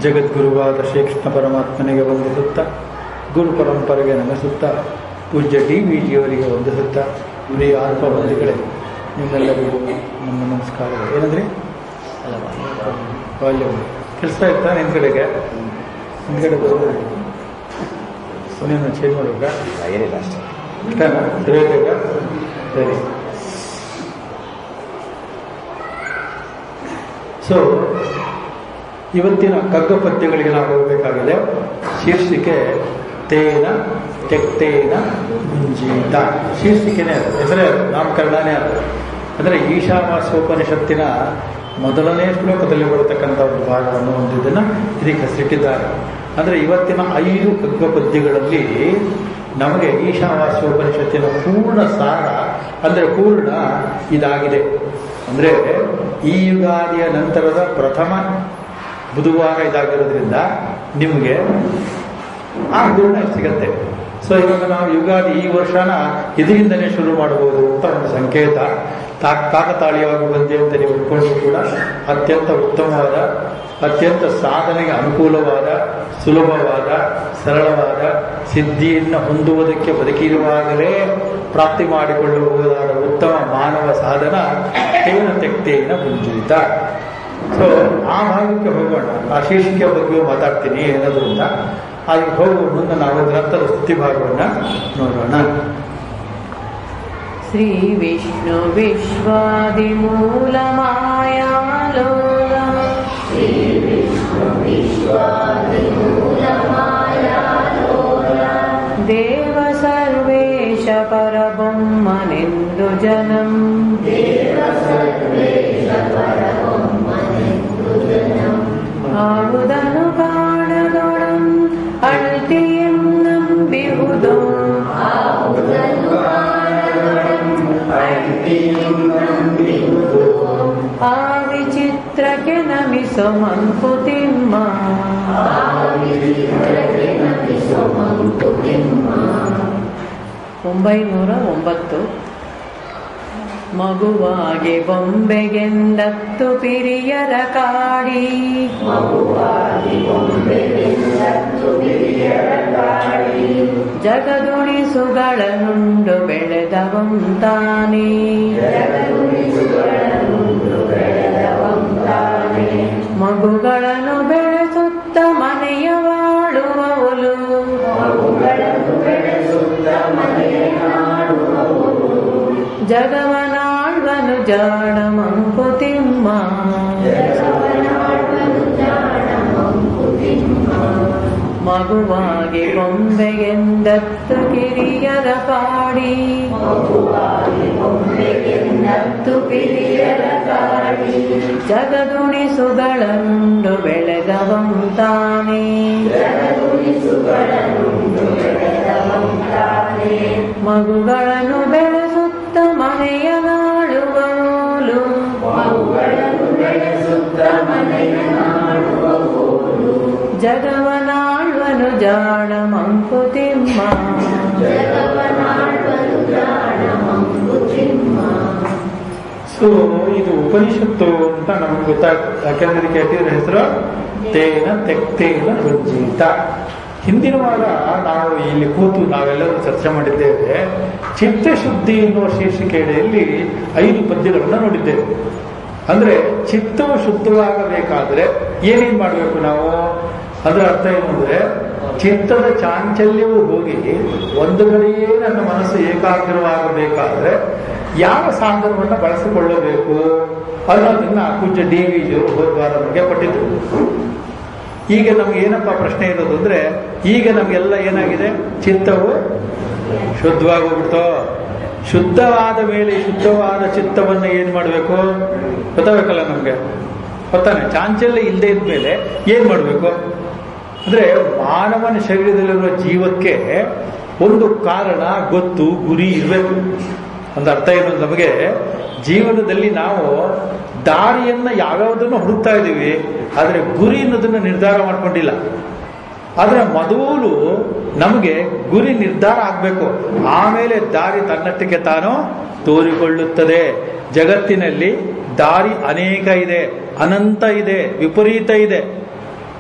ಜಗದ್ಗುರುವಾದ ಶ್ರೀಕೃಷ್ಣ ಪರಮಾತ್ಮನಿಗೆ ವಂದಿಸುತ್ತಾ ಗುರು ಪರಂಪರೆಗೆ ನಮಿಸುತ್ತಾ ಪೂಜ್ಯ ಡಿ ವಿ ಜಿಯವರಿಗೆ ವಂದಿಸುತ್ತಾ ಪ್ರಿಯ ಆತ್ಮ ಬಂಧುಗಳೇ ನಿಮ್ಮೆಲ್ಲರಿಗೂ ನಮ್ಮ ನಮಸ್ಕಾರಗಳು ಏನಂದ್ರಿ ವಾಲ್ಯ ಕೆಲಸ ಇರ್ತಾ ಹಿಂದ್ಗಡೆಗೆ ಹಿಂದ್ಗಡೆ ಬರೋದು ಸುಮ್ಮನೆ ಚೇಂಜ್ ಮಾಡ್ಬೇಕಾ ಏನಿಲ್ಲ ಅಷ್ಟೇ ಇಷ್ಟನಾ ಸರಿಯಾಗ ಸರಿ ಸೊ ಇವತ್ತಿನ ಕಗ್ಗ ಪದ್ಯಗಳಿಗೆ ನಾವು ಹೋಗಬೇಕಾಗಿದೆ ಶೀರ್ಷಿಕೆ ತೇನ ತೆಕ್ತೇನ ಮುಂಜೀತ ಶೀರ್ಷಿಕೆನೇ ಅದು ಹೆಸರೇ ಅದು ನಾಮಕರಣನೇ ಅದು ಅಂದರೆ ಈಶಾವಾಸ್ಯೋಪನಿಷತ್ತಿನ ಮೊದಲನೇ ಶ್ಲೋಕದಲ್ಲಿ ಬರತಕ್ಕಂಥ ಒಂದು ಭಾಗವನ್ನು ಹೊಂದಿದ್ದನ್ನು ಇದಕ್ಕೆ ಹೆಸರಿಟ್ಟಿದ್ದಾರೆ ಅಂದರೆ ಇವತ್ತಿನ ಐದು ಕಗ್ಗ ಪದ್ಯಗಳಲ್ಲಿ ನಮಗೆ ಈಶಾವಾಸ್ಯೋಪನಿಷತ್ತಿನ ಪೂರ್ಣ ಸಾರ ಅಂದರೆ ಪೂರ್ಣ ಇದಾಗಿದೆ ಅಂದರೆ ಈ ಯುಗಾದಿಯ ನಂತರದ ಪ್ರಥಮ ಬುಧವಾರ ಇದಾಗಿರೋದ್ರಿಂದ ನಿಮಗೆ ಆ ಪೂರ್ಣ ಸಿಗತ್ತೆ ಸೊ ಇವಾಗ ನಾವು ಯುಗಾದಿ ಈ ವರ್ಷನ ಇದರಿಂದನೇ ಶುರು ಮಾಡಬಹುದು ಅಂತ ಒಂದು ಸಂಕೇತ ತಾ ಕಾಕತಾಳೀಯವಾಗಿ ಬಂದೆ ಅಂತ ನೀವು ಇಟ್ಕೊಂಡು ಕೂಡ ಅತ್ಯಂತ ಉತ್ತಮವಾದ ಅತ್ಯಂತ ಸಾಧನೆಗೆ ಅನುಕೂಲವಾದ ಸುಲಭವಾದ ಸರಳವಾದ ಸಿದ್ಧಿಯನ್ನು ಹೊಂದುವುದಕ್ಕೆ ಬದುಕಿರುವಾಗಲೇ ಪ್ರಾಪ್ತಿ ಮಾಡಿಕೊಳ್ಳಬಹುದಾದ ಉತ್ತಮ ಮಾನವ ಸಾಧನ ತೇನ ತೆಕ್ತೇನ ಮುಂಜೀತ ಸೊ ಆ ಭಾಗಕ್ಕೆ ಹೋಗೋಣ ಆ ಶೀರ್ಷಿಕೆ ಬಗ್ಗೆ ಮಾತಾಡ್ತೀನಿ ಏನದ್ರಿಂದ ಅದಕ್ಕೆ ಹೋಗುವ ಮುಂದೆ ನಾವು ಗ್ರಂಥದ ಸ್ತುತಿ ಭಾಗವನ್ನು ನೋಡೋಣ श्री विष्णु विश्वादिमूलमायालोल देव सर्वेश परबొమ్మನೆಂದು ಜനം ಆಡುದನು ಕಾಣದೊಡಂ ಅಳ್ತಿಯಂ ನಂಬಿಹುದೋ ಆ ವಿಚಿತ್ರಕ್ಕೆ ನಮಿಸೋ ಮಂಕುತಿಮ್ಮ ಒಂಬೈನೂರ ಒಂಬತ್ತು ಮಗುವಾಗಿ ಬೊಂಬೆಗೆಂದತ್ತು ಪಿರಿಯರ ಕಾಡಿ ಜಗದುಣಿಸುಗಳನುಂಡು ಬೆಳೆದವಂ ತಾನೇ ಮಗುಗಳನ್ನು ಬೆಳೆಸುತ್ತ ಮನೆಯ ವಾಳುವವಳು ಜಗವನಾಳ್ವನು ಜಾಣ ಮಂಕುತಿಮ್ಮ ಮಗುವಾಗಿ ಬೊಂಬೆಗೆಂದತ್ತು ಕಿರಿಯರ ಪಾಡಿ ಜಗದುಣಿಸುಗಳಂಡು ಬೆಳೆದವಂ ತಾನೇ ಮಗುಗಳನ್ನು ಬೆಳೆಸುತ್ತ ಮನೆಯ ನಾಳುವಳು ಜಗವನಾಳ್ವನು ಜಾಣ ಮಂಕುತಿಮ್ಮ ಸೊ ಇದು ಉಪನಿಷತ್ತು ಅಂತ ನಮಗೆ ಗೊತ್ತಾಗ್ತದೆ ಯಾಕೆಂದ್ರೆ ಇದಕ್ಕೆ ಇಟ್ಟಿರೋ ಹೆಸರು ತೇನ ತೆಕ್ತೇನ ರುಂಜೀತ ಹಿಂದಿನ ವಾರ ನಾವು ಇಲ್ಲಿ ಕೂತು ನಾವೆಲ್ಲರೂ ಚರ್ಚೆ ಮಾಡಿದ್ದೇವೆ ಚಿತ್ತಶುದ್ಧಿ ಎನ್ನುವ ಶೀರ್ಷಿಕೆಯಲ್ಲಿ ಐದು ಪದ್ಯಗಳನ್ನು ನೋಡಿದ್ದೇವೆ ಅಂದ್ರೆ ಚಿತ್ತವು ಶುದ್ಧವಾಗಬೇಕಾದ್ರೆ ಏನೇನ್ ಮಾಡಬೇಕು ನಾವು ಅದರ ಅರ್ಥ ಏನು ಅಂದ್ರೆ ಚಿತ್ತದ ಚಾಂಚಲ್ಯವು ಹೋಗಿ ಒಂದು ಕಡೆಯೇ ನನ್ನ ಮನಸ್ಸು ಏಕಾಗ್ರವಾಗಬೇಕಾದ್ರೆ ಯಾವ ಸಾಧನವನ್ನು ಬಳಸಿಕೊಳ್ಳಬೇಕು ಅನ್ನೋದನ್ನ ಪೂಜ್ಯ ಡಿ ವಿ ಜಿಯವರು ಹೋದ್ವಾರ ನಮಗೆ ಕೊಟ್ಟಿದ್ರು ಈಗ ನಮ್ಗೆ ಏನಪ್ಪ ಪ್ರಶ್ನೆ ಇರೋದು ಅಂದ್ರೆ ಈಗ ನಮಗೆಲ್ಲ ಏನಾಗಿದೆ ಚಿತ್ತವು ಶುದ್ಧವಾಗೋಗ್ಬಿಡ್ತು ಶುದ್ಧವಾದ ಮೇಲೆ ಶುದ್ಧವಾದ ಚಿತ್ತವನ್ನು ಏನ್ ಮಾಡಬೇಕು ಗೊತ್ತಾಗಬೇಕಲ್ಲ ನಮ್ಗೆ ಗೊತ್ತಾನೆ ಚಾಂಚಲ್ಯ ಇಲ್ಲದೆ ಇದ್ಮೇಲೆ ಏನ್ ಮಾಡಬೇಕು ಅಂದ್ರೆ ಮಾನವನ ಶರೀರದಲ್ಲಿರುವ ಜೀವಕ್ಕೆ ಒಂದು ಕಾರಣ ಗೊತ್ತು ಗುರಿ ಇರಬೇಕು ಒಂದು ಅರ್ಥ ಏನು ನಮಗೆ ಜೀವನದಲ್ಲಿ ನಾವು ದಾರಿಯನ್ನ ಯಾವ್ಯಾವುದನ್ನು ಹುಡುಕ್ತಾ ಇದ್ದೀವಿ ಆದರೆ ಗುರಿ ಅನ್ನೋದನ್ನ ನಿರ್ಧಾರ ಮಾಡ್ಕೊಂಡಿಲ್ಲ ಆದ್ರೆ ಮೊದಲು ನಮಗೆ ಗುರಿ ನಿರ್ಧಾರ ಆಗಬೇಕು ಆಮೇಲೆ ದಾರಿ ತನ್ನಷ್ಟಕ್ಕೆ ತಾನು ತೋರಿಕೊಳ್ಳುತ್ತದೆ ಜಗತ್ತಿನಲ್ಲಿ ದಾರಿ ಅನೇಕ ಇದೆ ಅನಂತ ಇದೆ ವಿಪರೀತ ಇದೆ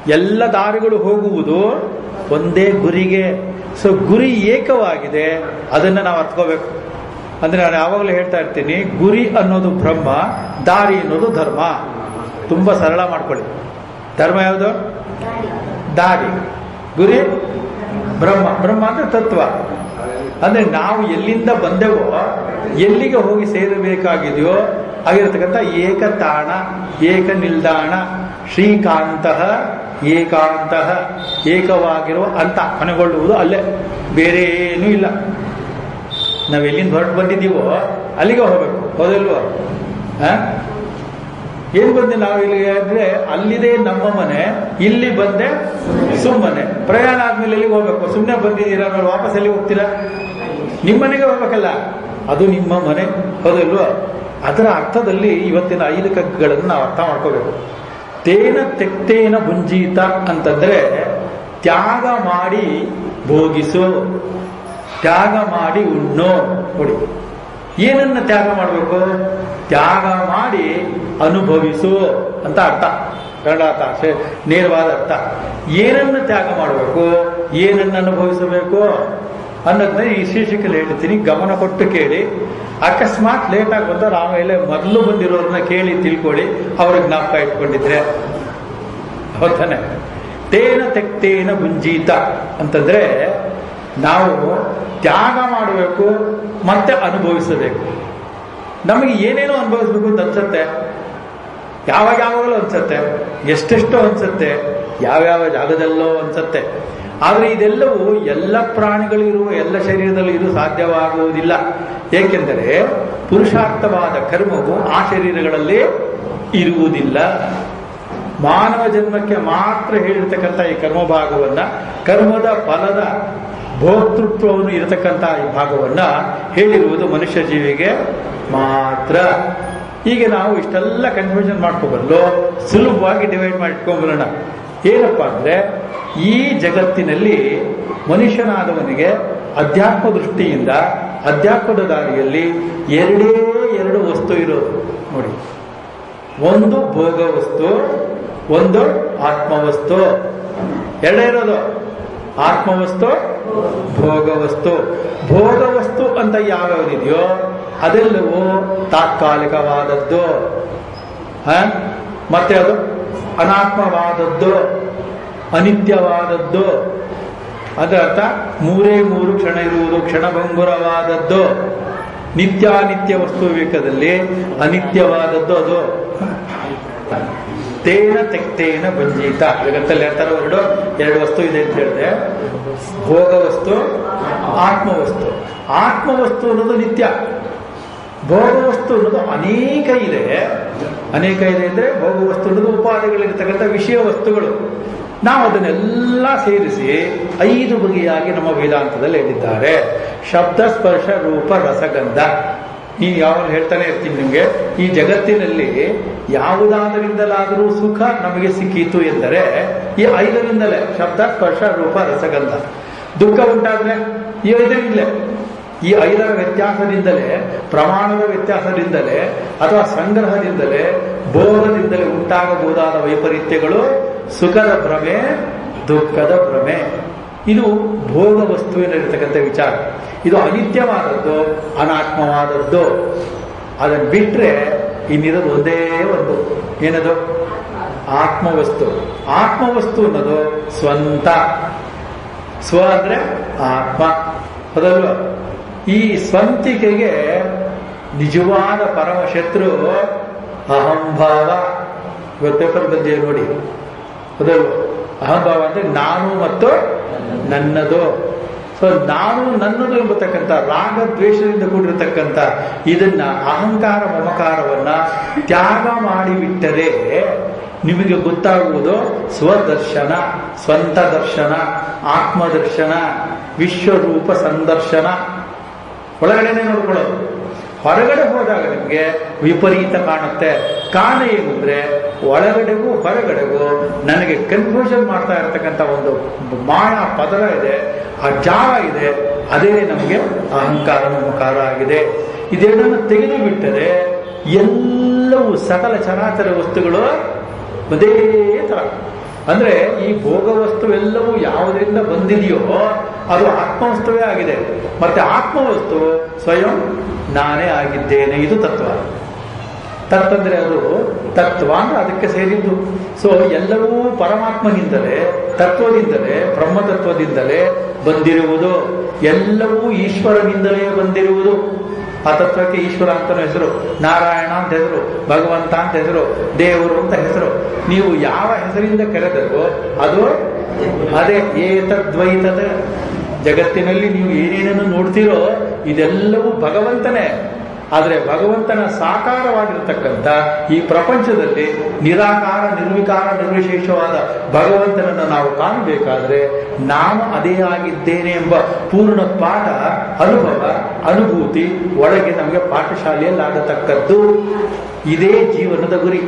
ಎಲ್ಲ ದಾರಿಗಳು ಹೋಗುವುದು ಒಂದೇ ಗುರಿಗೆ ಸೊ ಗುರಿ ಏಕವಾಗಿದೆ ಅದನ್ನ ನಾವು ಅರ್ಥಕೋಬೇಕು ಅಂದ್ರೆ ನಾನು ಯಾವಾಗಲೂ ಹೇಳ್ತಾ ಇರ್ತೀನಿ ಗುರಿ ಅನ್ನೋದು ಬ್ರಹ್ಮ ದಾರಿ ಅನ್ನೋದು ಧರ್ಮ ತುಂಬಾ ಸರಳ ಮಾಡ್ಕೊಳ್ಳಿ ಧರ್ಮ ಯಾವುದು ದಾರಿ ಗುರಿ ಬ್ರಹ್ಮ ಬ್ರಹ್ಮ ಅಂದ್ರೆ ತತ್ವ ಅಂದ್ರೆ ನಾವು ಎಲ್ಲಿಂದ ಬಂದೆವೋ ಎಲ್ಲಿಗೆ ಹೋಗಿ ಸೇರಬೇಕಾಗಿದೆಯೋ ಆಗಿರತಕ್ಕಂಥ ಏಕತಾಣ ಏಕ ನಿಲ್ದಾಣ ಶ್ರೀಕಾಂತ ಏಕಾಂತ ಏಕವಾಗಿರುವ ಅಂತ ಕೊನೆಗೊಳ್ಳುವುದು ಅಲ್ಲೇ ಬೇರೆ ಏನೂ ಇಲ್ಲ ನಾವು ಎಲ್ಲಿಂದ ಹೊರಟು ಬಂದಿದ್ದೀವೋ ಅಲ್ಲಿಗೆ ಹೋಗ್ಬೇಕು ಹೌದಲ್ವೋ ಆ? ಏನ್ ಬಂದೆ ನಾವು ಇಲ್ಲಿಗೆ ಅಂದ್ರೆ ಅಲ್ಲಿದೆ ನಮ್ಮ ಮನೆ ಇಲ್ಲಿ ಬಂದೆ ಸುಮ್ಮನೆ ಪ್ರಯಾಣ ಆದ್ಮೇಲೆ ಎಲ್ಲಿಗೆ ಹೋಗ್ಬೇಕು ಸುಮ್ಮನೆ ಬಂದಿದ್ದೀರಾ ನೋಡಿ ವಾಪಸ್ ಎಲ್ಲಿ ಹೋಗ್ತೀರಾ ನಿಮ್ಮ ಮನೆಗೆ ಹೋಗ್ಬೇಕಲ್ಲ ಅದು ನಿಮ್ಮ ಮನೆ ಹೌದಲ್ವೋ ಅದರ ಅರ್ಥದಲ್ಲಿ ಇವತ್ತಿನ ಐದು ಕಗ್ಗಗಳನ್ನು ನಾವು ಅರ್ಥ ಮಾಡ್ಕೋಬೇಕು ತೇನ ತೆಕ್ತೇನ ಭುಂಜೀತ ಅಂತಂದ್ರೆ ತ್ಯಾಗ ಮಾಡಿ ಭೋಗಿಸು ತ್ಯಾಗ ಮಾಡಿ ಉಣ್ಣು ನೋಡಿ ಏನನ್ನ ತ್ಯಾಗ ಮಾಡಬೇಕು ತ್ಯಾಗ ಮಾಡಿ ಅನುಭವಿಸು ಅಂತ ಅರ್ಥ ಕನ್ನಡ ಅರ್ಥ ಶೇ- ನೇರವಾದ ಅರ್ಥ ಏನನ್ನ ತ್ಯಾಗ ಮಾಡಬೇಕು ಏನನ್ನ ಅನುಭವಿಸಬೇಕು ಅನ್ನೋದನ್ನ ಈ ಶೀರ್ಷಿಕೆಯಲ್ಲಿ ಹೇಳ್ತೀನಿ ಗಮನ ಕೊಟ್ಟು ಕೇಳಿ ಅಕಸ್ಮಾತ್ ಲೇಟ್ ಆಗಿ ಬಂದವ್ರು ಆಮೇಲೆ ಮೊದಲು ಬಂದಿರೋರನ್ನ ಕೇಳಿ ತಿಳ್ಕೊಳ್ಳಿ ಅವ್ರ ಜ್ಞಾಪಕ ಇಟ್ಕೊಂಡಿದ್ರೆ ಹೌದಾನೆ ತೇನ ತೆಕ್ತೇನ ಭುಂಜೀತ ಅಂತಂದ್ರೆ ನಾವು ತ್ಯಾಗ ಮಾಡಬೇಕು ಮತ್ತೆ ಅನುಭವಿಸಬೇಕು ನಮಗೆ ಏನೇನೋ ಅನುಭವಿಸ್ಬೇಕು ಅಂತ ಅನ್ಸತ್ತೆ ಯಾವಾಗ ಯಾವಾಗಲೂ ಅನ್ಸತ್ತೆ ಎಷ್ಟೆಷ್ಟೋ ಅನ್ಸತ್ತೆ ಯಾವ್ಯಾವ ಜಾಗದಲ್ಲೋ ಅನ್ಸತ್ತೆ ಆದ್ರೆ ಇದೆಲ್ಲವೂ ಎಲ್ಲ ಪ್ರಾಣಿಗಳಿರುವ ಎಲ್ಲ ಶರೀರದಲ್ಲಿ ಇದು ಸಾಧ್ಯವಾಗುವುದಿಲ್ಲ ಏಕೆಂದರೆ ಪುರುಷಾರ್ಥವಾದ ಕರ್ಮವು ಆ ಶರೀರಗಳಲ್ಲಿ ಇರುವುದಿಲ್ಲ ಮಾನವ ಜನ್ಮಕ್ಕೆ ಮಾತ್ರ ಹೇಳಿರ್ತಕ್ಕಂಥ ಈ ಕರ್ಮ ಭಾಗವನ್ನ ಕರ್ಮದ ಫಲದ ಭೋಕ್ತೃತ್ವವನ್ನು ಇರತಕ್ಕಂಥ ಈ ಭಾಗವನ್ನ ಹೇಳಿರುವುದು ಮನುಷ್ಯ ಜೀವಿಗೆ ಮಾತ್ರ ಈಗ ನಾವು ಇಷ್ಟೆಲ್ಲ ಕನ್ಫ್ಯೂಷನ್ ಮಾಡ್ಕೋಬಲ್ಲು ಸುಲಭವಾಗಿ ಡಿವೈಡ್ ಮಾಡಿಟ್ಕೊಂಡ್ಬರೋಣ ಏನಪ್ಪ ಅಂದ್ರೆ ಈ ಜಗತ್ತಿನಲ್ಲಿ ಮನುಷ್ಯನಾದವನಿಗೆ ಅಧ್ಯಾತ್ಮ ದೃಷ್ಟಿಯಿಂದ ಅಧ್ಯಾತ್ಮದ ದಾರಿಯಲ್ಲಿ ಎರಡೇ ಎರಡು ವಸ್ತು ಇರೋದು ನೋಡಿ ಒಂದು ಭೋಗ ವಸ್ತು ಒಂದು ಆತ್ಮವಸ್ತು ಎರಡೇ ಇರೋದು ಆತ್ಮವಸ್ತು ಭೋಗವಸ್ತು ಭೋಗವಸ್ತು ಅಂತ ಯಾವ್ಯಾವುದಿದೆಯೋ ಅದೆಲ್ಲವೂ ತಾತ್ಕಾಲಿಕವಾದದ್ದು ಹ? ಮತ್ತೆ ಅದು ಅನಾತ್ಮವಾದದ್ದು ಅನಿತ್ಯವಾದದ್ದು ಅದರ ಅರ್ಥ ಮೂರೇ ಮೂರು ಕ್ಷಣ ಇರುವುದು ಕ್ಷಣಭಂಗುರವಾದದ್ದು ನಿತ್ಯಾನಿತ್ಯ ವಸ್ತು ವಿವೇಕದಲ್ಲಿ ಅನಿತ್ಯವಾದದ್ದು ಅದು ತೇನ ತೆಕ್ತೇನ ಭಂಜೀತ ಜಗತ್ತಲ್ಲಿ ಯಾವ ತರ ಎರಡು ಎರಡು ವಸ್ತು ಇದೆ ಅಂತ ಹೇಳಿದೆ ಭೋಗ ವಸ್ತು ಆತ್ಮವಸ್ತು ಆತ್ಮವಸ್ತು ಅನ್ನೋದು ನಿತ್ಯ ಭೋಗ ವಸ್ತು ಅನ್ನೋದು ಅನೇಕ ಇದೆ ಅನೇಕ ಇದೆ ಅಂದ್ರೆ ಭೋಗ ವಸ್ತು ಅನ್ನೋದು ಉಪಾಧಿಗಳಿರ್ತಕ್ಕಂಥ ವಿಷಯ ವಸ್ತುಗಳು ನಾವು ಅದನ್ನೆಲ್ಲ ಸೇರಿಸಿ ಐದು ಬಗೆಯಾಗಿ ನಮ್ಮ ವೇದಾಂತದಲ್ಲಿ ಹೇಳಿದ್ದಾರೆ ಶಬ್ದ ಸ್ಪರ್ಶ ರೂಪ ರಸಗಂಧ ನೀವು ಯಾವಾಗ ಹೇಳ್ತಾನೆ ಇರ್ತೀನಿ ನಿಮಗೆ ಈ ಜಗತ್ತಿನಲ್ಲಿ ಯಾವುದಾದರಿಂದಲಾದರೂ ಸುಖ ನಮಗೆ ಸಿಕ್ಕೀತು ಎಂದರೆ ಈ ಐದರಿಂದಲೇ ಶಬ್ದ ಸ್ಪರ್ಶ ರೂಪ ರಸಗಂಧ ದುಃಖ ಉಂಟಾದ್ರೆ ಈ ಐದರಿಂದಲೇ ಈ ಐದರ ವ್ಯತ್ಯಾಸದಿಂದಲೇ ಪ್ರಮಾಣದ ವ್ಯತ್ಯಾಸದಿಂದಲೇ ಅಥವಾ ಸಂಗ್ರಹದಿಂದಲೇ ಭೋಗದಿಂದಲೇ ಉಂಟಾಗಬಹುದಾದ ವೈಪರೀತ್ಯಗಳು ಸುಖದ ಭ್ರಮೆ ದುಃಖದ ಭ್ರಮೆ ಇದು ಭೋಗ ವಸ್ತುವಿನಲ್ಲಿರ್ತಕ್ಕಂಥ ವಿಚಾರ ಇದು ಅನಿತ್ಯವಾದದ್ದು ಅನಾತ್ಮವಾದದ್ದು ಅದನ್ನು ಬಿಟ್ರೆ ಇನ್ನಿರೋದು ಒಂದೇ ಒಂದು ಏನದು ಆತ್ಮವಸ್ತು ಆತ್ಮವಸ್ತು ಅನ್ನೋದು ಸ್ವಂತ ಸ್ವ ಅಂದ್ರೆ ಆತ್ಮ ಹೌದಲ್ವ ಈ ಸ್ವಂತಿಕೆಗೆ ನಿಜವಾದ ಪರಮ ಶತ್ರು ಅಹಂಭಾವ ಇವತ್ತು ಪೇಪರ್ ಬಂದಿದೆ ನೋಡಿ ಹೌದಲ್ವ ಅಹಂಭಾವ ಅಂದ್ರೆ ನಾನು ಮತ್ತು ನನ್ನದು ಸೊ ನಾನು ನನ್ನದು ಎಂಬತಕ್ಕಂಥ ರಾಗ ದ್ವೇಷದಿಂದ ಕೂಡಿರತಕ್ಕಂಥ ಇದನ್ನ ಅಹಂಕಾರ ಮಮಕಾರವನ್ನ ತ್ಯಾಗ ಮಾಡಿಬಿಟ್ಟರೆ ನಿಮಗೆ ಗೊತ್ತಾಗುವುದು ಸ್ವದರ್ಶನ ಸ್ವಂತ ದರ್ಶನ ಆತ್ಮದರ್ಶನ ವಿಶ್ವರೂಪ ಸಂದರ್ಶನ ಒಳಗಡೆನೆ ನೋಡ್ಕೊಳ್ಳೋದು ಹೊರಗಡೆ ಹೋದಾಗ ನಿಮಗೆ ವಿಪರೀತ ಕಾಣುತ್ತೆ ಕಾರಣ ಏನು ಅಂದ್ರೆ ಒಳಗಡೆಗೂ ಹೊರಗಡೆಗೂ ನನಗೆ ಕನ್ಫ್ಯೂಷನ್ ಮಾಡ್ತಾ ಇರತಕ್ಕಂಥ ಒಂದು ಮಾಯ ಪದರ ಇದೆ ಆ ಜಾವ ಇದೆ ಅದೇ ನಮಗೆ ಅಹಂಕಾರ ಮಮಕಾರ ಆಗಿದೆ ಇದೆರಡನ್ನು ತೆಗೆದು ಬಿಟ್ಟರೆ ಎಲ್ಲವೂ ಸಕಲ ಚರಾಚರ ವಸ್ತುಗಳು ಒಂದೇ ತರ ಅಂದ್ರೆ ಈ ಭೋಗ ವಸ್ತುವೆಲ್ಲವೂ ಯಾವುದರಿಂದ ಬಂದಿದೆಯೋ ಅದು ಆತ್ಮವಸ್ತುವೇ ಆಗಿದೆ ಮತ್ತೆ ಆತ್ಮವಸ್ತು ಸ್ವಯಂ ನಾನೇ ಆಗಿದ್ದೇನೆ ಇದು ತತ್ವ ತತ್ ಅಂದ್ರೆ ಅದು ತತ್ವ ಅಂದ್ರೆ ಅದಕ್ಕೆ ಸೇರಿದ್ದು ಸೊ ಎಲ್ಲವೂ ಪರಮಾತ್ಮನಿಂದಲೇ ತತ್ವದಿಂದಲೇ ಬ್ರಹ್ಮತತ್ವದಿಂದಲೇ ಬಂದಿರುವುದು ಎಲ್ಲವೂ ಈಶ್ವರನಿಂದಲೇ ಬಂದಿರುವುದು ಆ ತತ್ವಕ್ಕೆ ಈಶ್ವರ ಅಂತ ಹೆಸರು ನಾರಾಯಣ ಅಂತ ಹೆಸರು ಭಗವಂತ ಅಂತ ಹೆಸರು ದೇವರು ಅಂತ ಹೆಸರು ನೀವು ಯಾವ ಹೆಸರಿಂದ ಕರೆದರೂ ಅದು ಅದೇ ಏತದ್ವೈತದ ಜಗತ್ತಿನಲ್ಲಿ ನೀವು ಏನೇನನ್ನು ನೋಡ್ತೀರೋ ಇದೆಲ್ಲವೂ ಭಗವಂತನೇ ಆದರೆ ಭಗವಂತನ ಸಾಕಾರವಾಗಿರತಕ್ಕಂಥ ಈ ಪ್ರಪಂಚದಲ್ಲಿ ನಿರಾಕಾರ ನಿರ್ವಿಕಾರ ನಿರ್ವಿಶೇಷವಾದ ಭಗವಂತನನ್ನು ನಾವು ಕಾಣಬೇಕಾದ್ರೆ ನಾನು ಅದೇ ಆಗಿದ್ದೇನೆ ಎಂಬ ಪೂರ್ಣ ಪಾಠ ಅನುಭವ ಅನುಭೂತಿ ಒಳಗೆ ನಮಗೆ ಪಾಠಶಾಲೆಯಲ್ಲಿ ಆಗತಕ್ಕದ್ದು ಇದೇ ಜೀವನದ ಗುರಿ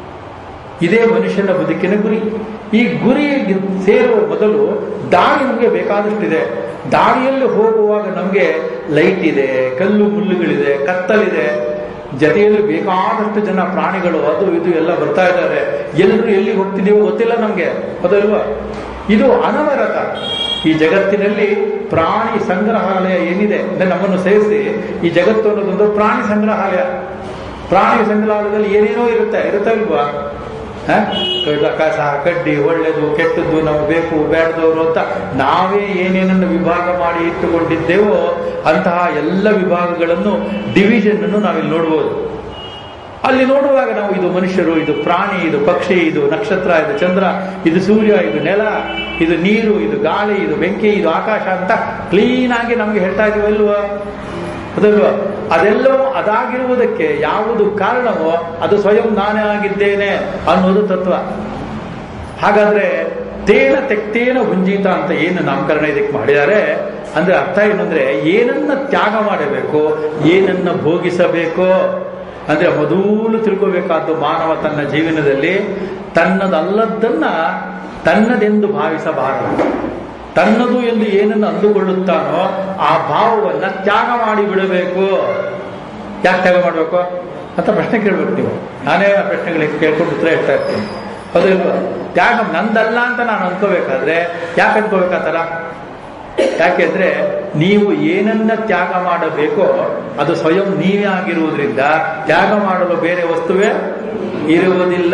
ಇದೇ ಮನುಷ್ಯನ ಬದುಕಿನ ಗುರಿ ಈ ಗುರಿ ಸೇರುವ ಮೊದಲು ದಾರಿ ನಮಗೆ ಬೇಕಾದಷ್ಟಿದೆ ದಾರಿಯಲ್ಲಿ ಹೋಗುವಾಗ ನಮಗೆ ಲೈಟ್ ಇದೆ ಕಲ್ಲು ಮುಳ್ಳುಗಳಿದೆ ಕತ್ತಲಿದೆ ಜೊತೆಯಲ್ಲಿ ಬೇಕಾದಷ್ಟು ಜನ ಪ್ರಾಣಿಗಳು ಅದು ಇದು ಎಲ್ಲ ಬರ್ತಾ ಇದ್ದಾರೆ ಎಲ್ಲರೂ ಎಲ್ಲಿ ಹೋಗ್ತಿದೀವೋ ಗೊತ್ತಿಲ್ಲ ನಮಗೆ ಅದಲ್ವಾ ಇದು ಅನವರತ ಈ ಜಗತ್ತಿನಲ್ಲಿ ಪ್ರಾಣಿ ಸಂಗ್ರಹಾಲಯ ಏನಿದೆ ಅಂದ್ರೆ ನಮ್ಮನ್ನು ಸೇರಿಸಿ ಈ ಜಗತ್ತು ಅನ್ನೋದೊಂದು ಪ್ರಾಣಿ ಸಂಗ್ರಹಾಲಯ ಪ್ರಾಣಿ ಸಂಗ್ರಹಾಲಯದಲ್ಲಿ ಏನೇನೋ ಇರುತ್ತೆ ಇರುತ್ತೆ ಇಲ್ವಾ ಹ? ಕಸ- ಕಸ ಕಡ್ಡಿ ಒಳ್ಳೆದು ಕೆಟ್ಟದ್ದು ನಾವು ಬೇಕು ಬೇಡದವರು ಅಂತ ನಾವೇ ಏನೇನನ್ನು ವಿಭಾಗ ಮಾಡಿ ಇಟ್ಟುಕೊಂಡಿದ್ದೇವೋ ಅಂತಹ ಎಲ್ಲ ವಿಭಾಗಗಳನ್ನು ಡಿವಿಷನ್ ಅನ್ನು ನಾವಿಲ್ಲಿ ನೋಡ್ಬೋದು ಅಲ್ಲಿ ನೋಡುವಾಗ ನಾವು ಇದು ಮನುಷ್ಯರು ಇದು ಪ್ರಾಣಿ ಇದು ಪಕ್ಷಿ ಇದು ನಕ್ಷತ್ರ ಇದು ಚಂದ್ರ ಇದು ಸೂರ್ಯ ಇದು ನೆಲ ಇದು ನೀರು ಇದು ಗಾಳಿ ಇದು ಬೆಂಕಿ ಇದು ಆಕಾಶ ಅಂತ ಕ್ಲೀನ್ ಆಗಿ ನಮ್ಗೆ ಹೇಳ್ತಾ ಇದೀವಲ್ವಾ ಅದಲ್ವಾ ಅದೆಲ್ಲವೂ ಅದಾಗಿರುವುದಕ್ಕೆ ಯಾವುದು ಕಾರಣವೋ ಅದು ಸ್ವಯಂ ನಾನೇ ಆಗಿದ್ದೇನೆ ಅನ್ನೋದು ತತ್ವ ಹಾಗಾದ್ರೆ ತೇನ ತೆಕ್ತೇನ ಹುಂಜೀತ ಅಂತ ಏನು ನಾಮಕರಣ ಇದಕ್ಕೆ ಮಾಡಿದ್ದಾರೆ ಅಂದ್ರೆ ಅರ್ಥ ಏನಂದ್ರೆ ಏನನ್ನ ತ್ಯಾಗ ಮಾಡಬೇಕು ಏನನ್ನ ಭೋಗಿಸಬೇಕು ಅಂದ್ರೆ ಮೊದಲು ತಿಳ್ಕೋಬೇಕಾದ್ದು ಮಾನವ ತನ್ನ ಜೀವನದಲ್ಲಿ ತನ್ನದಲ್ಲದ್ದನ್ನ ತನ್ನದೆಂದು ಭಾವಿಸಬಾರದು ತನ್ನದು ಎಂದು ಏನನ್ನು ಅಂದುಕೊಳ್ಳುತ್ತಾನೋ ಆ ಭಾವವನ್ನ ತ್ಯಾಗ ಮಾಡಿ ಬಿಡಬೇಕು ಯಾಕೆ ತ್ಯಾಗ ಮಾಡಬೇಕು ಅಂತ ಪ್ರಶ್ನೆ ಕೇಳ್ಬೇಕು ನೀವು ನಾನೇ ಆ ಪ್ರಶ್ನೆಗಳಿಗೆ ಕೇಳ್ಕೊಂಡು ಉತ್ತರ ಹೇಳ್ತಾ ಇರ್ತೀನಿ ಹೌದಿಲ್ವಾ ತ್ಯಾಗ ನಂದಲ್ಲ ಅಂತ ನಾನು ಅನ್ಕೋಬೇಕಾದ್ರೆ ಯಾಕೆ ಅನ್ಕೋಬೇಕಾತಲ್ಲ ಯಾಕೆಂದ್ರೆ ನೀವು ಏನನ್ನ ತ್ಯಾಗ ಮಾಡಬೇಕೋ ಅದು ಸ್ವಯಂ ನೀವೇ ಆಗಿರುವುದರಿಂದ ತ್ಯಾಗ ಮಾಡಲು ಬೇರೆ ವಸ್ತುವೇ ಇರುವುದಿಲ್ಲ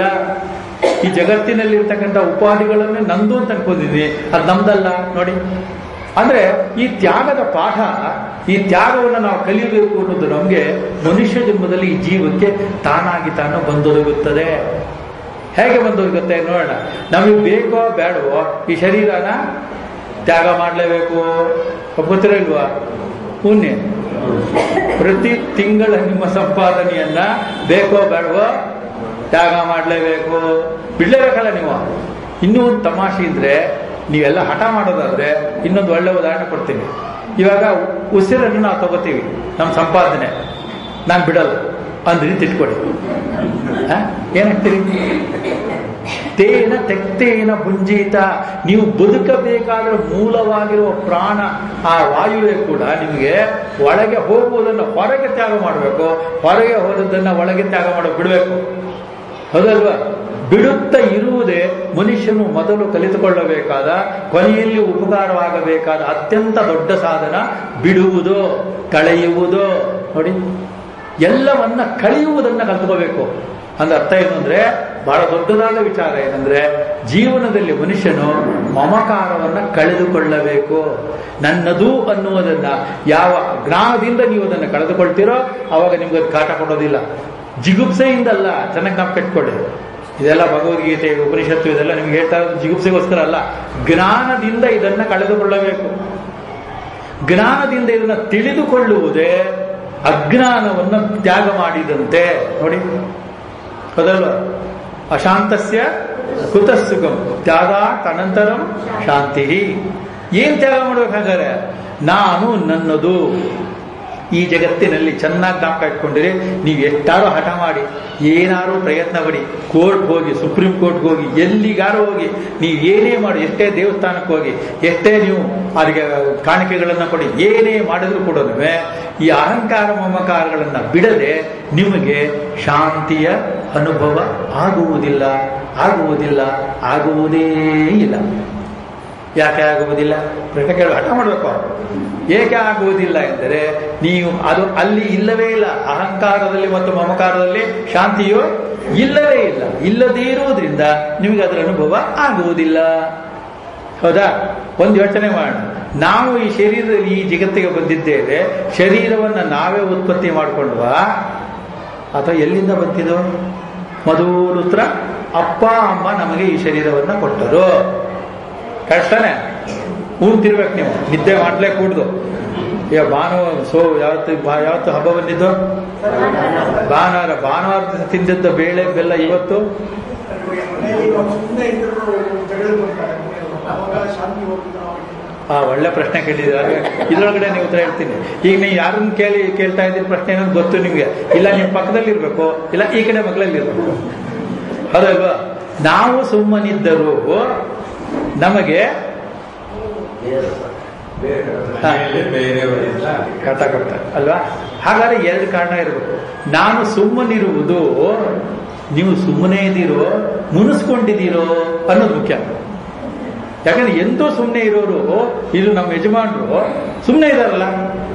ಈ ಜಗತ್ತಿನಲ್ಲಿ ಇರ್ತಕ್ಕಂಥ ಉಪಾಧಿಗಳನ್ನೇ ನಂದು ಅಂತ ಅನ್ಕೊಂಡಿದ್ದೀನಿ ಅದು ನಮ್ದಲ್ಲ ನೋಡಿ ಅಂದ್ರೆ ಈ ತ್ಯಾಗದ ಪಾಠ ಈ ತ್ಯಾಗವನ್ನು ನಾವು ಕಲಿಯಬೇಕು ಅನ್ನೋದು ನಮಗೆ ಮನುಷ್ಯ ಜನ್ಮದಲ್ಲಿ ಈ ಜೀವಕ್ಕೆ ತಾನಾಗಿ ತಾನು ಬಂದೊದಗುತ್ತದೆ ಹೇಗೆ ಬಂದೊದಗುತ್ತೆ ನೋಡೋಣ ನಮಗೆ ಬೇಕೋ ಬೇಡವೋ ಈ ಶರೀರನ ತ್ಯಾಗ ಮಾಡಲೇಬೇಕು ಒಪ್ಕೋತೀರ ಇಲ್ವಾ ಪುಣ್ಯ ಪ್ರತಿ ತಿಂಗಳ ನಿಮ್ಮ ಸಂಪಾದನೆಯನ್ನ ಬೇಕೋ ಬೇಡವೋ ತ್ಯಾಗ ಮಾಡಲೇಬೇಕು ಬಿಡ್ಲೇಬೇಕಲ್ಲ ನೀವು ಇನ್ನೂ ಒಂದು ತಮಾಷೆ ಇದ್ರೆ ನೀವೆಲ್ಲ ಹಠ ಮಾಡೋದಾದ್ರೆ ಇನ್ನೊಂದು ಒಳ್ಳೆ ಉದಾಹರಣೆ ಕೊಡ್ತೀನಿ ಇವಾಗ ಉಸಿರನ್ನು ನಾವು ತಗೋತೀವಿ ನಮ್ಮ ಸಂಪಾದನೆ ನಾನು ಬಿಡಲ್ಲ ಅಂದ್ರಿ ತಿಟ್ಕೊಡಿ ಹ? ಏನಾಗ್ತೀರಿ ತೇನ ತೆಕ್ತೇನ ಭುಂಜೀತ ನೀವು ಬದುಕಬೇಕಾದ್ರೆ ಮೂಲವಾಗಿರುವ ಪ್ರಾಣ ಆ ವಾಯುವೇ ಕೂಡ ನಿಮಗೆ ಒಳಗೆ ಹೋಗುವುದನ್ನು ಹೊರಗೆ ತ್ಯಾಗ ಮಾಡಬೇಕು ಹೊರಗೆ ಹೋದದ್ದನ್ನ ಒಳಗೆ ತ್ಯಾಗ ಮಾಡ ಬಿಡಬೇಕು ಹೌದಲ್ವಾ ಬಿಡುತ್ತಾ ಇರುವುದೇ ಮನುಷ್ಯನು ಮೊದಲು ಕಲಿತುಕೊಳ್ಳಬೇಕಾದ ಕೊನೆಯಲ್ಲಿ ಉಪಕಾರವಾಗಬೇಕಾದ ಅತ್ಯಂತ ದೊಡ್ಡ ಸಾಧನ ಬಿಡುವುದು ಕಳೆಯುವುದು ನೋಡಿ ಎಲ್ಲವನ್ನ ಕಳೆಯುವುದನ್ನ ಕಲ್ತ್ಕೋಬೇಕು ಅಂದ್ರೆ ಅರ್ಥ ಏನು ಅಂದ್ರೆ ಬಹಳ ದೊಡ್ಡದಾದ ವಿಚಾರ ಏನಂದ್ರೆ ಜೀವನದಲ್ಲಿ ಮನುಷ್ಯನು ಮಮಕಾರವನ್ನ ಕಳೆದುಕೊಳ್ಳಬೇಕು ನನ್ನದು ಅನ್ನುವುದನ್ನ ಯಾವ ಜ್ಞಾನದಿಂದ ನೀವು ಅದನ್ನು ಕಳೆದುಕೊಳ್ತೀರೋ ಅವಾಗ ನಿಮ್ಗೆ ಅದು ಕಾಟ ಕೊಡೋದಿಲ್ಲ ಜಿಗುಪ್ಸೆಯಿಂದಲ್ಲ ಚೆನ್ನಾಗಿ ನಾವು ಕಟ್ಕೊಳ್ಳಿ ಇದೆಲ್ಲ ಭಗವದ್ಗೀತೆ ಉಪನಿಷತ್ತು ಇದೆಲ್ಲ ನಿಮ್ಗೆ ಹೇಳ್ತಾ ಇರೋದು ಜಿಗುಪ್ಸೆಗೋಸ್ಕರ ಅಲ್ಲ ಜ್ಞಾನದಿಂದ ಇದನ್ನ ಕಳೆದುಕೊಳ್ಳಬೇಕು ಜ್ಞಾನದಿಂದ ಇದನ್ನ ತಿಳಿದುಕೊಳ್ಳುವುದೇ ಅಜ್ಞಾನವನ್ನು ತ್ಯಾಗ ಮಾಡಿದಂತೆ ನೋಡಿ ಹೌದಲ್ವ ಅಶಾಂತಸ್ಯ ಕುತ ಸುಖಂ ತ್ಯಾಗ ಅನಂತರಂ ಶಾಂತಿ ಏನ್ ತ್ಯಾಗ ಮಾಡ್ಬೇಕಾದ್ರೆ ನಾನು ನನ್ನದು ಈ ಜಗತ್ತಿನಲ್ಲಿ ಚೆನ್ನಾಗಿ ಜ್ಞಾಪಕ ಇಟ್ಕೊಂಡಿರಿ ನೀವು ಎಷ್ಟಾರು ಹಠ ಮಾಡಿ ಏನಾರು ಪ್ರಯತ್ನ ಪಡಿ ಕೋರ್ಟ್ ಹೋಗಿ ಸುಪ್ರೀಂ ಕೋರ್ಟ್ಗೆ ಹೋಗಿ ಎಲ್ಲಿಗಾರು ಹೋಗಿ ನೀವು ಏನೇ ಮಾಡಿ ಎಷ್ಟೇ ದೇವಸ್ಥಾನಕ್ಕೆ ಹೋಗಿ ಎಷ್ಟೇ ನೀವು ಅವರಿಗೆ ಕಾಣಿಕೆಗಳನ್ನು ಕೊಡಿ ಏನೇ ಮಾಡಿದ್ರು ಕೂಡ ಈ ಅಹಂಕಾರ ಮಮಕಾರಗಳನ್ನು ಬಿಡದೆ ನಿಮಗೆ ಶಾಂತಿಯ ಅನುಭವ ಆಗುವುದಿಲ್ಲ ಆಗುವುದಿಲ್ಲ ಆಗುವುದೇ ಇಲ್ಲ ಯಾಕೆ ಆಗುವುದಿಲ್ಲ ಪ್ರಶ್ನೆ ಕೇಳಿ ಹಠ ಮಾಡಬೇಕು ಏಕೆ ಆಗುವುದಿಲ್ಲ ಎಂದರೆ ನೀವು ಅದು ಅಲ್ಲಿ ಇಲ್ಲವೇ ಇಲ್ಲ ಅಹಂಕಾರದಲ್ಲಿ ಮತ್ತು ಮಮಕಾರದಲ್ಲಿ ಶಾಂತಿಯು ಇಲ್ಲವೇ ಇಲ್ಲ ಇಲ್ಲದೇ ಇರುವುದರಿಂದ ನಿಮಗೆ ಅದರ ಅನುಭವ ಆಗುವುದಿಲ್ಲ ಹೌದಾ ಒಂದು ಯೋಚನೆ ಮಾಡೋಣ ನಾವು ಈ ಶರೀರದಲ್ಲಿ ಈ ಜಗತ್ತಿಗೆ ಬಂದಿದ್ದೇವೆ ಶರೀರವನ್ನು ನಾವೇ ಉತ್ಪತ್ತಿ ಮಾಡಿಕೊಂಡ್ವಾ ಅಥವಾ ಎಲ್ಲಿಂದ ಬಂತಿದ್ದು ಮೊದಲು ಉತ್ತರ ಅಪ್ಪ ಅಮ್ಮ ನಮಗೆ ಈ ಶರೀರವನ್ನ ಕೊಟ್ಟರು ಕರೆಕ್ಟಾನೆ ಕೂಡ್ತಿರ್ಬೇಕು ನೀವು ನಿದ್ದೆ ಮಾಡ್ಲೇ ಕೂಡ್ದು ಈಗ ಭಾನುವಾರ ಸೋ ಯಾವತ್ತು ಬಾ- ಯಾವತ್ತು ಹಬ್ಬ ಬಂದಿದ್ದು ಭಾನುವಾರ ಭಾನುವಾರ ದಿವಸ ತಿಂದಿದ್ದ ಬೇಳೆ ಬೆಲ್ಲ ಇವತ್ತು ಸುಮ್ಮನೆ ಇದ್ರು ಜಗಳ ಬರ್ತಾರೆ ಅವಾಗ ಶಾಂತಿ ಹೋಗ್ತಿದ್ರು ಆ ಒಳ್ಳೆ ಪ್ರಶ್ನೆ ಕೇಳಿದ್ರೆ ಇದ್ರೊಳಗಡೆ ನೀವು ಉತ್ತರ ಹೇಳ್ತೀನಿ ಈಗ ನೀವು ಯಾರನ್ನ ಕೇಳಿ ಕೇಳ್ತಾ ಇದ್ದೀರಿ ಪ್ರಶ್ನೆ ಏನೋ ಗೊತ್ತು ನಿಮ್ಗೆ ಇಲ್ಲ ನಿಮ್ಮ ಪಕ್ಕದಲ್ಲಿ ಇರ್ಬೇಕು ಇಲ್ಲ ಈ ಕಡೆ ಮಗಳಲ್ಲಿ ಇರ್ಬೇಕು ಹೌದಲ್ವಾ ನಾವು ಸುಮ್ಮನಿದ್ದರೂ ನಮಗೆ ಹಾ. ಬೇರೆಯವರಿಲ್ಲ ಕರ್ತ ಕರ್ತ ಅಲ್ವಾ ಹಾಗಾದ್ರೆ ಎರಡು ಕಾರಣ ಇರಬೇಕು ನಾನು ಸುಮ್ಮನಿರುವುದು ನೀವು ಸುಮ್ಮನೆ ಇದ್ದೀರೋ ಮುನಿಸ್ಕೊಂಡಿದ್ದೀರೋ ಅನ್ನೋದು ಮುಖ್ಯ ಯಾಕಂದ್ರೆ ಎಂದೂ ಸುಮ್ಮನೆ ಇರೋರು ಇದು ನಮ್ಮ ಯಜಮಾನರು ಸುಮ್ಮನೆ ಇದಾರಲ್ಲ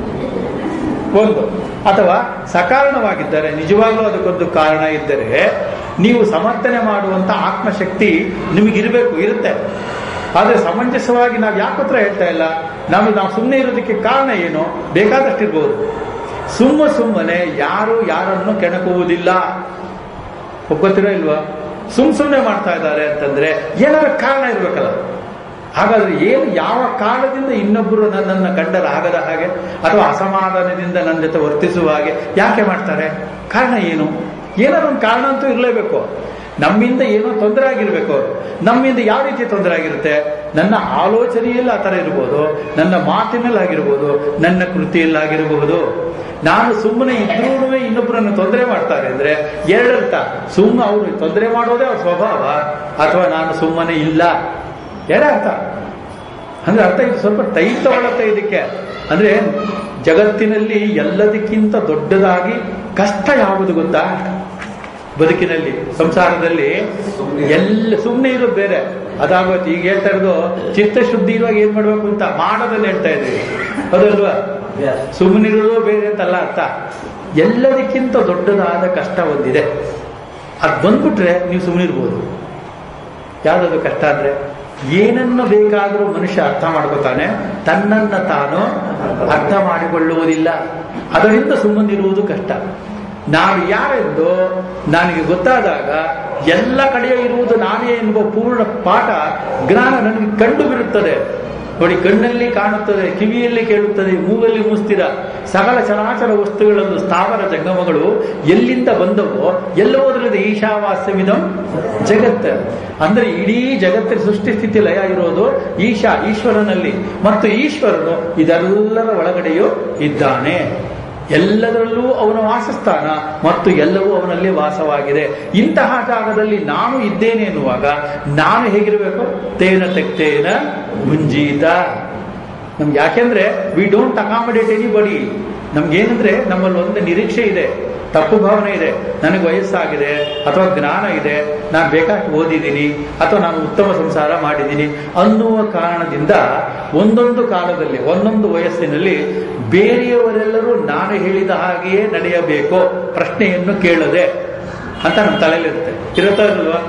ಒಂದು ಅಥವಾ ಸಕಾರಣವಾಗಿದ್ದರೆ ನಿಜವಾಗ್ಲೂ ಅದಕ್ಕೊಂದು ಕಾರಣ ಇದ್ದರೆ ನೀವು ಸಮರ್ಥನೆ ಮಾಡುವಂತ ಆತ್ಮಶಕ್ತಿ ನಿಮಗಿರಬೇಕು ಇರುತ್ತೆ ಆದರೆ ಸಮಂಜಸವಾಗಿ ನಾವು ಯಾಕತ್ರ ಹೇಳ್ತಾ ಇಲ್ಲ ನಮಗೆ ನಾವು ಸುಮ್ಮನೆ ಇರೋದಕ್ಕೆ ಕಾರಣ ಏನು ಬೇಕಾದಷ್ಟಿರ್ಬೋದು ಸುಮ್ಮ ಸುಮ್ಮನೆ ಯಾರು ಯಾರನ್ನು ಕೆಣಕುವುದಿಲ್ಲ ಒಪ್ಪತ್ತೀರೋ ಇಲ್ವಾ ಸುಮ್ ಸುಮ್ಮನೆ ಮಾಡ್ತಾ ಇದ್ದಾರೆ ಅಂತಂದ್ರೆ ಏನಾದ್ರು ಕಾರಣ ಇರ್ಬೇಕಲ್ಲ ಹಾಗಾದ್ರೆ ಏನು ಯಾವ ಕಾರಣದಿಂದ ಇನ್ನೊಬ್ಬರು ನನ್ನನ್ನು ಕಂಡರ ಆಗದ ಹಾಗೆ ಅಥವಾ ಅಸಮಾಧಾನದಿಂದ ನನ್ನ ಜೊತೆ ವರ್ತಿಸುವ ಹಾಗೆ ಯಾಕೆ ಮಾಡ್ತಾರೆ ಕಾರಣ ಏನು ಏನಾದ್ರು ಒಂದು ಕಾರಣ ಅಂತೂ ಇರಲೇಬೇಕು ನಮ್ಮಿಂದ ಏನೋ ತೊಂದರೆ ಆಗಿರ್ಬೇಕು ಅವರು ನಮ್ಮಿಂದ ಯಾವ ರೀತಿ ತೊಂದರೆ ಆಗಿರುತ್ತೆ ನನ್ನ ಆಲೋಚನೆಯಲ್ಲಿ ಆ ಥರ ಇರ್ಬೋದು ನನ್ನ ಮಾತಿನಲ್ಲಿ ಆಗಿರ್ಬೋದು ನನ್ನ ಕೃತಿಯಲ್ಲಿ ಆಗಿರಬಹುದು ನಾನು ಸುಮ್ಮನೆ ಇದ್ರೂ ಇನ್ನೊಬ್ಬರನ್ನು ತೊಂದರೆ ಮಾಡ್ತಾರೆ ಅಂದ್ರೆ ಎರಡರ್ಥ ಸುಮ್ಮನೆ ಅವರು ತೊಂದರೆ ಮಾಡೋದೇ ಅವ್ರ ಸ್ವಭಾವ ಅಥವಾ ನಾನು ಸುಮ್ಮನೆ ಇಲ್ಲ ಎರಡೇ ಅರ್ಥ ಅಂದ್ರೆ ಅರ್ಥ ಇದು ಸ್ವಲ್ಪ ಟೈಟ್ ತಗೊಳತ್ತೆ ಇದಕ್ಕೆ ಅಂದ್ರೆ ಜಗತ್ತಿನಲ್ಲಿ ಎಲ್ಲದಕ್ಕಿಂತ ದೊಡ್ಡದಾಗಿ ಕಷ್ಟ ಯಾವುದು ಗೊತ್ತಾ ಬದುಕಿನಲ್ಲಿ ಸಂಸಾರದಲ್ಲಿ ಎಲ್ಲ ಸುಮ್ಮನೆ ಇರೋದು ಬೇರೆ ಅದಾಗೋಯ್ತು ಈಗ ಹೇಳ್ತಾ ಇರೋದು ಚಿತ್ತಶುದ್ಧಿ ಇರುವಾಗ ಏನ್ ಮಾಡ್ಬೇಕು ಅಂತ ಮಾಡೋದನ್ನ ಹೇಳ್ತಾ ಇದ್ದೀವಿ ಹೌದಲ್ವಾ ಸುಮ್ಮನಿರೋದು ಬೇರೆ ಅಂತಲ್ಲ ಅರ್ಥ ಎಲ್ಲದಕ್ಕಿಂತ ದೊಡ್ಡದಾದ ಕಷ್ಟ ಒಂದಿದೆ ಅದು ಬಂದ್ಬಿಟ್ರೆ ನೀವು ಸುಮ್ಮನಿರ್ಬೋದು ಯಾವ್ದಾದ್ರು ಕಷ್ಟ ಅಂದ್ರೆ ಏನನ್ನು ಬೇಕಾದರೂ ಮನುಷ್ಯ ಅರ್ಥ ಮಾಡ್ಕೋತಾನೆ ತನ್ನನ್ನ ತಾನು ಅರ್ಥ ಮಾಡಿಕೊಳ್ಳುವುದಿಲ್ಲ ಅದರಿಂದ ಸುಮ್ಮನಿರುವುದು ಕಷ್ಟ ನಾನು ಯಾರೆಂದು ನನಗೆ ಗೊತ್ತಾದಾಗ ಎಲ್ಲ ಕಡೆಯೂ ಇರುವುದು ನಾನೇ ಎನ್ನುವ ಪೂರ್ಣ ಪಾಠ ಜ್ಞಾನ ನನಗೆ ಕಂಡು ಬಿಡುತ್ತದೆ ನೋಡಿ ಕಣ್ಣಲ್ಲಿ ಕಾಣುತ್ತದೆ ಕಿವಿಯಲ್ಲಿ ಕೇಳುತ್ತದೆ ಮೂಗಲ್ಲಿ ಮುಸ್ತಿರ ಸಕಲ ಚರಾಚರ ವಸ್ತುಗಳನ್ನು ಸ್ಥಾವರ ಜಂಗಮಗಳು ಎಲ್ಲಿಂದ ಬಂದವೋ ಎಲ್ಲೋದ್ರಿಂದ ಈಶಾವಾಸ್ಯವಿದಂ ಜಗತ್ ಅಂದ್ರೆ ಇಡೀ ಜಗತ್ತಿನ ಸೃಷ್ಟಿ ಸ್ಥಿತಿ ಲಯ ಇರೋದು ಈಶಾ ಈಶ್ವರನಲ್ಲಿ ಮತ್ತು ಈಶ್ವರನು ಇದೆಲ್ಲರ ಒಳಗಡೆಯೂ ಇದ್ದಾನೆ ಎಲ್ಲದರಲ್ಲೂ ಅವನ ವಾಸಸ್ಥಾನ ಮತ್ತು ಎಲ್ಲವೂ ಅವನಲ್ಲಿ ವಾಸವಾಗಿದೆ ಇಂತಹ ಜಾಗದಲ್ಲಿ ನಾನು ಇದ್ದೇನೆ ಎನ್ನುವಾಗ ನಾನು ಹೇಗಿರಬೇಕು ತೇನ ತೆಕ್ತೇನ ಮುಂಜೀತ ನಮ್ಗೆ ಯಾಕೆಂದ್ರೆ ವಿ ಡೋಂಟ್ ಅಕಾಮಡೇಟ್ ಎನಿ ಬಡಿ ನಮ್ಗೇನಂದ್ರೆ ನಮ್ಮಲ್ಲಿ ಒಂದು ನಿರೀಕ್ಷೆ ಇದೆ ತಪ್ಪು ಭಾವನೆ ಇದೆ ನನಗೆ ವಯಸ್ಸಾಗಿದೆ ಅಥವಾ ಜ್ಞಾನ ಇದೆ ನಾನು ಬೇಕಾಗಿ ಓದಿದ್ದೀನಿ ಅಥವಾ ನಾನು ಉತ್ತಮ ಸಂಸಾರ ಮಾಡಿದ್ದೀನಿ ಅನ್ನುವ ಕಾರಣದಿಂದ ಒಂದೊಂದು ಕಾಲದಲ್ಲಿ ಒಂದೊಂದು ವಯಸ್ಸಿನಲ್ಲಿ ಬೇರೆಯವರೆಲ್ಲರೂ ನಾನು ಹೇಳಿದ ಹಾಗೆಯೇ ನಡೆಯಬೇಕು ಪ್ರಶ್ನೆಯನ್ನು ಕೇಳದೆ ಅಂತ ನಮ್ಮ ತಲೆಯಲ್ಲಿರುತ್ತೆ ಇರುತ್ತಾ ಇರಲ್ವಾ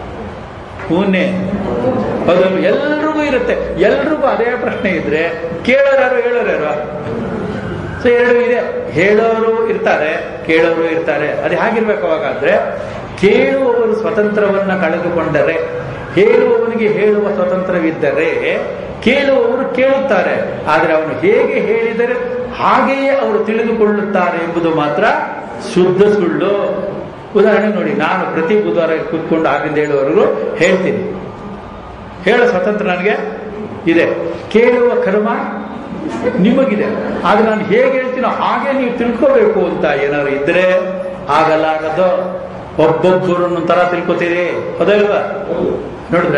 ಹೂನೆ ಹೌದಲ್ವ ಎಲ್ರಿಗೂ ಇರುತ್ತೆ ಎಲ್ರಿಗೂ ಅದೇ ಪ್ರಶ್ನೆ ಇದ್ರೆ ಕೇಳೋರ್ಯಾರು ಹೇಳೋರ್ಯಾರು ಸೊ ಎರಡು ಇದೆ ಹೇಳೋರು ಇರ್ತಾರೆ ಕೇಳೋರು ಇರ್ತಾರೆ ಅದು ಹೇಗಿರ್ಬೇಕು ಅವಾಗ ಅಂದ್ರೆ ಕೇಳುವವರು ಸ್ವತಂತ್ರವನ್ನ ಕಳೆದುಕೊಂಡರೆ ಹೇಳುವವನಿಗೆ ಹೇಳುವ ಸ್ವತಂತ್ರವಿದ್ದರೆ ಕೇಳುವವರು ಕೇಳುತ್ತಾರೆ ಆದರೆ ಅವನು ಹೇಗೆ ಹೇಳಿದರೆ ಹಾಗೆಯೇ ಅವರು ತಿಳಿದುಕೊಳ್ಳುತ್ತಾರೆ ಎಂಬುದು ಮಾತ್ರ ಶುದ್ಧ ಸುಳ್ಳು ಉದಾಹರಣೆ ನೋಡಿ ನಾನು ಪ್ರತಿ ಬುಧವಾರ ಕೂತ್ಕೊಂಡು ಆರಿಂದ ಹೇಳುವವರೆಗೂ ಹೇಳ್ತೀನಿ ಹೇಳೋ ಸ್ವತಂತ್ರ ನನಗೆ ಇದೆ ಕೇಳುವ ಕರ್ಮ ನಿಮಗಿದೆ ಆದ್ರೆ ನಾನು ಹೇಗೆ ಹೇಳ್ತೀನೋ ಹಾಗೆ ನೀವು ತಿಳ್ಕೋಬೇಕು ಅಂತ ಏನಾದ್ರು ಇದ್ರೆ ಆಗಲಾಗದು ಒಬ್ಬೊಬ್ಬರನ್ನು ತರ ತಿಳ್ಕೊತೀರಿ ಹೌದಲ್ವಾ ನೋಡಿದ್ರ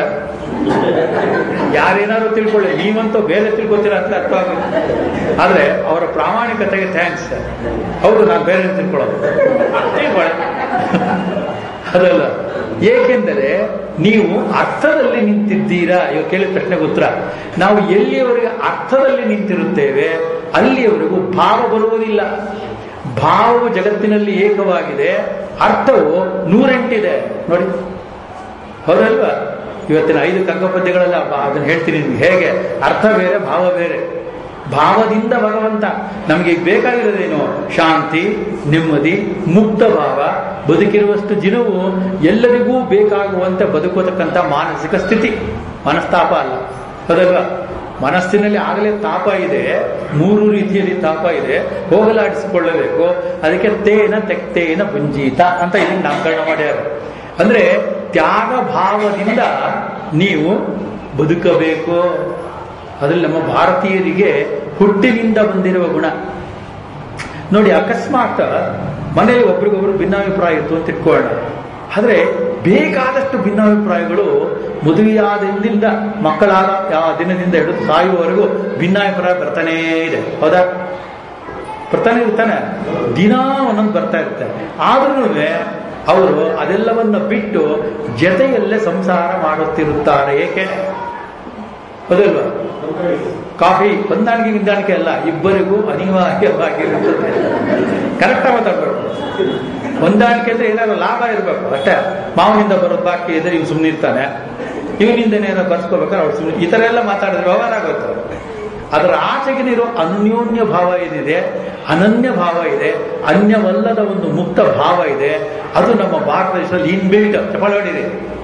ಯಾರೇನಾದ್ರು ತಿಳ್ಕೊಳ್ಳಿ ನೀವಂತೂ ಬೇರೆ ತಿಳ್ಕೊತೀರಾ ಅಂತ ಅರ್ಥ ಆಗುತ್ತೆ ಆದ್ರೆ ಅವರ ಪ್ರಾಮಾಣಿಕತೆಗೆ ಥ್ಯಾಂಕ್ಸ್ ಹೌದು ನಾನು ಬೇರೆ ತಿಳ್ಕೊಳ್ಳೋದು ತಿಳ್ಕೊಳ್ಳಿ ಅದಲ್ಲ ಏಕೆಂದರೆ ನೀವು ಅರ್ಥದಲ್ಲಿ ನಿಂತಿದ್ದೀರಾ ಇವಾಗ ಕೇಳಿದ ಪ್ರಶ್ನೆಗೆ ಉತ್ತರ ನಾವು ಎಲ್ಲಿಯವರೆಗೆ ಅರ್ಥದಲ್ಲಿ ನಿಂತಿರುತ್ತೇವೆ ಅಲ್ಲಿಯವರೆಗೂ ಭಾವ ಬರುವುದಿಲ್ಲ ಭಾವವು ಜಗತ್ತಿನಲ್ಲಿ ಏಕವಾಗಿದೆ ಅರ್ಥವು ನೂರೆಂಟಿದೆ ನೋಡಿ ಹೌದಲ್ವಾ ಇವತ್ತಿನ ಐದು ಕಗ್ಗಪದ್ಯಗಳೆಲ್ಲ ಬ- ಅದನ್ನ ಹೇಳ್ತೀನಿ ನಿಮ್ಗೆ ಹೇಗೆ ಅರ್ಥ ಬೇರೆ ಭಾವ ಬೇರೆ ಭಾವದಿಂದ ಭಗವಂತ ನಮಗೆ ಈಗ ಬೇಕಾಗಿರೋದೇನು ಶಾಂತಿ ನೆಮ್ಮದಿ ಮುಕ್ತ ಭಾವ ಬದುಕಿರುವಷ್ಟು ದಿನವೂ ಎಲ್ಲರಿಗೂ ಬೇಕಾಗುವಂತೆ ಬದುಕತಕ್ಕಂಥ ಮಾನಸಿಕ ಸ್ಥಿತಿ ಮನಸ್ತಾಪ ಅಲ್ಲ ಹೌದಲ್ವಾ ಮನಸ್ಸಿನಲ್ಲಿ ಆಗಲೇ ತಾಪ ಇದೆ ಮೂರು ರೀತಿಯಲ್ಲಿ ತಾಪ ಇದೆ ಹೋಗಲಾಡಿಸಿಕೊಳ್ಳಬೇಕು ಅದಕ್ಕೆ ತೇನ ತೆಕ್ತೇನ ಪುಂಜೀತ ಅಂತ ಇದನ್ನು ನಾಮಕರಣ ಮಾಡ್ಯಾರ ಅಂದ್ರೆ ತ್ಯಾಗ ಭಾವದಿಂದ ನೀವು ಬದುಕಬೇಕು ಅದ್ರಲ್ಲಿ ನಮ್ಮ ಭಾರತೀಯರಿಗೆ ಹುಟ್ಟಿನಿಂದ ಬಂದಿರುವ ಗುಣ ನೋಡಿ ಅಕಸ್ಮಾತ್ ಮನೆಯಲ್ಲಿ ಒಬ್ರಿಗೊಬ್ರು ಭಿನ್ನಾಭಿಪ್ರಾಯ ಇತ್ತು ಅಂತ ಇಟ್ಕೊಳ್ಳೋಣ ಆದ್ರೆ ಬೇಕಾದಷ್ಟು ಭಿನ್ನಾಭಿಪ್ರಾಯಗಳು ಮದುವೆಯಾದಿಂದ ಮಕ್ಕಳಾದ ಯಾವ ದಿನದಿಂದ ಹಿಡಿದು ಸಾಯುವವರೆಗೂ ಭಿನ್ನಾಭಿಪ್ರಾಯ ಬರ್ತಾನೇ ಇದೆ ಹೌದಾ ಬರ್ತಾನೆ ಇರ್ತಾನೆ ದಿನಾ ಒಂದೊಂದು ಬರ್ತಾ ಇರ್ತಾರೆ ಆದ್ರೂ ಅವರು ಅದೆಲ್ಲವನ್ನ ಬಿಟ್ಟು ಜೊತೆಯಲ್ಲೇ ಸಂಸಾರ ಮಾಡುತ್ತಿರುತ್ತಾರೆ ಏಕೆ ಹೌದಲ್ವಾ ಕಾಫಿ ಹೊಂದಾಣಿಕೆ ನಿಂದಾಣಿಕೆ ಅಲ್ಲ ಇಬ್ಬರಿಗೂ ಅನಿವಾರ್ಯವಾಗಿರುತ್ತದೆ ಕರೆಕ್ಟ್ ಮಾತಾಡ್ಬೇಕು ಹೊಂದಾಣಿಕೆ ಅಂದ್ರೆ ಏನಾದ್ರು ಲಾಭ ಇರಬೇಕು ಅಷ್ಟೇ ಮಾವನಿಂದ ಬರೋದು ಬಾಕಿ ಇದ್ರೆ ಇವ್ ಸುಮ್ಮನೆ ಇರ್ತಾನೆ ಇವನಿಂದ ಏನಾದ್ರು ಬರ್ಸ್ಕೋಬೇಕಾದ್ರೆ ಅವ್ರು ಸುಮ್ಮನೆ ಈ ತರ ಎಲ್ಲ ಮಾತಾಡಿದ್ರೆ ವ್ಯವಹಾರ ಆಗುತ್ತೆ ಅದರ ಆಚೆಗಿನಿರೋ ಅನ್ಯೋನ್ಯ ಭಾವ ಏನಿದೆ ಅನನ್ಯ ಭಾವ ಇದೆ ಅನ್ಯವಲ್ಲದ ಒಂದು ಮುಕ್ತ ಭಾವ ಇದೆ ಅದು ನಮ್ಮ ಭಾರತ ದೇಶದಲ್ಲಿ ಇನ್ಬಿಲ್ಟ್ ಚಪಾಳಿ ಹೊಡೀರಿ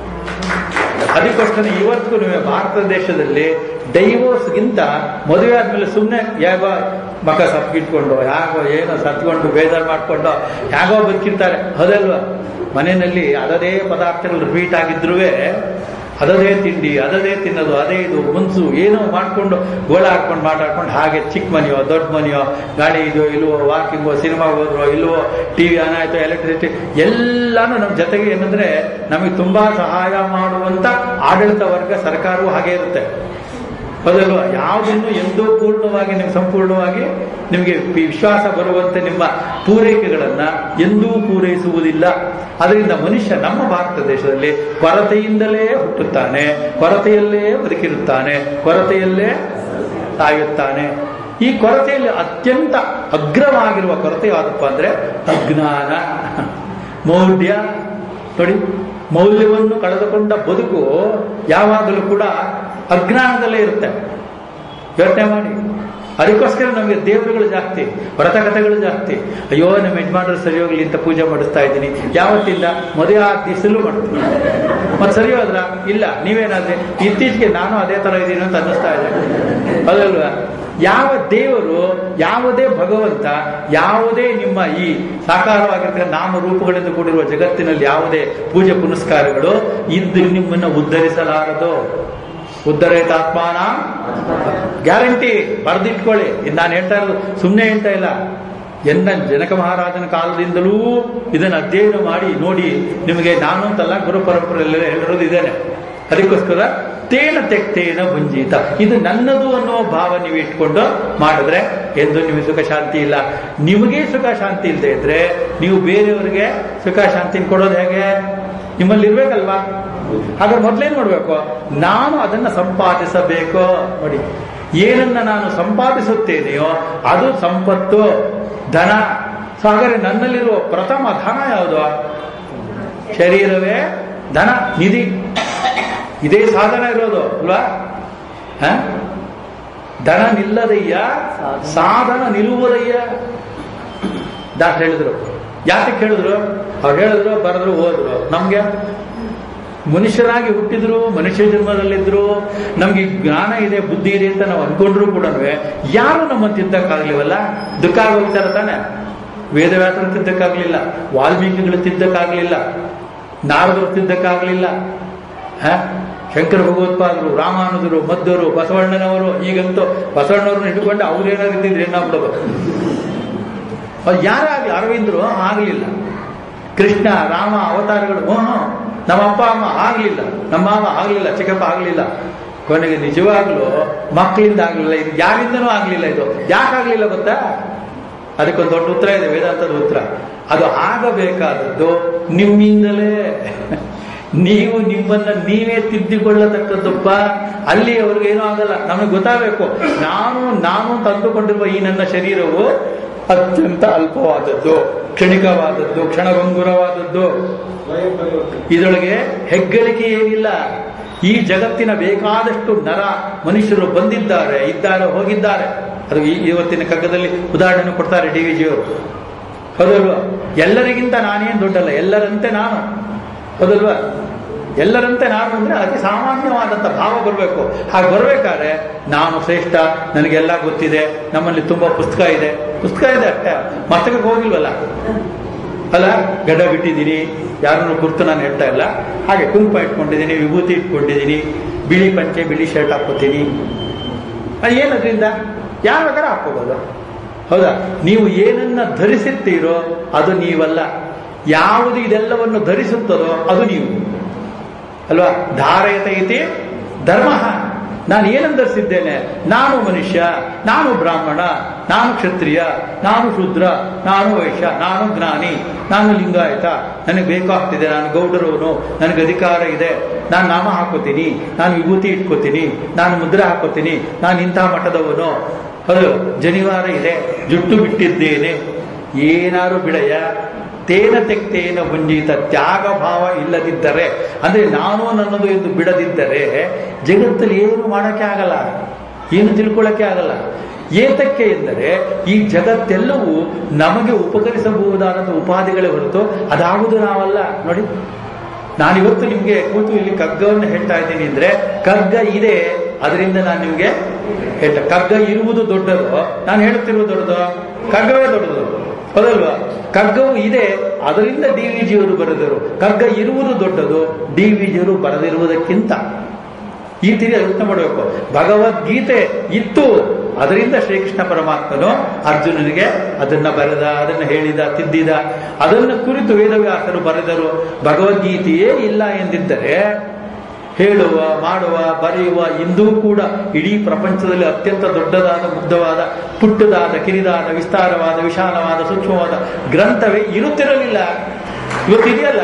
ಅದಕ್ಕೋಸ್ಕರ ಇವತ್ತಿಗೂ ಭಾರತ ದೇಶದಲ್ಲಿ ಡೈವೋರ್ಸ್ಗಿಂತ ಮದುವೆ ಆದ್ಮೇಲೆ ಸುಮ್ಮನೆ ಯಾಗೋ ಮಕ ಸಪ್ಪಿಟ್ಕೊಂಡು ಯಾಗೋ ಏನೋ ಸತ್ಕೊಂಡು ಬೇಜಾರು ಮಾಡ್ಕೊಂಡು ಯಾಗೋ ಬದುಕಿರ್ತಾರೆ ಅದಲ್ವಾ ಮನೆಯಲ್ಲಿ ಅದದೇ ಪದಾರ್ಥಗಳು ರಿಪೀಟ್ ಆಗಿದ್ರೂ ಅದದೇ ತಿಂಡಿ ಅದದೇ ತಿನ್ನೋದು ಅದೇ ಇದು ಮುನ್ಸು ಏನೋ ಮಾಡ್ಕೊಂಡು ಗೋಳ ಹಾಕೊಂಡು ಮಾತಾಡ್ಕೊಂಡು ಹಾಗೆ ಚಿಕ್ಕ ಮನೆಯೋ ದೊಡ್ಡ ಮನೆಯೋ ಗಾಡಿ ಇದೋ ಇಲ್ವೋ ವಾಕಿಂಗೋ ಸಿನಿಮಾಗೆ ಹೋದ್ರೋ ಇಲ್ವೋ ಟಿವಿ ಆನ್ ಆಯ್ತು ಎಲೆಕ್ಟ್ರಿಸಿಟಿ ಎಲ್ಲಾನು ನಮ್ಮ ಜೊತೆಗೆ ಏನಂದ್ರೆ ನಮಗೆ ತುಂಬಾ ಸಹಾಯ ಮಾಡುವಂತ ಆಡಳಿತ ವರ್ಗ ಸರ್ಕಾರವೂ ಹಾಗೆ ಇರುತ್ತೆ ಹೌದಲ್ವಾ ಯಾವುದನ್ನು ಎಂದೂ ಪೂರ್ಣವಾಗಿ ನಿಮ್ಗೆ ಸಂಪೂರ್ಣವಾಗಿ ನಿಮಗೆ ವಿಶ್ವಾಸ ಬರುವಂತೆ ನಿಮ್ಮ ಪೂರೈಕೆಗಳನ್ನ ಎಂದೂ ಪೂರೈಸುವುದಿಲ್ಲ ಅದರಿಂದ ಮನುಷ್ಯ ನಮ್ಮ ಭಾರತ ದೇಶದಲ್ಲಿ ಕೊರತೆಯಿಂದಲೇ ಹುಟ್ಟುತ್ತಾನೆ ಕೊರತೆಯಲ್ಲೇ ಬದುಕಿರುತ್ತಾನೆ ಕೊರತೆಯಲ್ಲೇ ಸಾಯುತ್ತಾನೆ ಈ ಕೊರತೆಯಲ್ಲಿ ಅತ್ಯಂತ ಅಗ್ರವಾಗಿರುವ ಕೊರತೆ ಯಾವುದಪ್ಪ ಅಂದ್ರೆ ಅಜ್ಞಾನ ಮೌಢ್ಯ ನೋಡಿ ಮೌಲ್ಯವನ್ನು ಕಳೆದುಕೊಂಡ ಬದುಕು ಯಾವಾಗಲೂ ಕೂಡ ಅಜ್ಞಾನದಲ್ಲೇ ಇರುತ್ತೆ ಯೋಚನೆ ಮಾಡಿ ಅದಕ್ಕೋಸ್ಕರ ನಮಗೆ ದೇವರುಗಳು ಜಾಸ್ತಿ ವ್ರತಕಥೆಗಳು ಜಾಸ್ತಿ ಅಯ್ಯೋ ನಮ್ಮ ಯಜಮಾನರು ಸರಿ ಹೋಗ್ಲಿ ಅಂತ ಪೂಜೆ ಮಾಡಿಸ್ತಾ ಇದ್ದೀನಿ ಯಾವತ್ತಿಂದ ಮದುವೆ ಆ ದಿವಸಲ್ಲೂ ಮಾಡ್ತೀನಿ ಮತ್ತೆ ಸರಿ ಹೋದ್ರ ಇಲ್ಲ ನೀವೇನಾದ್ರೆ ಇತ್ತೀಚೆಗೆ ನಾನು ಅದೇ ತರ ಇದ್ದೀನಿ ಅಂತ ಅನ್ನಿಸ್ತಾ ಇದೆ ಅದಲ್ವಾ ಯಾವ ದೇವರು ಯಾವುದೇ ಭಗವಂತ ಯಾವುದೇ ನಿಮ್ಮ ಈ ಸಾಕಾರವಾಗಿರ್ತಕ್ಕಂಥ ನಾಮರೂಪಗಳಿಂದ ಕೂಡಿರುವ ಜಗತ್ತಿನಲ್ಲಿ ಯಾವುದೇ ಪೂಜೆ ಪುನಸ್ಕಾರಗಳು ಇಂದು ನಿಮ್ಮನ್ನು ಉದ್ಧರಿಸಲಾರದು ಉದ್ಧರೇತಾತ್ಮಾನ ಗ್ಯಾರಂಟಿ ಬರೆದಿಟ್ಕೊಳ್ಳಿ ಇದು ನಾನು ಹೇಳ್ತಾ ಇರೋದು ಸುಮ್ಮನೆ ಹೇಳ್ತಾ ಇಲ್ಲ ಎನ್ನ ಜನಕ ಮಹಾರಾಜನ ಕಾಲದಿಂದಲೂ ಇದನ್ನು ಅಧ್ಯಯನ ಮಾಡಿ ನೋಡಿ ನಿಮಗೆ ನಾನು ಅಂತಲ್ಲ ಗುರು ಪರಂಪರೆಯಲ್ಲ ಹೇಳಿರೋದು ಇದೇನೆ ಅದಕ್ಕೋಸ್ಕರ ತೇನ ತೆಕ್ತೇನ ಭುಂಜಿತ ಇದು ನನ್ನದು ಅನ್ನೋ ಭಾವ ನೀವು ಇಟ್ಕೊಂಡು ಮಾಡಿದ್ರೆ ಎಂದು ನಿಮಗೆ ಸುಖ ಶಾಂತಿ ಇಲ್ಲ ನಿಮಗೆ ಸುಖ ಶಾಂತಿ ಇಲ್ಲದೆ ಇದ್ರೆ ನೀವು ಬೇರೆಯವರಿಗೆ ಸುಖ ಶಾಂತಿ ಕೊಡೋದು ಹೇಗೆ ನಿಮ್ಮಲ್ಲಿ ಇರ್ಬೇಕಲ್ವಾ ಹಾಗಾದ್ರೆ ಮೊದ್ಲೇನ್ ಮಾಡ್ಬೇಕು ನಾನು ಅದನ್ನ ಸಂಪಾದಿಸಬೇಕು ನೋಡಿ ಏನನ್ನ ನಾನು ಸಂಪಾದಿಸುತ್ತೇನೆಯೋ ಅದು ಸಂಪತ್ತು ಧನ ಸೊ ಹಾಗಾದ್ರೆ ನನ್ನಲ್ಲಿರುವ ಪ್ರಥಮ ಧನ ಯಾವುದು ಶರೀರವೇ ಧನ ನಿಧಿ ಇದೇ ಸಾಧನ ಇರೋದು ಅಲ್ವಾ ಹ? ಧನ ನಿಲ್ಲದಯ್ಯ ಸಾಧನ ನಿಲ್ಲುವುದಯ್ಯ ದಾಸ್ ಹೇಳಿದ್ರು ಯಾಕೆ ಹೇಳಿದ್ರು ಅವ್ರು ಹೇಳಿದ್ರು ಬರೆದ್ರು ಹೋದ್ರು ನಮ್ಗೆ ಮನುಷ್ಯರಾಗಿ ಹುಟ್ಟಿದ್ರು ಮನುಷ್ಯ ಜನ್ಮದಲ್ಲಿದ್ರು ನಮ್ಗೆ ಜ್ಞಾನ ಇದೆ ಬುದ್ಧಿ ಇದೆ ಅಂತ ನಾವು ಅನ್ಕೊಂಡ್ರು ಕೂಡ ಯಾರು ನಮ್ಮ ತಿದ್ದಕ್ಕಾಗ್ಲಿವಲ್ಲ ದುಃಖ ಆಗೋಗ್ತಾರ ತಾನೆ ವೇದವ್ಯಾಸರು ತಿದ್ದಕ್ಕಾಗ್ಲಿಲ್ಲ ವಾಲ್ಮೀಕಿಗಳು ತಿದ್ದಕ್ಕಾಗ್ಲಿಲ್ಲ ನಾರದರು ತಿದ್ದಕ್ಕಾಗ್ಲಿಲ್ಲ ಹ ಶಂಕರ ಭಗವತ್ಪಾದರು ರಾಮಾನುಜರು ಮದ್ದರು ಬಸವಣ್ಣನವರು ಈಗಂತೂ ಬಸವಣ್ಣವ್ರನ್ನ ಇಟ್ಕೊಂಡು ಅವ್ರೇನಾದ್ರು ಇದ್ದಿದ್ರೆ ಏನಾಗ್ಬಿಡೋದು ಅವ್ರು ಯಾರಾಗ್ಲಿ ಅರವಿಂದರು ಆಗ್ಲಿಲ್ಲ ಕೃಷ್ಣ ರಾಮ ಅವತಾರಗಳು ಹ್ಞೂ ನಮ್ಮ ಅಪ್ಪ ಅಮ್ಮ ಆಗ್ಲಿಲ್ಲ ನಮ್ಮ ಮಾವ ಆಗ್ಲಿಲ್ಲ ಚಿಕ್ಕಪ್ಪ ಆಗ್ಲಿಲ್ಲ ಕೊನೆಗೆ ನಿಜವಾಗ್ಲೂ ಮಕ್ಕಳಿಂದ ಆಗ್ಲಿಲ್ಲ ಇದು ಯಾರಿಂದನೂ ಆಗ್ಲಿಲ್ಲ ಇದು ಯಾಕಾಗ್ಲಿಲ್ಲ ಗೊತ್ತಾ ಅದಕ್ಕೊಂದು ದೊಡ್ಡ ಉತ್ತರ ಇದೆ ವೇದಾಂತದ ಉತ್ತರ ಅದು ಆಗಬೇಕಾದದ್ದು ನಿಮ್ಮಿಂದಲೇ ನೀವು ನಿಮ್ಮನ್ನ ನೀವೇ ತಿದ್ದಿಕೊಳ್ಳತಕ್ಕದ್ದಪ್ಪ ಅಲ್ಲಿ ಅವ್ರಿಗೆ ಏನೂ ಆಗಲ್ಲ ನಮಗೆ ಗೊತ್ತಾಗಬೇಕು ನಾನು ನಾನು ತಂದುಕೊಂಡಿರುವ ಈ ನನ್ನ ಶರೀರವು ಅತ್ಯಂತ ಅಲ್ಪವಾದದ್ದು ಕ್ಷಣಿಕವಾದದ್ದು ಕ್ಷಣಭಂಗುರವಾದದ್ದು ಇದರೊಳಗೆ ಹೆಗ್ಗಳಿಕೆ ಏನಿಲ್ಲ ಈ ಜಗತ್ತಿನ ಬೇಕಾದಷ್ಟು ನರ ಮನುಷ್ಯರು ಬಂದಿದ್ದಾರೆ ಇದ್ದಾರೆ ಹೋಗಿದ್ದಾರೆ ಅದು ಈ ಇವತ್ತಿನ ಕಗ್ಗದಲ್ಲಿ ಉದಾಹರಣೆ ಕೊಡ್ತಾರೆ ಡಿ ವಿ ಜಿಯವರು ಹೌದಲ್ವಾ ಎಲ್ಲರಿಗಿಂತ ನಾನೇನು ದೊಡ್ಡಲ್ಲ ಎಲ್ಲರಂತೆ ನಾನು ಹೌದಲ್ವಾ ಎಲ್ಲರಂತೆ ನಾನು ಅಂದ್ರೆ ಅತಿ ಸಾಮಾನ್ಯವಾದಂಥ ಭಾವ ಬರಬೇಕು ಹಾಗೆ ಬರಬೇಕಾದ್ರೆ ನಾನು ಶ್ರೇಷ್ಠ ನನಗೆಲ್ಲ ಗೊತ್ತಿದೆ ನಮ್ಮಲ್ಲಿ ತುಂಬಾ ಪುಸ್ತಕ ಇದೆ ಪುಸ್ತಕ ಇದೆ ಅಷ್ಟೇ ಮಸ್ತಕಕ್ಕೆ ಹೋಗಿಲ್ವಲ್ಲ ಅಲ್ಲ ಗಡ್ಡ ಬಿಟ್ಟಿದ್ದೀನಿ ಯಾರನ್ನು ಗುರ್ತು ನಾನು ಹೇಳ್ತಾ ಇಲ್ಲ ಹಾಗೆ ಕುಂಕುಮ ಇಟ್ಕೊಂಡಿದ್ದೀನಿ ವಿಭೂತಿ ಇಟ್ಕೊಂಡಿದ್ದೀನಿ ಬಿಳಿ ಪಂಚೆ ಬಿಳಿ ಶರ್ಟ್ ಹಾಕೋತೀನಿ ಅದು ಏನದ್ರಿಂದ ಯಾರ ಬೇಕಾದ್ರೆ ಹಾಕೋಬೋದು ಹೌದಾ ನೀವು ಏನನ್ನ ಧರಿಸುತ್ತೀರೋ ಅದು ನೀವಲ್ಲ ಯಾವುದು ಇದೆಲ್ಲವನ್ನು ಧರಿಸುತ್ತದೋ ಅದು ನೀವು ಅಲ್ವಾ ಧಾರಯತ ಇತಿ ಧರ್ಮ ನಾನು ಏನನ್ನು ಧರಿಸಿದ್ದೇನೆ ನಾನು ಮನುಷ್ಯ ನಾನು ಬ್ರಾಹ್ಮಣ ನಾನು ಕ್ಷತ್ರಿಯ ನಾನು ಶೂದ್ರ ನಾನು ವೈಶ್ಯ ನಾನು ಜ್ಞಾನಿ ನಾನು ಲಿಂಗಾಯತ ನನಗೆ ಬೇಕಾಗ್ತಿದೆ ನಾನು ಗೌಡರವನು ನನಗೆ ಅಧಿಕಾರ ಇದೆ ನಾನು ನಾಮ ಹಾಕೋತೀನಿ ನಾನು ವಿಭೂತಿ ಇಟ್ಕೋತೀನಿ ನಾನು ಮುದ್ರೆ ಹಾಕೋತೀನಿ ನಾನು ಇಂಥ ಮಠದವನು ಹೌದು ಜನಿವಾರ ಇದೆ ಜುಟ್ಟು ಬಿಟ್ಟಿದ್ದೇನೆ ಏನಾರು ಬಿಡಯ್ಯ ತೇನ ತೆಕ್ತೇನ ಮುಂಜಿತ ತ್ಯಾಗ ಭಾವ ಇಲ್ಲದಿದ್ದರೆ ಅಂದ್ರೆ ನಾನು ನನ್ನದು ಎಂದು ಬಿಡದಿದ್ದರೆ ಜಗತ್ತಲ್ಲಿ ಏನು ಮಾಡಕ್ಕೆ ಆಗಲ್ಲ ಏನು ತಿಳ್ಕೊಳ್ಳಕ್ಕೆ ಆಗಲ್ಲ ಏತಕ್ಕೆ ಎಂದರೆ ಈ ಜಗತ್ತೆಲ್ಲವೂ ನಮಗೆ ಉಪಕರಿಸಬಹುದಾದ ಉಪಾಧಿಗಳೇ ಹೊರತು ಅದಾವುದು ನಾವಲ್ಲ ನೋಡಿ ನಾನಿವತ್ತು ನಿಮ್ಗೆ ಕೂತು ಇಲ್ಲಿ ಕಗ್ಗವನ್ನು ಹೇಳ್ತಾ ಇದ್ದೀನಿ ಅಂದ್ರೆ ಕಗ್ಗ ಇದೆ ಅದರಿಂದ ನಾನು ನಿಮ್ಗೆ ಹೇಳ್ತ ಕಗ್ಗ ಇರುವುದು ದೊಡ್ಡದು ನಾನು ಹೇಳುತ್ತಿರುವುದು ದೊಡ್ಡದು ಕಗ್ಗವೇ ದೊಡ್ಡದು ಹೌದಲ್ವಾ ಕಗ್ಗವು ಇದೆ ಅದರಿಂದ ಡಿ ವಿ ಜಿಯವರು ಬರೆದರು ಕಗ್ಗ ಇರುವುದು ದೊಡ್ಡದು ಡಿ ವಿ ಜಿಯವರು ಬರೆದಿರುವುದಕ್ಕಿಂತ ಈ ರೀತಿ ಯೋಚನೆ ಮಾಡಬೇಕು ಭಗವದ್ಗೀತೆ ಇತ್ತು ಅದರಿಂದ ಶ್ರೀಕೃಷ್ಣ ಪರಮಾತ್ಮನು ಅರ್ಜುನನಿಗೆ ಅದನ್ನ ಬರೆದ ಅದನ್ನ ಹೇಳಿದ ತಿದ್ದಿದ ಅದನ್ನು ಕುರಿತು ವೇದವ್ಯಾಸರು ಬರೆದರು ಭಗವದ್ಗೀತೆಯೇ ಇಲ್ಲ ಎಂದಿದ್ದರೆ ಹೇಳುವ ಮಾಡುವ ಬರೆಯುವ ಇಂದೂ ಕೂಡ ಇಡೀ ಪ್ರಪಂಚದಲ್ಲಿ ಅತ್ಯಂತ ದೊಡ್ಡದಾದ ಮುಗ್ಧವಾದ ಪುಟ್ಟದಾದ ಕಿರಿದಾದ ವಿಸ್ತಾರವಾದ ವಿಶಾಲವಾದ ಸೂಕ್ಷ್ಮವಾದ ಗ್ರಂಥವೇ ಇರುತ್ತಿರಲಿಲ್ಲ ಇವತ್ತಿದೆಯಲ್ಲ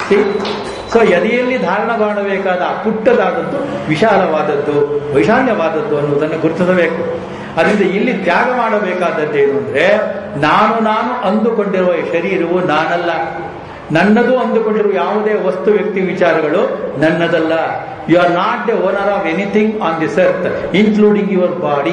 ಸೊ ಎದೆಯಲ್ಲಿ ಧಾರಣ ಮಾಡಬೇಕಾದ ಆ ಪುಟ್ಟದಾದದ್ದು ವಿಶಾಲವಾದದ್ದು ವೈಶಾಲ್ಯವಾದದ್ದು ಅನ್ನುವುದನ್ನು ಗುರುತಿಸಬೇಕು ಅದರಿಂದ ಇಲ್ಲಿ ತ್ಯಾಗ ಮಾಡಬೇಕಾದದ್ದೇನು ಅಂದ್ರೆ ನಾನು ನಾನು ಅಂದುಕೊಂಡಿರುವ ಈ ಶರೀರವು ನಾನಲ್ಲ ನನ್ನದು ಅಂದುಕೊಂಡಿರುವ ಯಾವುದೇ ವಸ್ತು ವ್ಯಕ್ತಿ ವಿಚಾರಗಳು ನನ್ನದಲ್ಲ you are not the owner of anything on this earth including your body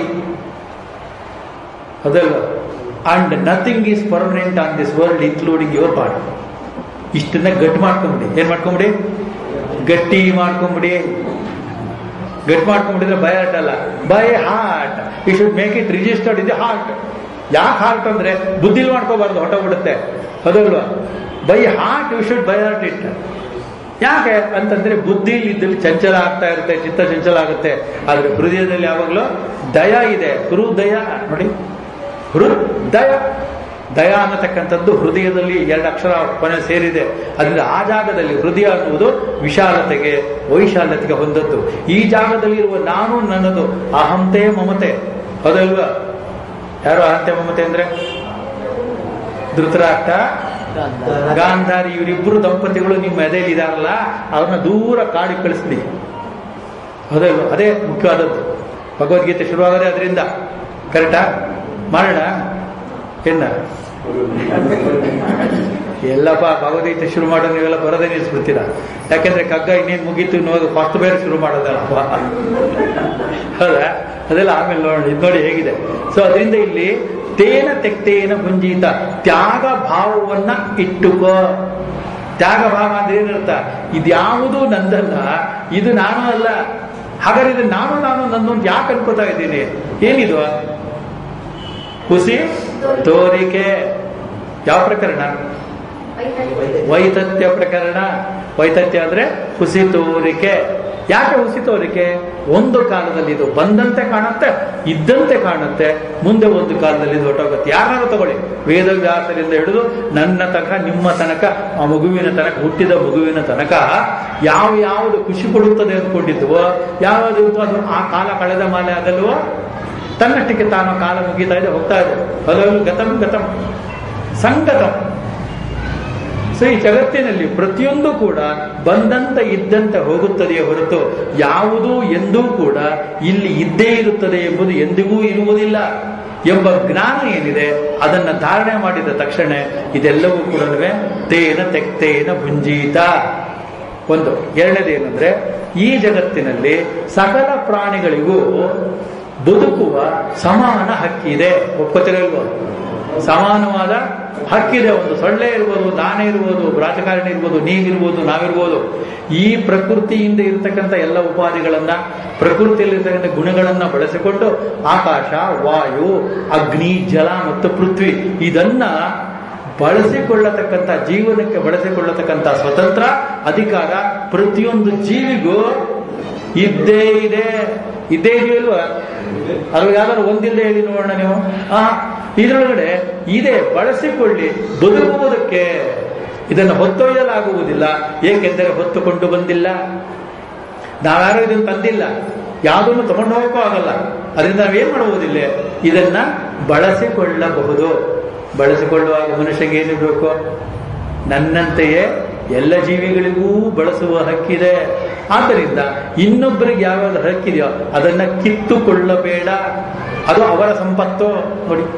ಅದಲ್ಲ and nothing is permanent on this world including your body ಇಷ್ಟನ್ನ ಗಟ್ಟಿ ಮಾಡ್ಕೊಂಬಿಡಿ ಏನ್ ಮಾಡ್ಕೊಂಬಿಡಿ ಗಟ್ಟಿ ಮಾಡ್ಕೊಂಬಿಡಿ ಗಟ್ಟಿ ಮಾಡ್ಕೊಂಡ್ಬಿಟ್ಟಿದ್ರೆ ಬೈ ಹಾರ್ಟ್ ಅಲ್ಲ by heart you should make it registered in the heart ಯಾಕೆ ಹಾರ್ಟ್ ಅಂದ್ರೆ ಬುದ್ಧಿಲ್ ಮಾಡ್ಕೋಬಾರ್ದು ಹೊಟ್ಟೋಗ್ಬಿಡುತ್ತೆ ಹೌದಲ್ವಾ by heart you should by heart it ಯಾಕೆ ಅಂತಂದ್ರೆ ಬುದ್ಧಿಲಿ ಇದ್ದಲ್ಲಿ ಚಂಚಲ ಆಗ್ತಾ ಇರುತ್ತೆ ಚಿತ್ತ ಚಂಚಲ ಆಗುತ್ತೆ ಆದ್ರೆ ಹೃದಯದಲ್ಲಿ ಯಾವಾಗಲೂ ದಯ ಇದೆ ಹೃದಯ ನೋಡಿ ಹೃದಯ ದಯ ಅನ್ನತಕ್ಕಂಥದ್ದು ಹೃದಯದಲ್ಲಿ ಎರಡು ಅಕ್ಷರ ಕೊನೆ ಸೇರಿದೆ ಅದರಿಂದ ಆ ಜಾಗದಲ್ಲಿ ಹೃದಯ ಅನ್ನುವುದು ವಿಶಾಲತೆಗೆ ವೈಶಾಲ್ಯತೆಗೆ ಹೊಂದದ್ದು ಈ ಜಾಗದಲ್ಲಿ ಇರುವ ನಾನು ನನ್ನದು ಅಹಂತೆ ಮಮತೆ ಹೌದಲ್ವಾ ಯಾರು ಅಹಂತೆ ಮಮತೆ ಅಂದ್ರೆ ಧೃತರಾಷ್ಟ್ರ ಗಾಂಧಾರಿ ಇವರಿಬ್ಬರು ದಂಪತಿಗಳು ನಿಮ್ಮ ಎದೆಯಲ್ಲಿ ಇದಾರಲ್ಲ ಅವ್ರನ್ನ ದೂರ ಕಾಡಿ ಕಳಿಸ್ಲಿ ಹೌದಲ್ವ ಅದೇ ಮುಖ್ಯವಾದದ್ದು ಭಗವದ್ಗೀತೆ ಶುರುವಾಗದೆ ಅದರಿಂದ ಕರೆಕ್ಟಾ ಮಾಡೋಣ ಏನ ಎಲ್ಲಪ್ಪ ಭಗವದ್ಗೀತೆ ಶುರು ಮಾಡೋದು ನೀವೆಲ್ಲ ಬರೋದೇ ನಿಲ್ಲಿಸ್ಬಿಡ್ತೀರಾ ಯಾಕೆಂದ್ರೆ ಕಗ್ಗ ಇನ್ನೇನು ಮುಗೀತು ಇನ್ನೋದು ಫಸ್ಟ್ ಬೇರೆ ಶುರು ಮಾಡೋದಲ್ಲಪ್ಪ ಹೌದಾ ಅದೆಲ್ಲ ಆಮೇಲೆ ನೋಡೋಣ ಇದು ನೋಡಿ ಹೇಗಿದೆ ಸೊ ಅದರಿಂದ ಇಲ್ಲಿ ತೇನ ತೆಕ್ತೇನ ಭುಂಜೀತ ತ್ಯಾಗ ಭಾವವನ್ನ ಇಟ್ಟುಕೋ ತ್ಯಾಗ ಭಾವ ಅಂದ್ರೆ ಏನರ್ಥ ಇದ್ಯಾವುದೂ ನಂದಲ್ಲ ಇದು ನಾನು ಅಲ್ಲ ಹಾಗಾದ್ರೆ ಇದು ನಾನು ನಾನು ನನ್ನೊಂದು ಯಾಕೆ ಅನ್ಕೋತಾ ಇದ್ದೀನಿ ಏನಿದು ಹುಸಿ ತೋರಿಕೆ ಯಾವ ಪ್ರಕರಣ ವೈತತ್ಯ ಪ್ರಕರಣ ವೈತತ್ಯ ಅಂದ್ರೆ ಹುಸಿ ತೋರಿಕೆ ಯಾಕೆ ಹುಸಿ ತೋರಿಕೆ ಒಂದು ಕಾಲದಲ್ಲಿ ಇದು ಬಂದಂತೆ ಕಾಣುತ್ತೆ ಇದ್ದಂತೆ ಕಾಣುತ್ತೆ ಮುಂದೆ ಒಂದು ಕಾಲದಲ್ಲಿ ಇದು ಹೊಟ್ಟೋಗುತ್ತೆ ಯಾರು ತಗೊಳ್ಳಿ ವೇದವ್ಯಾಸರಿಂದ ಹಿಡಿದು ನನ್ನ ತನಕ ನಿಮ್ಮ ತನಕ ಆ ಮಗುವಿನ ತನಕ ಹುಟ್ಟಿದ ಮಗುವಿನ ತನಕ ಯಾವ ಯಾವುದು ಖುಷಿ ಕೊಡುತ್ತದೆ ಅಂದ್ಕೊಂಡಿದ್ವೋ ಯಾವುದು ಅದು ಆ ಕಾಲ ಕಳೆದ ಮಾಲೆ ಆಗಲ್ವೋ ತನ್ನಷ್ಟಕ್ಕೆ ತಾನು ಕಾಲ ಮುಗೀತಾ ಇದೆ ಹೋಗ್ತಾ ಇದೆ ಅದರಲ್ಲೂ ಗತಂ ಗತಂ ಸಂಗತಂ ಸೊ ಈ ಜಗತ್ತಿನಲ್ಲಿ ಪ್ರತಿಯೊಂದು ಕೂಡ ಬಂದಂತ ಇದ್ದಂತೆ ಹೋಗುತ್ತದೆಯೇ ಹೊರತು ಯಾವುದೂ ಎಂದೂ ಕೂಡ ಇಲ್ಲಿ ಇದ್ದೇ ಇರುತ್ತದೆ ಎಂಬುದು ಎಂದಿಗೂ ಇರುವುದಿಲ್ಲ ಎಂಬ ಜ್ಞಾನ ಏನಿದೆ ಅದನ್ನ ಧಾರಣೆ ಮಾಡಿದ ತಕ್ಷಣ ಇದೆಲ್ಲವೂ ಕೂಡ ತೇನ ತೆಕ್ತೇನ ಭುಂಜೀತ ಒಂದು ಎರಡನೇದೇನೆಂದ್ರೆ ಈ ಜಗತ್ತಿನಲ್ಲಿ ಸಕಲ ಪ್ರಾಣಿಗಳಿಗೂ ಬದುಕುವ ಸಮಾನ ಹಕ್ಕಿದೆ ಒಪ್ಕೋತಿರಲ್ವೋ ಸಮಾನವಾದ ಹಕ್ಕಿದೆ ಒಂದು ಸೊಳ್ಳೆ ಇರ್ಬೋದು ನಾನೇ ಇರ್ಬೋದು ರಾಜಕಾರಣಿ ಇರ್ಬೋದು ನೀವಿರ್ಬೋದು ನಾವಿರ್ಬೋದು ಈ ಪ್ರಕೃತಿಯಿಂದ ಇರತಕ್ಕಂಥ ಎಲ್ಲ ಉಪಾಧಿಗಳನ್ನ ಪ್ರಕೃತಿಯಲ್ಲಿರ್ತಕ್ಕಂಥ ಗುಣಗಳನ್ನ ಬಳಸಿಕೊಂಡು ಆಕಾಶ ವಾಯು ಅಗ್ನಿ ಜಲ ಮತ್ತು ಪೃಥ್ವಿ ಇದನ್ನ ಬಳಸಿಕೊಳ್ಳತಕ್ಕಂಥ ಜೀವನಕ್ಕೆ ಬಳಸಿಕೊಳ್ಳತಕ್ಕಂಥ ಸ್ವತಂತ್ರ ಅಧಿಕಾರ ಪ್ರತಿಯೊಂದು ಜೀವಿಗೂ ಇದ್ದೇ ಇದೆ ಇದ್ದೇ ಇದೆಯಲ್ವಾ ಅದ್ರ ಯಾವ್ದಾದ್ರು ಒಂದಿಲ್ಲದೆ ಹೇಳಿ ನೋಡೋಣ ನೀವು ಆ ಇದರೊಳಗಡೆ ಇದೆ ಬಳಸಿಕೊಳ್ಳಿ ಬದುಕುವುದಕ್ಕೆ ಇದನ್ನು ಹೊತ್ತೊಯ್ಯಲಾಗುವುದಿಲ್ಲ ಏಕೆಂದರೆ ಹೊತ್ತುಕೊಂಡು ಬಂದಿಲ್ಲ ನಾವ್ಯಾರು ಇದನ್ನು ತಂದಿಲ್ಲ ಯಾವುದನ್ನು ತಗೊಂಡು ಹೋಗೋಕ್ಕೂ ಆಗಲ್ಲ ಅದರಿಂದ ನಾವೇನ್ ಮಾಡುವುದಿಲ್ಲ ಇದನ್ನ ಬಳಸಿಕೊಳ್ಳಬಹುದು ಬಳಸಿಕೊಳ್ಳುವಾಗ ಮನುಷ್ಯಗೆ ಏನಿರಬೇಕು ನನ್ನಂತೆಯೇ ಎಲ್ಲ ಜೀವಿಗಳಿಗೂ ಬಳಸುವ ಹಕ್ಕಿದೆ ಆದ್ದರಿಂದ ಇನ್ನೊಬ್ಬರಿಗೆ ಯಾವ್ಯಾವ ಹಕ್ಕಿದೆಯೋ ಅದನ್ನ ಕಿತ್ತುಕೊಳ್ಳಬೇಡ ಅದು ಅವರ ಸಂಪತ್ತು ನೋಡಿ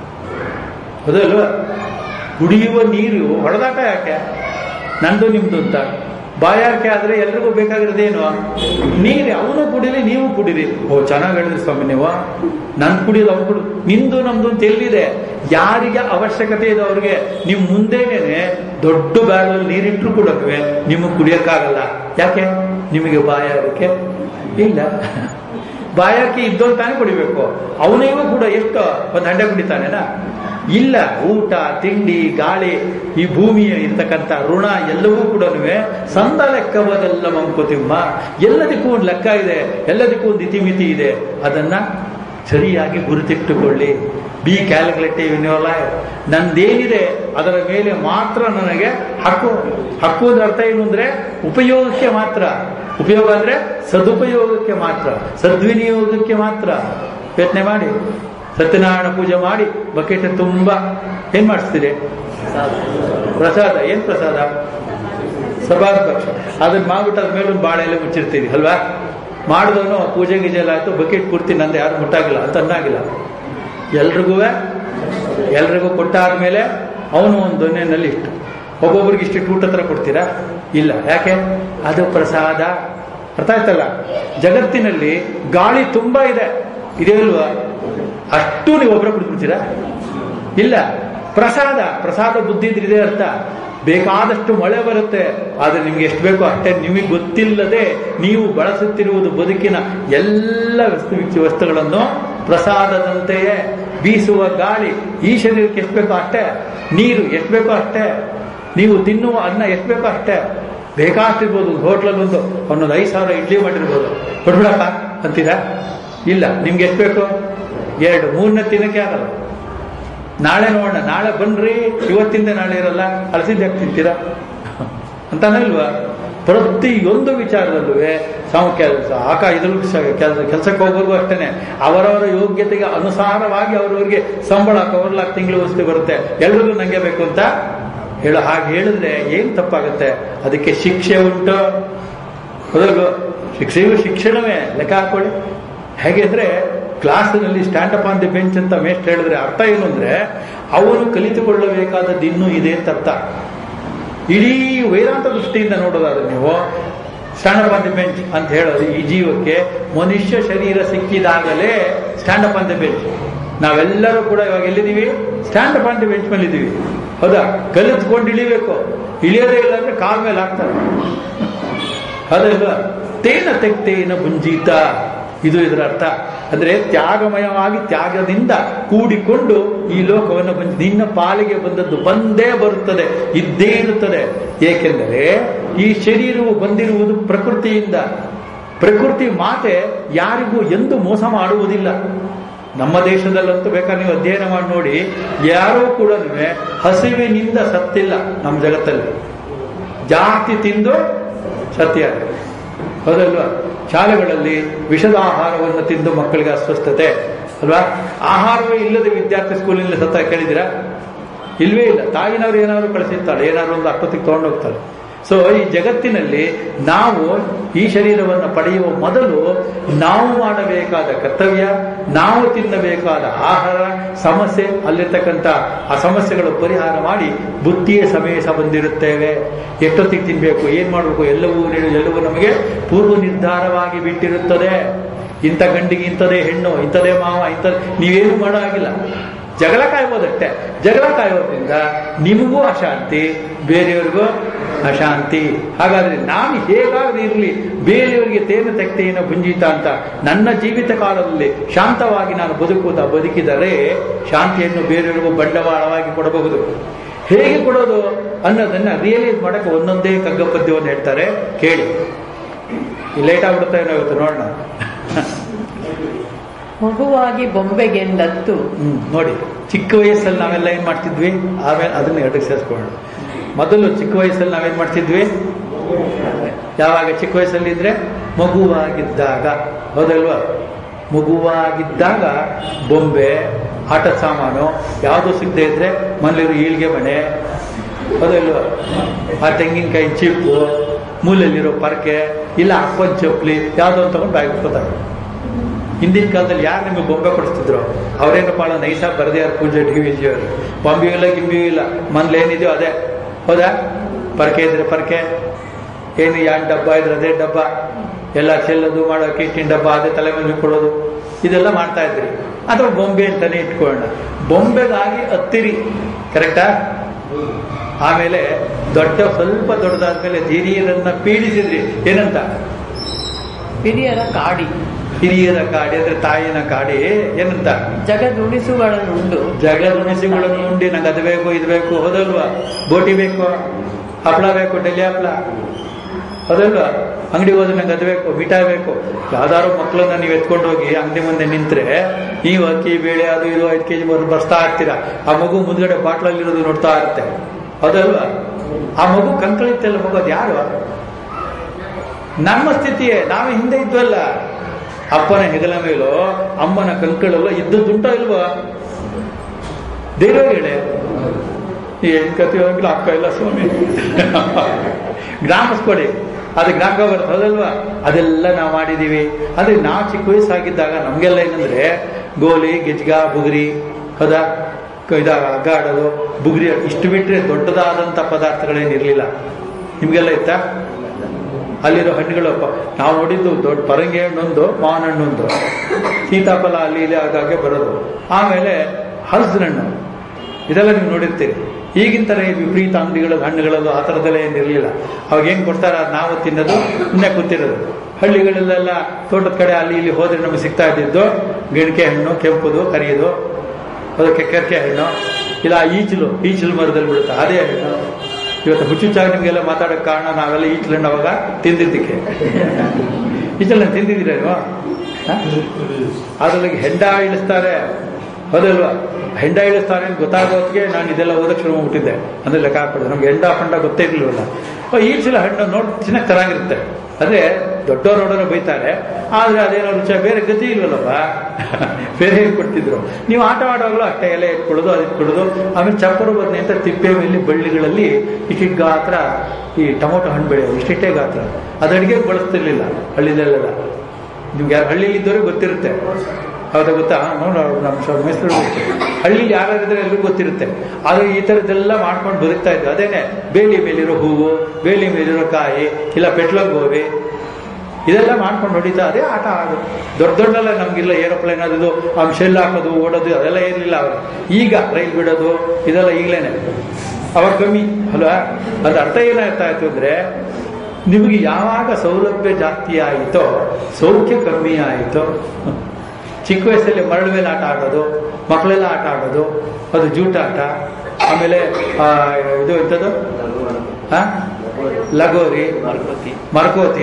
ಹೌದಲ್ವ ಕುಡಿಯುವ ನೀರು ಹೊಡೆದಾಟ ಯಾಕೆ ನಂದು ನಿಮ್ದು ಅಂತ ಬಾಯಾರಿಕೆ ಆದ್ರೆ ಎಲ್ರಿಗೂ ಬೇಕಾಗಿರೋದೇನು ನೀರು ಅವನು ಕುಡಿಲಿ ನೀವು ಕುಡಿರಿ ಓ ಚೆನ್ನಾಗಿ ಹೇಳಿದ್ರಿ ಸ್ವಾಮಿ ನೀವು ನನ್ ಕುಡಿಯೋದು ಅವ್ನು ಕುಡಿ ನಿಂದು ನಮ್ದು ಅಂತ ಎಲ್ಲಿದೆ ಯಾರಿಗೆ ಅವಶ್ಯಕತೆ ಇದೆ ಅವ್ರಿಗೆ ನಿಮ್ ಮುಂದೆನೇನೆ ದೊಡ್ಡ ಬ್ಯಾಗಲ್ಲಿ ನೀರಿಟ್ರು ಕೂಡ ನಿಮಗೆ ಕುಡಿಯಕ್ಕಾಗಲ್ಲ ಯಾಕೆ ನಿಮಗೆ ಬಾಯಾರಿಕೆ ಇಲ್ಲ ಬಾಯಾರಿಕೆ ಇದ್ದೋನ್ ತಾನೇ ಕುಡಿಬೇಕು ಅವನಿಗೂ ಕೂಡ ಎಷ್ಟು ಒಂದು ಹಂಡೆ ಕುಡಿತಾನೇನಾ ಇಲ್ಲ ಊಟ ತಿಂಡಿ ಗಾಳಿ ಈ ಭೂಮಿಯ ಇರ್ತಕ್ಕಂಥ ಋಣ ಎಲ್ಲವೂ ಕೂಡ ಸಂದ ಲೆಕ್ಕವದೆಲ್ಲ ಮಂಕುತಿಮ್ಮ ಎಲ್ಲದಕ್ಕೂ ಒಂದು ಲೆಕ್ಕ ಇದೆ ಎಲ್ಲದಕ್ಕೂ ಒಂದು ಇತಿಮಿತಿ ಇದೆ ಅದನ್ನ ಸರಿಯಾಗಿ ಗುರುತಿಟ್ಟುಕೊಳ್ಳಿ be calculative in your life ನಂದೇನಿದೆ ಅದರ ಮೇಲೆ ಮಾತ್ರ ನನಗೆ ಹಕ್ಕು ಹಕ್ಕುವುದ್ರ ಅರ್ಥ ಏನು ಅಂದ್ರೆ ಉಪಯೋಗಕ್ಕೆ ಮಾತ್ರ ಉಪಯೋಗ ಅಂದ್ರೆ ಸದುಪಯೋಗಕ್ಕೆ ಮಾತ್ರ ಸದ್ವಿನಿಯೋಗಕ್ಕೆ ಮಾತ್ರ ಯೋಚನೆ ಮಾಡಿ ಸತ್ಯನಾರಾಯಣ ಪೂಜೆ ಮಾಡಿ ಬಕೆಟ್ ತುಂಬಾ ಏನ್ ಮಾಡಿಸ್ತೀರಿ ಪ್ರಸಾದ ಏನ್ ಪ್ರಸಾದ ಸಭಾದ ಪಕ್ಷ ಅದನ್ನ ಮಾಡ್ಬಿಟ್ಟು ಅದ್ರ ಮೇಲೆ ಒಂದು ಬಾಳೆ ಎಲ್ಲ ಮುಚ್ಚಿರ್ತೀವಿ ಅಲ್ವಾ ಮಾಡಿದವನು ಪೂಜೆ ಗೀಜೆ ಎಲ್ಲ ಆಯ್ತು ಬಕೆಟ್ ಪೂರ್ತಿ ನಂದು ಯಾರು ಮುಟ್ಟಾಗಿಲ್ಲ ಅಂತ ಅನ್ನಾಗಿಲ್ಲ ಎಲ್ರಿಗೂ ಎಲ್ರಿಗೂ ಕೊಟ್ಟಾದ್ಮೇಲೆ ಅವನು ಒಂದು ದೊನ್ನೆನಲ್ಲಿ ಇಷ್ಟು ಒಬ್ಬೊಬ್ರಿಗೆ ಇಷ್ಟು ಊಟ ಹತ್ರ ಕೊಡ್ತೀರಾ ಇಲ್ಲ ಯಾಕೆ ಅದು ಪ್ರಸಾದ ಅರ್ಥ ಆಯ್ತಲ್ಲ ಜಗತ್ತಿನಲ್ಲಿ ಗಾಳಿ ತುಂಬಾ ಇದೆ ಇದೆ ಅಲ್ವಾ ಅಷ್ಟು ನೀವು ಒಬ್ಬರ ಕುಡಿದ್ಬಿಡ್ತೀರಾ ಇಲ್ಲ ಪ್ರಸಾದ ಪ್ರಸಾದ ಬುದ್ಧಿ ಇದ್ರೆ ಇದೆ ಅರ್ಥ ಬೇಕಾದಷ್ಟು ಮಳೆ ಬರುತ್ತೆ ಆದ್ರೆ ನಿಮ್ಗೆ ಎಷ್ಟು ಬೇಕೋ ಅಷ್ಟೇ ನಿಮಗೆ ಗೊತ್ತಿಲ್ಲದೆ ನೀವು ಬಳಸುತ್ತಿರುವುದು ಬದುಕಿನ ಎಲ್ಲ ವಸ್ತು ವಸ್ತುಗಳನ್ನು ಪ್ರಸಾದದಂತೆಯೇ ಬೀಸುವ ಗಾಳಿ ಈ ಶರೀರಕ್ಕೆ ಎಷ್ಟು ಬೇಕೋ ಅಷ್ಟೇ ನೀರು ಎಷ್ಟು ಬೇಕೋ ಅಷ್ಟೇ ನೀವು ತಿನ್ನುವ ಅನ್ನ ಎಷ್ಟು ಬೇಕೋ ಅಷ್ಟೇ ಬೇಕಾಷ್ಟಿರ್ಬೋದು ಹೋಟ್ಲಲ್ಲಿ ಒಂದು ಅವನೊಂದು ಐದು ಸಾವಿರ ಇಡ್ಲಿ ಮಾಡಿರ್ಬೋದು ಕೊಡ್ಬಿಡಪ್ಪ ಅಂತೀರಾ ಇಲ್ಲ ನಿಮ್ಗೆ ಎಷ್ಟು ಬೇಕು ಎರಡು ಮೂರನೇ ತಿನ್ನಕ್ಕೆ ಆಗಲ್ಲ ನಾಳೆ ನೋಡೋಣ ನಾಳೆ ಬನ್ರಿ ಇವತ್ತಿಂದ ನಾಳೆ ಇರಲ್ಲ ಅಲಸಿದ್ದ ಯಾಕೆ ತಿಂತೀರಾ ಅಂತಾನಿಲ್ವಾ ಪ್ರತಿಯೊಂದು ವಿಚಾರದಲ್ಲೂ ಸಾವು ಕೆಲಸ ಆಕ ಇದ್ರ ಕೆಲಸ ಕೆಲಸಕ್ಕೆ ಹೋಗೋರ್ಗು ಅಷ್ಟೇನೆ ಅವರವರ ಯೋಗ್ಯತೆಗೆ ಅನುಸಾರವಾಗಿ ಅವರವರಿಗೆ ಸಂಬಳ ಕವರ್ಲಾಕ್ ತಿಂಗಳು ವಸ್ತು ಬರುತ್ತೆ ಎಲ್ರಿಗೂ ನಂಗೆ ಬೇಕು ಅಂತ ಹೇಳೋ ಹಾಗೆ ಹೇಳಿದ್ರೆ ಏನ್ ತಪ್ಪಾಗುತ್ತೆ ಅದಕ್ಕೆ ಶಿಕ್ಷೆ ಉಂಟು ಹೌದಲ್ವ ಶಿಕ್ಷೆಯು ಶಿಕ್ಷಣವೇ ಲೆಕ್ಕ ಹಾಕೊಳ್ಳಿ ಹೇಗೆ ಅಂದ್ರೆ ಕ್ಲಾಸಿನಲ್ಲಿ stand up on the bench ಅಂತ ಮೇಸ್ಟ್ ಹೇಳಿದ್ರೆ ಅರ್ಥ ಏನು ಅಂದ್ರೆ ಅವನು ಕಲಿತುಕೊಳ್ಳಬೇಕಾದದ್ದು ಇನ್ನೂ ಇದೆ ಅಂತ ಅರ್ಥ ಇಡೀ ವೇದಾಂತ ದೃಷ್ಟಿಯಿಂದ ನೋಡೋದಾದ್ರೆ ನೀವು stand up on the bench ಅಂತ ಹೇಳೋದು ಈ ಜೀವಕ್ಕೆ ಮನುಷ್ಯ ಶರೀರ ಸಿಕ್ಕಿದಾಗಲೇ stand up on the bench ನಾವೆಲ್ಲರೂ ಕೂಡ ಇವಾಗ ಎಲ್ಲಿದ್ದೀವಿ stand up on the bench ಮೇಲೆ ಇದ್ದೀವಿ ಹೌದಾ ಕಲಿತ್ಕೊಂಡು ಇಳಿಬೇಕು ಇಳಿಯೋದೇ ಇಲ್ಲ ಅಂದ್ರೆ ಕಾಲ್ ಮೇಲೆ ಹಾಕ್ತಾರೆ ಅದಲ್ವಾ ತೇನ ತೆಕ್ತೇನ ಭುಂಜೀತ ಇದು ಇದರ ಅರ್ಥ ಅಂದ್ರೆ ತ್ಯಾಗಮಯವಾಗಿ ತ್ಯಾಗದಿಂದ ಕೂಡಿಕೊಂಡು ಈ ಲೋಕವನ್ನು ಬಂದ ನಿನ್ನ ಪಾಲಿಗೆ ಬಂದದ್ದು ಬಂದೇ ಬರುತ್ತದೆ ಇದ್ದೇ ಇರುತ್ತದೆ ಏಕೆಂದರೆ ಈ ಶರೀರವು ಬಂದಿರುವುದು ಪ್ರಕೃತಿಯಿಂದ ಪ್ರಕೃತಿ ಮಾತೆ ಯಾರಿಗೂ ಎಂದು ಮೋಸ ಮಾಡುವುದಿಲ್ಲ ನಮ್ಮ ದೇಶದಲ್ಲಂತೂ ಬೇಕಾದ್ರೆ ನೀವು ಅಧ್ಯಯನ ಮಾಡಿ ನೋಡಿ ಯಾರೂ ಕೂಡ ಹಸಿವಿನಿಂದ ಸತ್ತಿಲ್ಲ ನಮ್ಮ ಜಗತ್ತಲ್ಲಿ ಜಾಸ್ತಿ ತಿಂದು ಸತ್ಯ ಹೌದಲ್ವಾ ಶಾಲೆಗಳಲ್ಲಿ ವಿಷದ ಆಹಾರವನ್ನು ತಿಂದು ಮಕ್ಕಳಿಗೆ ಅಸ್ವಸ್ಥತೆ ಅಲ್ವಾ ಆಹಾರವೇ ಇಲ್ಲದೆ ವಿದ್ಯಾರ್ಥಿ ಸ್ಕೂಲಿನಲ್ಲಿ ಸತ್ತ ಕೇಳಿದಿರಾ ಇಲ್ವೇ ಇಲ್ಲ ತಾಯಿನವ್ರು ಏನಾದ್ರು ಕಳಿಸಿರ್ತಾಳೆ ಏನಾದ್ರು ಒಂದು ಅಕ್ಕತ್ತಿಗೆ ತಗೊಂಡೋಗ್ತಾಳೆ ಸೊ ಈ ಜಗತ್ತಿನಲ್ಲಿ ನಾವು ಈ ಶರೀರವನ್ನು ಪಡೆಯುವ ಮೊದಲು ನಾವು ಮಾಡಬೇಕಾದ ಕರ್ತವ್ಯ ನಾವು ತಿನ್ನಬೇಕಾದ ಆಹಾರ ಸಮಸ್ಯೆ ಅಲ್ಲಿರ್ತಕ್ಕಂಥ ಆ ಸಮಸ್ಯೆಗಳು ಪರಿಹಾರ ಮಾಡಿ ಬುದ್ಧಿಯ ಸಮೇಶ ಬಂದಿರುತ್ತೇವೆ ಎಷ್ಟೊತ್ತಿಗೆ ತಿನ್ಬೇಕು ಏನ್ ಮಾಡಬೇಕು ಎಲ್ಲವೂ ನೀಡು- ಎಲ್ಲವೂ ನಮಗೆ ಪೂರ್ವ ನಿರ್ಧಾರವಾಗಿ ಬಿಟ್ಟಿರುತ್ತದೆ ಇಂಥ ಗಂಡಿಗೆ ಇಂಥದೇ ಹೆಣ್ಣು ಇಂಥದೇ ಮಾವ ಇಂಥ ನೀವೇನು ಮಾಡೋ ಹಾಗಿಲ್ಲ ಜಗಳ ಕಾಯ್ಬೋದಷ್ಟೇ ಜಗಳ ಕಾಯೋದ್ರಿಂದ ನಿಮಗೂ ಅಶಾಂತಿ ಬೇರೆಯವ್ರಿಗೂ ಅಶಾಂತಿ ಹಾಗಾದ್ರೆ ನಾನು ಹೇಗಾದ್ರೂ ಇರಲಿ ಬೇರೆಯವರಿಗೆ ತೇನ ತೆಕ್ತೆಯನ್ನು ಭುಂಜಿತ ಅಂತ ನನ್ನ ಜೀವಿತ ಕಾಲದಲ್ಲಿ ಶಾಂತವಾಗಿ ನಾನು ಬದುಕುತ್ತಾ ಬದುಕಿದರೆ ಶಾಂತಿಯನ್ನು ಬೇರೆಯವರಿಗೂ ಬಂಡವಾಳವಾಗಿ ಕೊಡಬಹುದು ಹೇಗೆ ಕೊಡೋದು ಅನ್ನೋದನ್ನ ರಿಯಲೈಸ್ ಮಾಡಕ್ಕೆ ಒಂದೊಂದೇ ಕಗ್ಗ ಪದ್ಯವನ್ನು ಹೇಳ್ತಾರೆ ಕೇಳಿ ಲೇಟ್ ಆಗ್ಬಿಡುತ್ತಾ ಏನೋ ಇವತ್ತು ನೋಡೋಣ ಮಗುವಾಗಿ ಬೊಂಬೆಗೆಂದತ್ತು ಹ್ಮ್ ನೋಡಿ ಚಿಕ್ಕ ವಯಸ್ಸಲ್ಲಿ ನಾವೆಲ್ಲ ಏನ್ ಮಾಡ್ತಿದ್ವಿ ಆಮೇಲೆ ಅದನ್ನ ಎರಡಕ್ಕೆ ಸೇರಿಸ್ಕೊಳ್ಳೋಣ ಮೊದಲು ಚಿಕ್ಕ ವಯಸ್ಸಲ್ಲಿ ನಾವೇನ್ ಮಾಡ್ತಿದ್ವಿ ಯಾವಾಗ ಚಿಕ್ಕ ವಯಸ್ಸಲ್ಲಿ ಇದ್ರೆ ಮಗುವಾಗಿದ್ದಾಗ ಹೌದಲ್ವಾ ಮಗುವಾಗಿದ್ದಾಗ ಬೊಂಬೆ ಆಟದ ಸಾಮಾನು ಯಾವುದು ಸಿಗದೆ ಇದ್ರೆ ಮನೇಲಿರೋ ಈಳ್ಗೆ ಮನೆ ಹೌದಲ್ವಾ ಆ ತೆಂಗಿನಕಾಯಿ ಚಿಪ್ಪು ಮೂಲಲ್ಲಿರೋ ಪರ್ಕೆ ಇಲ್ಲ ಅಪ್ಪನ ಚಪ್ಪಲಿ ಯಾವುದೋ ಒಂದು ತಗೊಂಡು ಬ್ಯಾಗ್ ಇಟ್ಕೋತಾರೆ ಹಿಂದಿನ ಕಾಲದಲ್ಲಿ ಯಾರು ನಿಮಗೆ ಬೊಂಬೆ ಕೊಡಿಸ್ತಿದ್ರು ಅವರೇನು ಭಾಳ ನೈಸಾಗಿ ಬರದೇ ಯಾರು ಪೂಜೆ ಡಿ ವಿ ಜಿಯವರು ಬೊಂಬೆಯೂ ಇಲ್ಲ ಗಿಂಬಿಯೂ ಇಲ್ಲ ಮನೇಲಿ ಏನಿದೆಯೋ ಅದೇ ಹೌದಾ ಪರ್ಕೆ ಇದ್ರೆ ಪರ್ಕೆ ಏನು ಯಾನ್ ಡಬ್ಬ ಇದ್ರೆ ಅದೇ ಡಬ್ಬ ಎಲ್ಲ ಚೆಲ್ಲೋದು ಮಾಡೋ ಕಿಟ್ಟಿನ ಡಬ್ಬ ಅದೇ ತಲೆ ಮೇಲೆ ಕೊಡೋದು ಇದೆಲ್ಲ ಮಾಡ್ತಾ ಇದ್ರಿ ಅಥವಾ ಬೊಂಬೆ ಅಂತಾನೆ ಇಟ್ಕೊಳ್ಳೋಣ ಬೊಂಬೆಗಾಗಿ ಹತ್ತಿರಿ ಕರೆಕ್ಟಾ ಆಮೇಲೆ ದೊಡ್ಡ ಸ್ವಲ್ಪ ದೊಡ್ಡದಾದ್ಮೇಲೆ ಹಿರಿಯರನ್ನ ಪೀಡಿಸಿದ್ರಿ ಏನಂತ ಹಿರಿಯರ ಕಾಡಿ ಹಿರಿಯರ ಕಾಡಿ ಅಂದ್ರೆ ತಾಯಿನ ಕಾಡಿ ಏನಂತ ಜಗದುಣಿಸುಗಳನ್ನುಂಡು ಜಗಳದ ಉಂಡಿ ನಂಗೆ ಅದು ಬೇಕು ಇದು ಬೇಕು ಹೌದಲ್ವಾ ಬೋಟಿ ಬೇಕು ಹಪ್ಪಳ ಬೇಕು ಡೆಲ್ಲಿ ಹಪ್ಪಳ ಹೌದಲ್ವಾ ಅಂಗಡಿ ಹೋದ್ರೆ ನಂಗೆ ಅದು ಬೇಕು ಮಿಠಾಯಿ ಬೇಕು ಯಾವ್ದಾದ್ರು ಮಕ್ಕಳನ್ನ ನೀವು ಎತ್ಕೊಂಡು ಹೋಗಿ ಅಂಗಡಿ ಮುಂದೆ ನಿಂತ್ರೆ ನೀವು ಅಕ್ಕಿ ಬೇಳೆ ಅದು ಇದು ಐದು ಕೆಜಿ ಬರ್ ಬರ್ಸ್ತಾ ಇರ್ತೀರಾ ಆ ಮಗು ಮುಂದ್ಗಡೆ ಬಾಟ್ಲಲ್ಲಿರೋದು ನೋಡ್ತಾ ಇರುತ್ತೆ ಹೌದಲ್ವಾ ಆ ಮಗು ಕಂಕಳಿತ್ತಲ್ಲ ಮಗು ಅದು ಯಾರು ನಮ್ಮ ಸ್ಥಿತಿಯೇ ನಾವೇ ಹಿಂದೆ ಇದ್ವಲ್ಲ ಅಪ್ಪನ ಹೆಗಲ ಮೇಲೋ ಅಮ್ಮನ ಕಂಕಳಲ್ಲೋ ಇದ್ದದ್ದುಂಟೋ ಇಲ್ವಾ ದೇವ್ರಿಗೆ ಹೇಳಿ ಏನ್ ಕತೆ ಹೋಗಿಲ್ಲ ಅಕ್ಕ ಇಲ್ಲ ಸ್ವಾಮಿ ಗ್ರಾಮಸ್ಕೊಡಿ ಅದು ಗ್ರಾಮಕ್ಕೆ ಬರುತ್ತೆ ಹೌದಲ್ವಾ ಅದೆಲ್ಲ ನಾವು ಮಾಡಿದೀವಿ ಅದೇ ನಾವು ಚಿಕ್ಕ ವಯಸ್ಸಾಗಿದ್ದಾಗ ನಮಗೆಲ್ಲ ಏನಂದ್ರೆ ಗೋಲಿ ಗೆಜ್ಗ ಬುಗುರಿ ಹೌದಾ ಕ- ಇದ ಹಗ್ಗ ಆಡೋದು ಬುಗುರಿ ಇಷ್ಟು ಬಿಟ್ರೆ ದೊಡ್ಡದಾದಂಥ ಪದಾರ್ಥಗಳೇನಿರಲಿಲ್ಲ ನಿಮಗೆಲ್ಲ ಇತ್ತಾ ಅಲ್ಲಿರೋ ಹಣ್ಣುಗಳು ಪ- ನಾವು ನೋಡಿದ್ದು ದೊಡ್ಡ ಪರಂಗಿ ಹಣ್ಣೊಂದು ಮಾವಿನ ಹಣ್ಣೊಂದು ಸೀತಾಫಲ ಅಲ್ಲಿ ಇಲ್ಲಿ ಆಗಾಗ್ಗೆ ಬರೋದು ಆಮೇಲೆ ಹಲಸಿನ ಹಣ್ಣು ಇದೆಲ್ಲ ನೀವು ನೋಡಿರ್ತೀರಿ ಈಗಿನ ಥರ ಈ ವಿಪರೀತ ಅಂಗಡಿಗಳು ಹಣ್ಣುಗಳಲ್ಲೂ ಆ ಥರದ್ದೆಲ್ಲ ಏನಿರಲಿಲ್ಲ ಅವಾಗ ಏನು ಕೊಡ್ತಾರ ಅದ್ ನಾವು ತಿನ್ನೋದು ಸುಮ್ಮನೆ ಕೂತಿರೋದು ಹಳ್ಳಿಗಳಲ್ಲೆಲ್ಲ ತೋಟದ ಕಡೆ ಅಲ್ಲಿ ಇಲ್ಲಿ ಹೋದ್ರೆ ನಮಗೆ ಸಿಗ್ತಾ ಇದ್ದಿದ್ದು ಗಿಣಕೆ ಹಣ್ಣು ಕೆಂಪುದು ಕರಿಯೋದು ಅದಕ್ಕೆ ಕೆರ್ಕೆ ಹಣ್ಣು ಇಲ್ಲ ಈಚಲು ಈಚಲು ಮರದಲ್ಲಿ ಬಿಡುತ್ತೆ ಅದೇ ಹಣ್ಣು ಇವತ್ತು ಹುಚ್ಚುಚ್ಚಾಗಿ ನಿಮಗೆಲ್ಲ ಮಾತಾಡೋಕೆ ಕಾರಣ ನಾವೆಲ್ಲ ಈಚಲು ಹಣ್ಣು ಅವಾಗ ತಿಂದಿದ್ದಕ್ಕೆ ಈಚಲು ಹಣ್ಣು ತಿಂದಿದ್ದೀರಾ ನೀವು ಹ? ಅದ್ರಲ್ಲಿ ಹೆಂಡ ಇಳಿಸ್ತಾರೆ ಹೌದಲ್ವಾ ಹೆಂಡ ಇಳಿಸ್ತಾರೆ ಅಂತ ಗೊತ್ತಾಗೋದಕ್ಕೆ ನಾನು ಇದೆಲ್ಲ ಓದಕ್ಕೆ ಶುರು ಮಾಡ್ಬಿಟ್ಟಿದ್ದೆ ಅಂದ್ರೆ ಲೆಕ್ಕ ಹಾಕ್ಬಿಡ್ದೆ ನಮ್ಗೆ ಹೆಂಡ ಪಂಡ ಗೊತ್ತೇ ಇರ್ಲಿಲ್ವಲ್ಲ ಓ ಈ ಸಲ ಹಣ್ಣು ನೋಡಿ ಚೆನ್ನಾಗಿ ಚೆನ್ನಾಗಿರುತ್ತೆ ಅದೇ ದೊಡ್ಡವ್ರು ನೋಡೋರು ಬೈತಾರೆ ಆದ್ರೆ ಅದೇನೋ ರುಚಿ ಬೇರೆ ಗತಿ ಇಲ್ವಲ್ಲಪ್ಪ ಬೇರೆ ಹೇಗೆ ಕೊಡ್ತಿದ್ರು ನೀವು ಆಟ ಆಡುವಾಗಲೂ ಅಷ್ಟೇ ಎಲೆ ಇಟ್ಕೊಳ್ಳೋದು ಅದು ಇಟ್ಕೊಳ್ಳೋದು ಆಮೇಲೆ ಚಪ್ಪರು ಬದನೆ ಅಂತ ತಿಪ್ಪೆ ಮೇಲೆ ಬಳ್ಳಿಗಳಲ್ಲಿ ಇಷ್ಟಿಟ್ಟು ಗಾತ್ರ ಈ ಟೊಮೊಟೊ ಹಣ್ಣು ಬೆಳೆಯೋದು ಇಷ್ಟಿಟ್ಟೇ ಗಾತ್ರ ಅದು ಅಡಿಗೆಗೆ ಬಳಸ್ತಿರ್ಲಿಲ್ಲ ಹಳ್ಳಿಲೆಲ್ಲ ನಿಮ್ಗೆ ಯಾರು ಹಳ್ಳಿಲಿ ಇದ್ದವ್ರಿಗೆ ಗೊತ್ತಿರುತ್ತೆ ಹೌದಾ ಗೊತ್ತಾ ನೋಡು ನಮ್ಮ ಸ- ಮೈಸೂರು ಗೊತ್ತು. ಹಳ್ಳಿಲಿ ಯಾರಿದ್ರೆ ಎಲ್ರಿಗೂ ಗೊತ್ತಿರುತ್ತೆ ಆದ್ರೆ ಈ ಥರದ್ದೆಲ್ಲ ಮಾಡ್ಕೊಂಡು ಬದುಕ್ತಾ ಇದ್ರು ಅದೇನೆ ಬೇಲಿ ಮೇಲಿರೋ ಹೂವು ಬೇಲಿ ಮೇಲಿರೋ ಕಾಯಿ ಇಲ್ಲ ಪೆಟ್ಲೋಗ್ ಗೋಬಿ ಇದೆಲ್ಲ ಮಾಡ್ಕೊಂಡು ಹೊಡಿತಾ ಅದೇ ಆಟ ಆಡು ದೊಡ್ಡ ದೊಡ್ಡಲ್ಲ ನಮ್ಗಿಲ್ಲ ಏರೋಪ್ಲೇನ್ ಅದು ಅವ್ನು ಶೆಲ್ ಹಾಕೋದು ಓಡೋದು ಅದೆಲ್ಲ ಇರಲಿಲ್ಲ ಅವರು ಈಗ ರೈಲ್ ಬಿಡೋದು ಇದೆಲ್ಲ ಈಗಲೇನೆ ಅವಾಗ ಕಮ್ಮಿ ಅಲ್ವಾ ಅದ್ರ ಅರ್ಥ ಏನಾಗ್ತಾ ಇತ್ತು ಅಂದ್ರೆ ನಿಮಗೆ ಯಾವಾಗ ಸೌಲಭ್ಯ ಜಾಸ್ತಿ ಆಯಿತೋ ಸೌಖ್ಯ ಕಮ್ಮಿ ಆಯಿತೋ ಚಿಕ್ಕ ವಯಸ್ಸಲ್ಲಿ ಮರಳು ಮೇಲೆ ಆಟ ಆಡೋದು ಮಕ್ಕಳೆಲ್ಲ ಆಟ ಆಡೋದು ಅದು ಜೂಟಾಟ ಆಮೇಲೆ ಆ, ಇದು ಎಂಥದ್ದು ಆ? ಲಗೋರಿ ಮರಕೋತಿ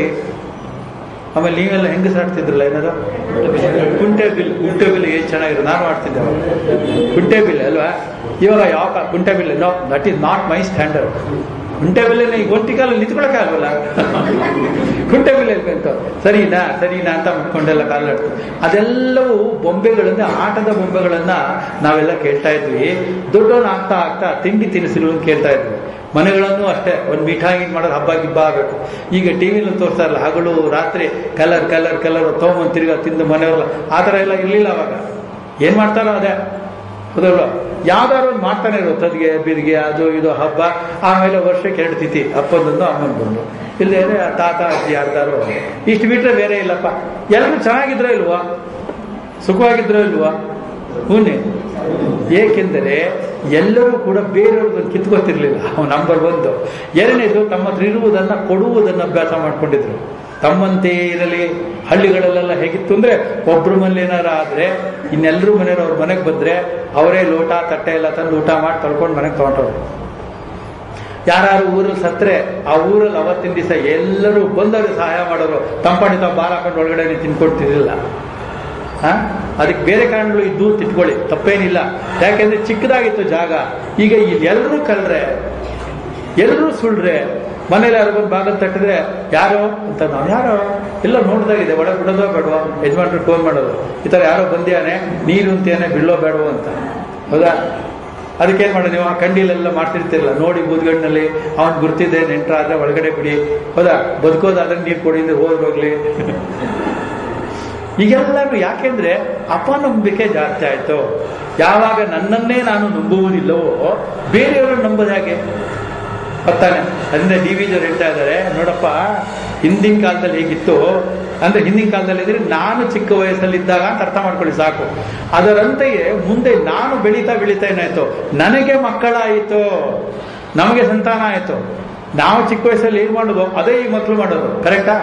ಆಮೇಲೆ ನೀವೆಲ್ಲ ಹೆಂಗಸ ಆಡ್ತಿದ್ರಲ್ಲ ಏನದು ಕುಂಟೆ ಬಿಲ್ ಕುಂಟೆ ಬಿಲ್ ಏನ್ ಚೆನ್ನಾಗಿರೋ ನಾನು ಆಡ್ತಿದ್ದೆ ಅವಾಗ ಕುಂಟೆ ಬಿಲ್ ಅಲ್ವಾ ಇವಾಗ ಯಾವ ಕಾ- ಕುಂಟೆ ಬಿಲ್ no that is not my standard ಕುಂಟೆ ಬೆಲೆ ಈಗ ಒಂಟಿ ಕಾಲ ನಿಂತ್ಕೊಳಕ್ಕೆ ಆಗಲ್ಲ ಕುಂಟೆ ಬೆಲೆ ಅಂತ ಸರಿನಾ ಸರಿನಾ ಅಂತ ಮುಟ್ಕೊಂಡೆಲ್ಲ ಕಾಲಾಡ್ತು ಅದೆಲ್ಲವೂ ಬೊಂಬೆಗಳನ್ನ ಆಟದ ಬೊಂಬೆಗಳನ್ನ ನಾವೆಲ್ಲ ಕೇಳ್ತಾ ಇದ್ವಿ ದೊಡ್ಡವನ್ ಆಗ್ತಾ ಆಗ್ತಾ ತಿಂಡಿ ತಿನಿಸುಗಳನ್ನು ಕೇಳ್ತಾ ಇದ್ವಿ ಮನೆಗಳನ್ನು ಅಷ್ಟೇ ಒಂದು ಮಿಠಾಯಿ ಮಾಡೋದು ಹಬ್ಬ ಗಿಬ್ಬ ಆಗಬೇಕು ಈಗ ಟಿವಿಲಿ ತೋರಿಸ್ತಾ ಇಲ್ಲ ಹಗಲು ರಾತ್ರಿ ಕಲರ್ ಕಲರ್ ಕಲರ್ ತೊಗೊಂಬಂದು ತಿರ್ಗಾ ತಿಂದು ಮನೆಯವರೆಲ್ಲ ಆ ಥರ ಎಲ್ಲ ಇರಲಿಲ್ಲ ಅವಾಗ ಏನ್ ಮಾಡ್ತಾರೋ ಅದೇ ಹೌದಲ್ವ ಯಾವ್ದಾದ್ರು ಒಂದು ಮಾಡ್ತಾನೆ ಇರೋ ತದ್ಗೆ ಬಿದ್ಗೆ ಅದು ಇದು ಹಬ್ಬ ಆಮೇಲೆ ವರ್ಷಕ್ಕೆ ಎರಡು ತಿಥಿ ಅಪ್ಪಂದೊಂದು ಅಮ್ಮಂದೊಂದು ಇಲ್ಲೇ ತಾತ ಅಜ್ಜಿ ಯಾರ್ದಾರು ಇಷ್ಟು ಬಿಟ್ರೆ ಬೇರೆ ಇಲ್ಲಪ್ಪ ಎಲ್ಲರೂ ಚೆನ್ನಾಗಿದ್ರೋ ಇಲ್ವಾ ಸುಖವಾಗಿದ್ರೋ ಇಲ್ವಾ ಹೂನೆ ಏಕೆಂದರೆ ಎಲ್ಲರೂ ಕೂಡ ಬೇರೆಯವ್ರದ್ದು ಕಿತ್ಕೋತಿರ್ಲಿಲ್ಲ ಅವನು ನಂಬರ್ ಒಂದು ಎರಡನೇದು ತಮ್ಮ ಹತ್ರ ಇರುವುದನ್ನ ಕೊಡುವುದನ್ನ ಅಭ್ಯಾಸ ಮಾಡ್ಕೊಂಡಿದ್ರು ತಮ್ಮಂತೆ ಇರಲಿ ಹಳ್ಳಿಗಳಲ್ಲೆಲ್ಲ ಹೇಗಿತ್ತು ಅಂದ್ರೆ ಒಬ್ರ ಮನೇಲಿ ಏನಾರ ಆದ್ರೆ ಇನ್ನೆಲ್ಲರೂ ಮನೆಯವ್ರು ಅವ್ರ ಮನೆಗೆ ಬಂದ್ರೆ ಅವರೇ ಲೋಟ ತಟ್ಟೆ ಎಲ್ಲ ತಂದು ಊಟ ಮಾಡಿ ತೊಳ್ಕೊಂಡು ಮನೆಗೆ ತಗೊಂಡವ್ರು ಯಾರು ಊರಲ್ಲಿ ಸತ್ರೆ ಆ ಊರಲ್ಲಿ ಅವತ್ತಿನ ದಿವಸ ಎಲ್ಲರೂ ಬಂದವರು ಸಹಾಯ ಮಾಡೋರು ತಂಪಾಡಿ ತಾವು ಬಾಲ್ ಹಾಕೊಂಡು ಒಳಗಡೆ ತಿನ್ಕೊಡ್ತಿರ್ಲಿಲ್ಲ ಆ? ಅದಕ್ಕೆ ಬೇರೆ ಕಾರಣಗಳು ಇದ್ದು ಅಂತ ಇಟ್ಕೊಳ್ಳಿ ತಪ್ಪೇನಿಲ್ಲ ಯಾಕೆಂದ್ರೆ ಚಿಕ್ಕದಾಗಿತ್ತು ಜಾಗ ಈಗ ಇಲ್ಲಿ ಎಲ್ಲರೂ ಕಲ್ರೆ ಎಲ್ಲರೂ ಸುಳ್ರೆ ಮನೇಲಿ ಯಾರು ಬಂದು ಬಾಗಿಲು ತಟ್ಟಿದ್ರೆ ಯಾರೋ ಅಂತ ನಾವು ಯಾರೋ ಎಲ್ಲ ನೋಡ್ದಾಗಿದೆ ಒಳಗೆ ಬಿಡೋದೋ ಬೇಡವೋ ಯಜಮಾನ್ರು ಫೋನ್ ಮಾಡೋದು ಈ ಥರ ಯಾರೋ ಬಂದ್ಯಾನೆ ನೀರು ಅಂತೇನೆ ಬೀಳೋ ಬೇಡವೋ ಅಂತ ಹೌದಾ ಅದಕ್ಕೇನು ಮಾಡೋದು ನೀವು ಆ ಕಂಡಿಲೆಲ್ಲ ಮಾಡ್ತಿರ್ತಿರಲ್ಲ ನೋಡಿ ಬೂದ್ಗಣ್ಣಲ್ಲಿ ಅವ್ನು ಗುರ್ತಿದೆ ನೆಂಟ್ರಾದ್ರೆ ಒಳಗಡೆ ಬಿಡಿ ಹೌದಾ ಬದುಕೋದಾದ್ರೆ ನೀರು ಕೊಡಿ ಅಂದ್ರೆ ಹೋಗ್ಲಿ ಈಗೆಲ್ಲರೂ ಯಾಕೆಂದ್ರೆ ಅಪನಂಬಿಕೆ ಜಾಸ್ತಿ ಆಯ್ತು ಯಾವಾಗ ನನ್ನನ್ನೇ ನಾನು ನಂಬುವುದಿಲ್ಲವೋ ಬೇರೆಯವರು ನಂಬೋದು ಹೇಗೆ ಗೊತ್ತಾನೆ ಅದರಿಂದ ಡಿ ವಿ ಜಿ ಹೇಳ್ತಾ ಇದ್ದಾರೆ ನೋಡಪ್ಪ ಹಿಂದಿನ ಕಾಲದಲ್ಲಿ ಹೇಗಿತ್ತು ಅಂದ್ರೆ ಹಿಂದಿನ ಕಾಲದಲ್ಲಿ ಇದ್ರೆ ನಾನು ಚಿಕ್ಕ ವಯಸ್ಸಲ್ಲಿದ್ದಾಗ ಅಂತ ಅರ್ಥ ಮಾಡ್ಕೊಳ್ಳಿ ಸಾಕು ಅದರಂತೆಯೇ ಮುಂದೆ ನಾನು ಬೆಳೀತಾ ಬೆಳೀತಾ ಏನಾಯ್ತು ನನಗೆ ಮಕ್ಕಳಾಯಿತು ನಮಗೆ ಸಂತಾನ ಆಯಿತು ನಾವು ಚಿಕ್ಕ ವಯಸ್ಸಲ್ಲಿ ಏನ್ ಮಾಡೋದು ಅದೇ ಈ ಮಕ್ಕಳು ಮಾಡೋದು ಕರೆಕ್ಟಾ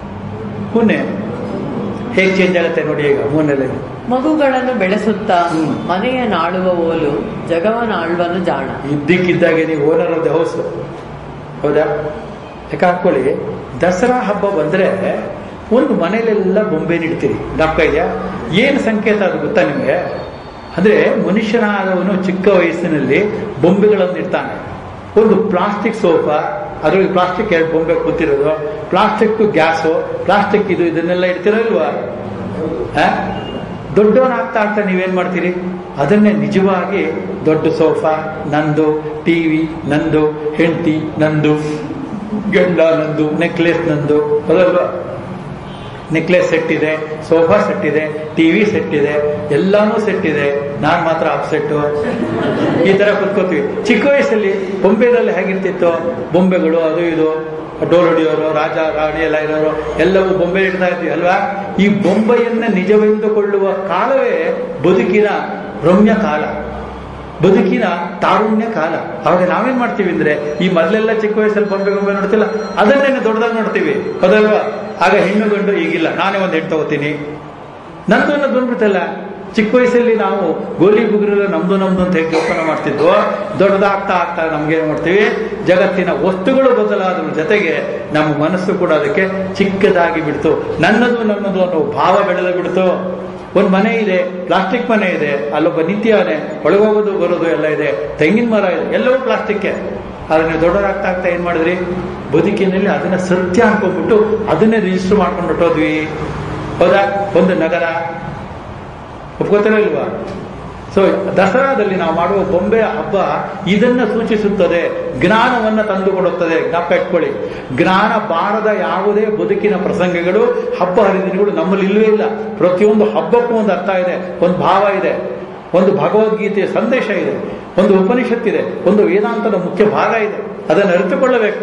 ಪುಣ್ಯ ಹೇಗೆ ಚೇಂಜ್ ಆಗುತ್ತೆ ನೋಡಿ ಈಗ ಮೂರನೇಲೆ ಮಗುಗಳನ್ನು ಬೆಳೆಸುತ್ತಾ ಹ್ಮ್. ಮನೆಯ ನಾಳುವ ಓಲು ಜಗವನಾಳುವನು ಜಾಣ ಇದ್ದಕ್ಕಿದ್ದಾಗೆ ನೀವು ಓನರ್ ಆಫ್ ದ ಹೌಸ್ ಹೌದಾ ಯಾಕೆ ಹಾಕೊಳ್ಳಿ ದಸರಾ ಹಬ್ಬ ಬಂದ್ರೆ ಒಂದು ಮನೇಲೆಲ್ಲ ಬೊಂಬೆ ನಿಡ್ತೀರಿ ಜ್ಞಾಪಕ ಇದೆಯಾ ಏನು ಸಂಕೇತ ಅದು ಗೊತ್ತಾ ನಿಮಗೆ ಅಂದ್ರೆ ಮನುಷ್ಯನಾದವನು ಚಿಕ್ಕ ವಯಸ್ಸಿನಲ್ಲಿ ಬೊಂಬೆಗಳನ್ನು ಇಡ್ತಾನೆ ಒಂದು ಪ್ಲಾಸ್ಟಿಕ್ ಸೋಫಾ ಅದ್ರೊಳಗೆ ಪ್ಲಾಸ್ಟಿಕ್ ಎರಡು ಬೊಂಬೆ ಕೂತಿರೋದು ಪ್ಲಾಸ್ಟಿಕ್ ಗ್ಯಾಸು ಪ್ಲಾಸ್ಟಿಕ್ ಇದು ಇದನ್ನೆಲ್ಲ ಇಡ್ತಿರೋ ಇಲ್ವಾ ಆ? ದೊಡ್ಡವನಾಗ್ತಾ ಆಗ್ತಾ ನೀವೇನ್ ಮಾಡ್ತೀರಿ ಅದನ್ನೇ ನಿಜವಾಗಿ ದೊಡ್ಡ ಸೋಫಾ ನಂದು ಟಿವಿ ನಂದು ಹೆಂಡತಿ ನಂದು ಗಂಡ ನಂದು ನೆಕ್ಲೆಸ್ ನಂದು ಅದಲ್ವಾ ನೆಕ್ಲೆಸ್ ಸೆಟ್ ಇದೆ ಸೋಫಾ ಸೆಟ್ ಇದೆ ಟಿವಿ ಸೆಟ್ ಇದೆ ಎಲ್ಲಾನು ಸೆಟ್ ಇದೆ ನಾನ್ ಮಾತ್ರ ಅಪ್ಸೆಟ್ ಈ ತರ ಕುತ್ಕೋತೀವಿ ಚಿಕ್ಕ ವಯಸ್ಸಲ್ಲಿ ಬೊಂಬೆನಲ್ಲಿ ಹೇಗಿರ್ತಿತ್ತು ಬೊಂಬೆಗಳು ಅದು ಇದು ಡೋರ್ ಹೊಡಿಯೋರು ರಾಜ ರಾಣಿ ಎಲ್ಲ ಇರೋರು ಎಲ್ಲವೂ ಬೊಂಬೆ ಇಡ್ತಾ ಇದ್ವಿ ಅಲ್ವಾ ಈ ಬೊಂಬೆಯನ್ನ ನಿಜವೆಂದುಕೊಳ್ಳುವ ಕಾಲವೇ ಬದುಕಿನ ರಮ್ಯ ಕಾಲ ಬದುಕಿನ ತಾರುಣ್ಯ ಕಾಲ ಅವಾಗ ನಾವೇನ್ ಮಾಡ್ತೀವಿ ಅಂದ್ರೆ ಈ ಮೊದಲೆಲ್ಲ ಚಿಕ್ಕ ವಯಸ್ಸಲ್ಲಿ ಬೊಂಬೆ ಬೊಂಬೆ ನೋಡ್ತಿಲ್ಲ ಅದನ್ನೇನೆ ದೊಡ್ಡದಾಗಿ ನೋಡ್ತೀವಿ ಹೌದಲ್ವಾ ಆಗ ಹೆಣ್ಣು ಗಂಡು ಈಗಿಲ್ಲ ನಾನೇ ಒಂದು ಹೆಣ್ಣು ತಗೋತೀನಿ ನಂದು ಅನ್ನೋದು ಬಂದ್ಬಿಡ್ತಲ್ಲ ಚಿಕ್ಕ ವಯಸ್ಸಲ್ಲಿ ನಾವು ಗೋಲಿ ಬುಗುರೆಲ್ಲ ನಮ್ದು ನಮ್ದು ಅಂತ ಹೇಗೆ ಜೋಪಾನ ಮಾಡ್ತಿದ್ವೋ ದೊಡ್ಡದಾಗ್ತಾ ಆಗ್ತಾ ನಮ್ಗೆ ಏನ್ ಮಾಡ್ತೀವಿ ಜಗತ್ತಿನ ವಸ್ತುಗಳು ಬದಲಾದ್ರ ಜೊತೆಗೆ ನಮ್ಮ ಮನಸ್ಸು ಕೂಡ ಅದಕ್ಕೆ ಚಿಕ್ಕದಾಗಿ ಬಿಡ್ತು ನನ್ನದು ನನ್ನದು ಅನ್ನೋ ಭಾವ ಬೆಳೆದು ಬಿಡ್ತು ಒಂದ್ ಮನೆ ಇದೆ ಪ್ಲಾಸ್ಟಿಕ್ ಮನೆ ಇದೆ ಅಲ್ಲೊಬ್ಬ ನಿತ್ಯನೇ ಒಳಗೋಗೋದು ಬರೋದು ಎಲ್ಲ ಇದೆ ತೆಂಗಿನ ಮರ ಇದೆ ಎಲ್ಲವೂ ಪ್ಲಾಸ್ಟಿಕ್ಕೆ ಆದ್ರೆ ನೀವು ದೊಡ್ಡವರಾಗ್ತಾ ಆಗ್ತಾ ಏನ್ ಮಾಡಿದ್ರಿ ಬದುಕಿನಲ್ಲಿ ಅದನ್ನ ಸತ್ಯ ಅನ್ಕೊಂಡ್ಬಿಟ್ಟು ಅದನ್ನೇ ರಿಜಿಸ್ಟರ್ ಮಾಡ್ಕೊಂಡು ಹೊಟ್ಟೋದ್ವಿ ಹೌದಾ ಒಂದು ನಗರ ಒಪ್ಕೋತಾರ ಇಲ್ವಾ ಸೊ ದಸರಾದಲ್ಲಿ ನಾವು ಮಾಡುವ ಬೊಂಬೆ ಹಬ್ಬ ಇದನ್ನ ಸೂಚಿಸುತ್ತದೆ ಜ್ಞಾನವನ್ನ ತಂದುಕೊಡುತ್ತದೆ ಜ್ಞಾಪಕ ಇಟ್ಕೊಳ್ಳಿ ಜ್ಞಾನ ಬಾರದ ಯಾವುದೇ ಬದುಕಿನ ಪ್ರಸಂಗಗಳು ಹಬ್ಬ ಹರಿದಿನಗಳು ನಮ್ಮಲ್ಲಿ ಇಲ್ಲವೇ ಇಲ್ಲ ಪ್ರತಿಯೊಂದು ಹಬ್ಬಕ್ಕೂ ಒಂದು ಅರ್ಥ ಇದೆ ಒಂದು ಭಾವ ಇದೆ ಒಂದು ಭಗವದ್ಗೀತೆಯ ಸಂದೇಶ ಇದೆ ಒಂದು ಉಪನಿಷತ್ತಿದೆ ಒಂದು ವೇದಾಂತದ ಮುಖ್ಯ ಭಾಗ ಇದೆ ಅದನ್ನು ಅರಿತುಕೊಳ್ಳಬೇಕು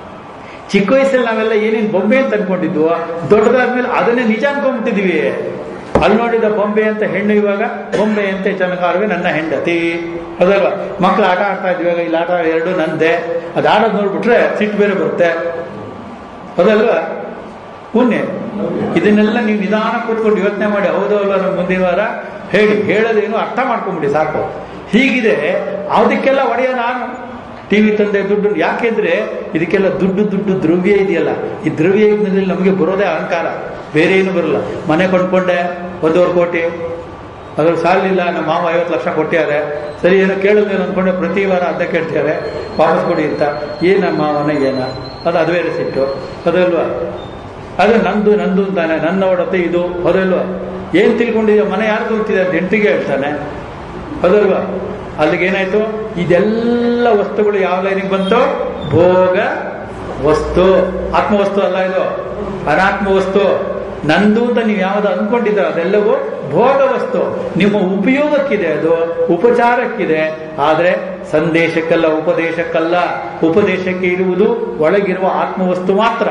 ಚಿಕ್ಕ ವಯಸ್ಸಲ್ಲಿ ನಾವೆಲ್ಲ ಏನೇನು ಬೊಂಬೆ ಅಂತ ಅನ್ಕೊಂಡಿದ್ವು ದೊಡ್ಡದಾದ್ಮೇಲೆ ಅದನ್ನೇ ನಿಜ ಅನ್ಕೊಂಡ್ಬಿಟ್ಟಿದ್ವಿ ಅಲ್ಲಿ ನೋಡಿದ ಬೊಂಬೆ ಅಂತ ಹೆಣ್ಣು ಇವಾಗ ಬೊಂಬೆ ಅಂತ ಚನಕಾರವೇ ನನ್ನ ಹೆಂಡತಿ ಅದಲ್ವಾ ಮಕ್ಳು ಆಟ ಆಡ್ತಾ ಇದ್ವಿ ಇವಾಗ ಇಲ್ಲಿ ಆಟ ಎರಡು ನಂದೆ ಅದು ಆಡೋದು ನೋಡ್ಬಿಟ್ರೆ ಸಿಟ್ಟು ಬೇರೆ ಬರುತ್ತೆ ಹೌದಲ್ವಾ ಪುಣ್ಯ ಇದನ್ನೆಲ್ಲ ನೀವು ನಿಧಾನ ಕೂತ್ಕೊಂಡು ಯೋಚನೆ ಮಾಡಿ ಹೌದೋ ಅಲ್ವಾ ನಮ್ಮ ಮುಂದಿನ ವಾರ ಹೇಳಿ ಹೇಳೋದೇನು ಅರ್ಥ ಮಾಡ್ಕೊಂಬಿಡಿ ಸಾಕು ಹೀಗಿದೆ ಅದಕ್ಕೆಲ್ಲ ಒಡೆಯ ನಾನು ಟಿವಿ ತಂದೆ ದುಡ್ಡು ಯಾಕೆಂದ್ರೆ ಇದಕ್ಕೆಲ್ಲ ದುಡ್ಡು ದುಡ್ಡು ದ್ರವ್ಯ ಇದೆಯಲ್ಲ ಈ ದ್ರವ್ಯ ಯಜ್ಞದಲ್ಲಿ ನಮಗೆ ಬರೋದೇ ಅಹಂಕಾರ ಬೇರೆ ಏನು ಬರಲ್ಲ ಮನೆ ಕೊಂಡ್ಕೊಂಡೆ ಒಂದೂವರೆ ಕೋಟಿ ಅದ್ರಲ್ಲಿ ಸಾಲಿಲ್ಲ ನಮ್ಮ ಮಾವ ಐವತ್ತು ಲಕ್ಷ ಕೊಟ್ಟಿದ್ದಾರೆ ಸರಿ ಏನೋ ಕೇಳಿದ್ರೆ ಅಂದ್ಕೊಂಡೆ ಪ್ರತಿ ವಾರ ಅರ್ಧ ಕೇಳ್ತಾರೆ ವಾಪಸ್ ಕೊಡಿ ಅಂತ ಏನ ಮಾವನ ಏನ ಅದು ಅದು ಬೇರೆ ಸಿಟ್ಟು ಅದಲ್ವಾ ಅದು ನಂದು ನಂದು ಅಂತಾನೆ ನನ್ನ ಒಡತೆ ಇದು ಅದಲ್ವಾ ಏನ್ ತಿಳ್ಕೊಂಡಿದ್ಯೋ ಮನೆ ಯಾರು ಗೊತ್ತಿದೆ ಅಂತ ಹೆಂಡತಿಗೆ ಹೇಳ್ತಾನೆ ಅದಲ್ವಾ ಅಲ್ಲಿಗೆ ಏನಾಯ್ತು ಇದೆಲ್ಲ ವಸ್ತುಗಳು ಯಾವ ಲೈನಿಗೆ ಬಂತು ಭೋಗ ವಸ್ತು ಆತ್ಮವಸ್ತು ಅಲ್ಲ ಇದು ಅನಾತ್ಮ ವಸ್ತು ನಂದು ಅಂತ ನೀವು ಯಾವ್ದು ಅನ್ಕೊಂಡಿದ್ದೀರ ಅದೆಲ್ಲವೂ ಭೋಗ ವಸ್ತು ನಿಮ್ಮ ಉಪಯೋಗಕ್ಕಿದೆ ಅದು ಉಪಚಾರಕ್ಕಿದೆ ಆದ್ರೆ ಸಂದೇಶಕ್ಕಲ್ಲ ಉಪದೇಶಕ್ಕಲ್ಲ ಉಪದೇಶಕ್ಕೆ ಇರುವುದು ಒಳಗಿರುವ ಆತ್ಮವಸ್ತು ಮಾತ್ರ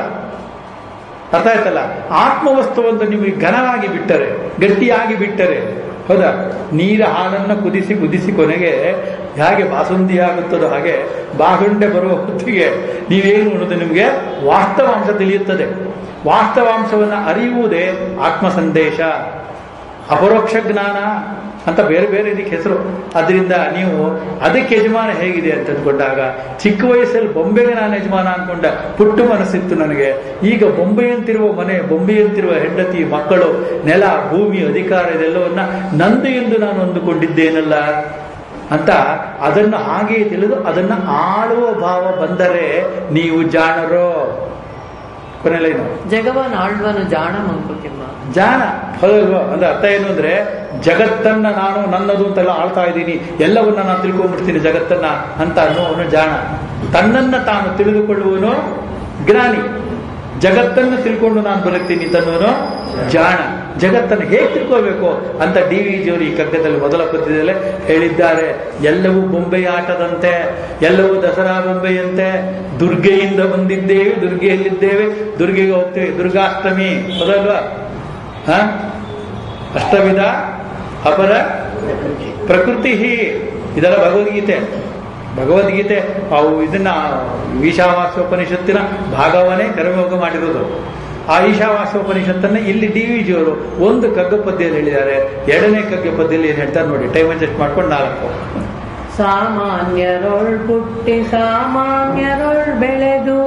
ಅರ್ಥ ಆಯ್ತಲ್ಲ ಆತ್ಮವಸ್ತುವನ್ನು ನಿಮಗೆ ಘನವಾಗಿ ಬಿಟ್ಟರೆ ಗಟ್ಟಿಯಾಗಿ ಬಿಟ್ಟರೆ ಹೌದಾ ನೀರ ಹಾಲನ್ನು ಕುದಿಸಿ ಕುದಿಸಿ ಕೊನೆಗೆ ಹೇಗೆ ಬಾಸುಂದಿ ಆಗುತ್ತದೋ ಹಾಗೆ ಬಾಗುಂಡೆ ಬರುವ ಹೊತ್ತಿಗೆ ನೀವೇನು ಅನ್ನೋದು ನಿಮಗೆ ವಾಸ್ತವಾಂಶ ತಿಳಿಯುತ್ತದೆ ವಾಸ್ತವಾಂಶವನ್ನು ಅರಿಯುವುದೇ ಆತ್ಮ ಸಂದೇಶ ಅಪರೋಕ್ಷ ಜ್ಞಾನ ಅಂತ ಬೇರೆ ಬೇರೆ ಇದಕ್ಕೆ ಹೆಸರು ಅದರಿಂದ ನೀವು ಅದಕ್ಕೆ ಯಜಮಾನ ಹೇಗಿದೆ ಅಂತ ಅಂದ್ಕೊಂಡಾಗ ಚಿಕ್ಕ ವಯಸ್ಸಲ್ಲಿ ಬೊಂಬೆಗೆ ನಾನು ಯಜಮಾನ ಅನ್ಕೊಂಡ ಪುಟ್ಟು ಮನಸ್ಸಿತ್ತು ನನಗೆ ಈಗ ಬೊಂಬೆಯಂತಿರುವ ಮನೆ ಬೊಂಬೆಯಂತಿರುವ ಹೆಂಡತಿ ಮಕ್ಕಳು ನೆಲ ಭೂಮಿ ಅಧಿಕಾರ ಇದೆಲ್ಲವನ್ನ ನಂದು ಎಂದು ನಾನು ಅಂದುಕೊಂಡಿದ್ದೇನಲ್ಲ ಅಂತ ಅದನ್ನು ಹಾಗೆಯೇ ತಿಳಿದು ಅದನ್ನ ಆಳುವ ಭಾವ ಬಂದರೆ ನೀವು ಜಾಣರೋ ಕೊನೆಲೇನು ಜಗವನಾಳ್ವನು ಜಾಣ ಮಂಕುತಿಮ್ಮ ಜಾಣ ಹೌದಲ್ವಾ ಅಂದ್ರೆ ಅರ್ಥ ಏನು ಅಂದ್ರೆ ಜಗತ್ತನ್ನ ನಾನು ನನ್ನದು ಅಂತೆಲ್ಲ ಆಳ್ತಾ ಇದ್ದೀನಿ ಎಲ್ಲವನ್ನ ನಾನು ತಿಳ್ಕೊಂಡ್ಬಿಡ್ತೀನಿ ಜಗತ್ತನ್ನ ಅಂತ ಅನ್ನೋವನು ಜಾಣ ತನ್ನನ್ನ ತಾನು ತಿಳಿದುಕೊಳ್ಳುವನು ಜ್ಞಾನಿ ಜಗತ್ತನ್ನು ತಿಳ್ಕೊಂಡು ನಾನು ಬರುತ್ತೀನಿ ಅಂತನ್ನೋನು ಜಾಣ ಜಗತ್ತನ್ನು ಹೇಗೆ ತಿಳ್ಕೋಬೇಕು ಅಂತ ಡಿ ವಿ ಜಿಯವರು ಈ ಕಗ್ಗದಲ್ಲಿ ಮೊದಲ ಪದ್ಯದಲ್ಲೇ ಹೇಳಿದ್ದಾರೆ ಎಲ್ಲವೂ ಬೊಂಬೆ ಆಟದಂತೆ ಎಲ್ಲವೂ ದಸರಾ ಬೊಂಬೆಯಂತೆ ದುರ್ಗೆಯಿಂದ ಬಂದಿದ್ದೇವೆ ದುರ್ಗೆಯಲ್ಲಿದ್ದೇವೆ ದುರ್ಗೆಗೆ ಹೋಗ್ತೇವೆ ದುರ್ಗಾಷ್ಟಮಿ ಹೌದಲ್ವಾ ಹ ಅಷ್ಟವಿಧ ಅಪರ ಪ್ರಕೃತಿ ಇದೆಲ್ಲ ಭಗವದ್ಗೀತೆ ಭಗವದ್ಗೀತೆ ಅವು ಇದನ್ನ ಈಶಾವಾಸ್ಯೋಪನಿಷತ್ತಿನ ಭಾಗವನ್ನೇ ಕರ್ಮಯೋಗ ಮಾಡಿರೋದು ಆ ಈಶಾವಾಸ್ಯೋಪನಿಷತ್ತನ್ನ ಇಲ್ಲಿ ಡಿ ವಿ ಜಿಯವರು ಒಂದು ಕಗ್ಗ ಪದ್ಯದಲ್ಲಿ ಹೇಳಿದ್ದಾರೆ ಎರಡನೇ ಕಗ್ಗ ಪದ್ಯದಲ್ಲಿ ಏನ್ ಹೇಳ್ತಾರೆ ನೋಡಿ ಟೈಮ್ ಅಡ್ಜಸ್ಟ್ ಮಾಡ್ಕೊಂಡು ನಾಲ್ಕು ಸಾಮಾನ್ಯರೊಳ್ ಪುಟ್ಟಿ ಸಾಮಾನ್ಯರೊಳ್ ಬೆಳೆದು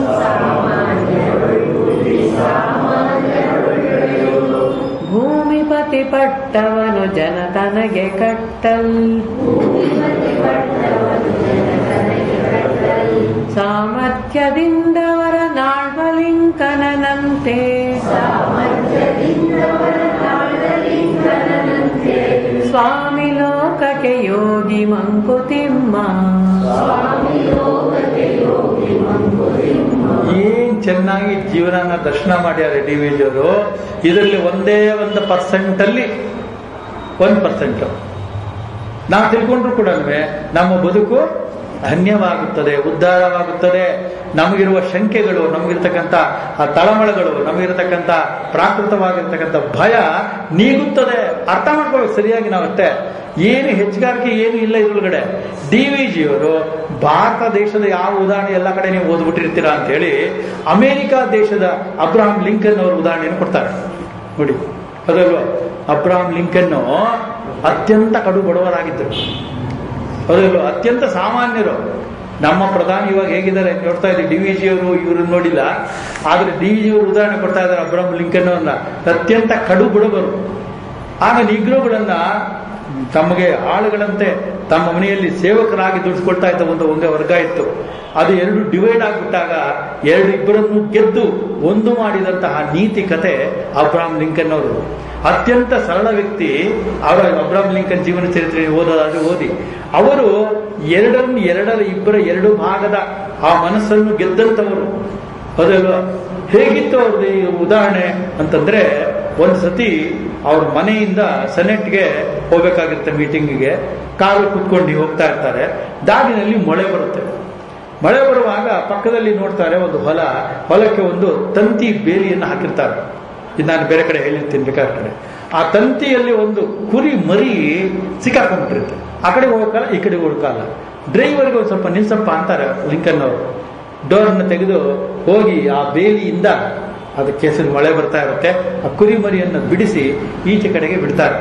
ಭೂಮಿಪತಿ ಪಟ್ಟವನು ಜನತನಗೆ ಕಟ್ಟಲ್ ಸಾಮರ್ಥ್ಯದಿಂದವರ ನಾಳ್ವಲಿಂಕನಂತೆ ಸ್ವಾಮಿ ಲೋಕಕ್ಕೆ ಯೋಗಿ ಮಂಕುತಿಮ್ಮ ಏನ್ ಚೆನ್ನಾಗಿ ಜೀವನನ ದರ್ಶನ ಮಾಡ್ಯಾರೆ ಡಿ ವಿ ಜಿಯವರು ಇದರಲ್ಲಿ ಒಂದೇ ಒಂದು ಪರ್ಸೆಂಟ್ ಅಲ್ಲಿ ಒಂದ್ ಪರ್ಸೆಂಟ್ ನಾವು ತಿಳ್ಕೊಂಡ್ರು ಕೂಡ ನಮ್ಮ ಬದುಕು ಧನ್ಯವಾಗುತ್ತದೆ ಉದ್ಧಾರವಾಗುತ್ತದೆ ನಮಗಿರುವ ಶಂಕೆಗಳು ನಮಗಿರ್ತಕ್ಕಂಥ ಆ ತಳಮಳಗಳು ನಮಗಿರತಕ್ಕಂಥ ಪ್ರಾಕೃತವಾಗಿರ್ತಕ್ಕಂಥ ಭಯ ನೀಗುತ್ತದೆ ಅರ್ಥ ಮಾಡ್ಕೊಳ್ಬೇಕು ಸರಿಯಾಗಿ ನಾವು ಅಷ್ಟೇ ಏನು ಹೆಚ್ಚುಗಾರಿಕೆ ಏನು ಇಲ್ಲ ಇದ್ರೊಳಗಡೆ ಡಿ ವಿ ಜಿಯವರು ಭಾರತ ದೇಶದ ಯಾವ ಉದಾಹರಣೆ ಎಲ್ಲ ಕಡೆ ನೀವು ಓದ್ಬಿಟ್ಟಿರ್ತೀರಾ ಅಂತ ಹೇಳಿ ಅಮೆರಿಕ ದೇಶದ ಅಬ್ರಹಾಂ ಲಿಂಕನ್ ಅವರ ಉದಾಹರಣೆಯನ್ನು ಕೊಡ್ತಾರೆ ನೋಡಿ ಅದಲ್ವಾ ಅಬ್ರಹಾಂ ಲಿಂಕನ್ನು ಅತ್ಯಂತ ಕಡು ಬಡವರಾಗಿದ್ದರು ಹೌದಲ್ವ ಅತ್ಯಂತ ಸಾಮಾನ್ಯರು ನಮ್ಮ ಪ್ರಧಾನಿ ಇವಾಗ ಹೇಗಿದ್ದಾರೆ ಅಂತ ನೋಡ್ತಾ ಇದ್ದೀವಿ ಡಿ ವಿ ಜಿ ಅವರು ಇವ್ರನ್ನ ನೋಡಿಲ್ಲ ಆದ್ರೆ ಡಿ ವಿ ಜಿ ಅವರು ಉದಾಹರಣೆ ಕೊಡ್ತಾ ಇದ್ದಾರೆ ಅಬ್ರಹಂ ಲಿಂಕನ್ ಅವ್ರನ್ನ ಅತ್ಯಂತ ಕಡು ಬಡವರು ಆಗ ನಿಗ್ರಹಗಳನ್ನ ತಮಗೆ ಆಳುಗಳಂತೆ ತಮ್ಮ ಮನೆಯಲ್ಲಿ ಸೇವಕರಾಗಿ ದುಡಿಸ್ಕೊಳ್ತಾ ಇದ್ದ ಒಂದು ಒಂದೇ ವರ್ಗ ಇತ್ತು ಅದು ಎರಡು ಡಿವೈಡ್ ಆಗಿಬಿಟ್ಟಾಗ ಎರಡು ಇಬ್ಬರನ್ನು ಗೆದ್ದು ಒಂದು ಮಾಡಿದಂತಹ ನೀತಿ ಕತೆ ಅಬ್ರಾಹಂ ಲಿಂಕನ್ ಅವರು ಅತ್ಯಂತ ಸರಳ ವ್ಯಕ್ತಿ ಅವರ ಅಬ್ರಾಹಂ ಲಿಂಕನ್ ಜೀವನ ಚರಿತ್ರೆ ಓದೋದಾದ್ರೆ ಓದಿ ಅವರು ಎರಡನ್ನು ಎರಡರ ಇಬ್ಬರ ಎರಡು ಭಾಗದ ಆ ಮನಸ್ಸನ್ನು ಗೆದ್ದಂತವರು ಹೌದಲ್ವಾ ಹೇಗಿತ್ತು ಅವ್ರದ್ದು ಈ ಉದಾಹರಣೆ ಅಂತಂದ್ರೆ ಒಂದ್ ಸತಿ ಅವ್ರ ಮನೆಯಿಂದ ಸೆನೆಟ್ಗೆ ಹೋಗ್ಬೇಕಾಗಿರುತ್ತೆ ಮೀಟಿಂಗಿಗೆ ಕಾರು ಕುತ್ಕೊಂಡು ಹೋಗ್ತಾ ಇರ್ತಾರೆ ದಾರಿನಲ್ಲಿ ಮಳೆ ಬರುತ್ತೆ ಮಳೆ ಬರುವಾಗ ಪಕ್ಕದಲ್ಲಿ ನೋಡ್ತಾರೆ ಒಂದು ಹೊಲ ಹೊಲಕ್ಕೆ ಒಂದು ತಂತಿ ಬೇಲಿಯನ್ನು ಹಾಕಿರ್ತಾರೆ ಇದು ನಾನು ಬೇರೆ ಕಡೆ ಹೇಳಿರ್ತೀನಿ ಬೇಕಾದ ಕಡೆ ಆ ತಂತಿಯಲ್ಲಿ ಒಂದು ಕುರಿ ಮರಿ ಸಿಕ್ಕಾಕೊಂಡ್ಬಿಟ್ಟಿರುತ್ತೆ ಆ ಕಡೆ ಹೋಗಕ್ಕಲ್ಲ ಈ ಕಡೆ ಹೋಗಕ್ಕಲ್ಲ ಡ್ರೈವರ್ಗೆ ಒಂದು ಸ್ವಲ್ಪ ನಿಲ್ಸಪ್ಪ ಅಂತಾರೆ ಲಿಂಕನ್ ಅವರು ಡೋರ್ನ ತೆಗೆದು ಹೋಗಿ ಆ ಬೇಲಿಯಿಂದ ಅದಕ್ಕೆ ಕೆಸರು ಮಳೆ ಬರ್ತಾ ಇರುತ್ತೆ ಆ ಕುರಿ ಮರಿಯನ್ನು ಬಿಡಿಸಿ ಈಚೆ ಕಡೆಗೆ ಬಿಡ್ತಾರೆ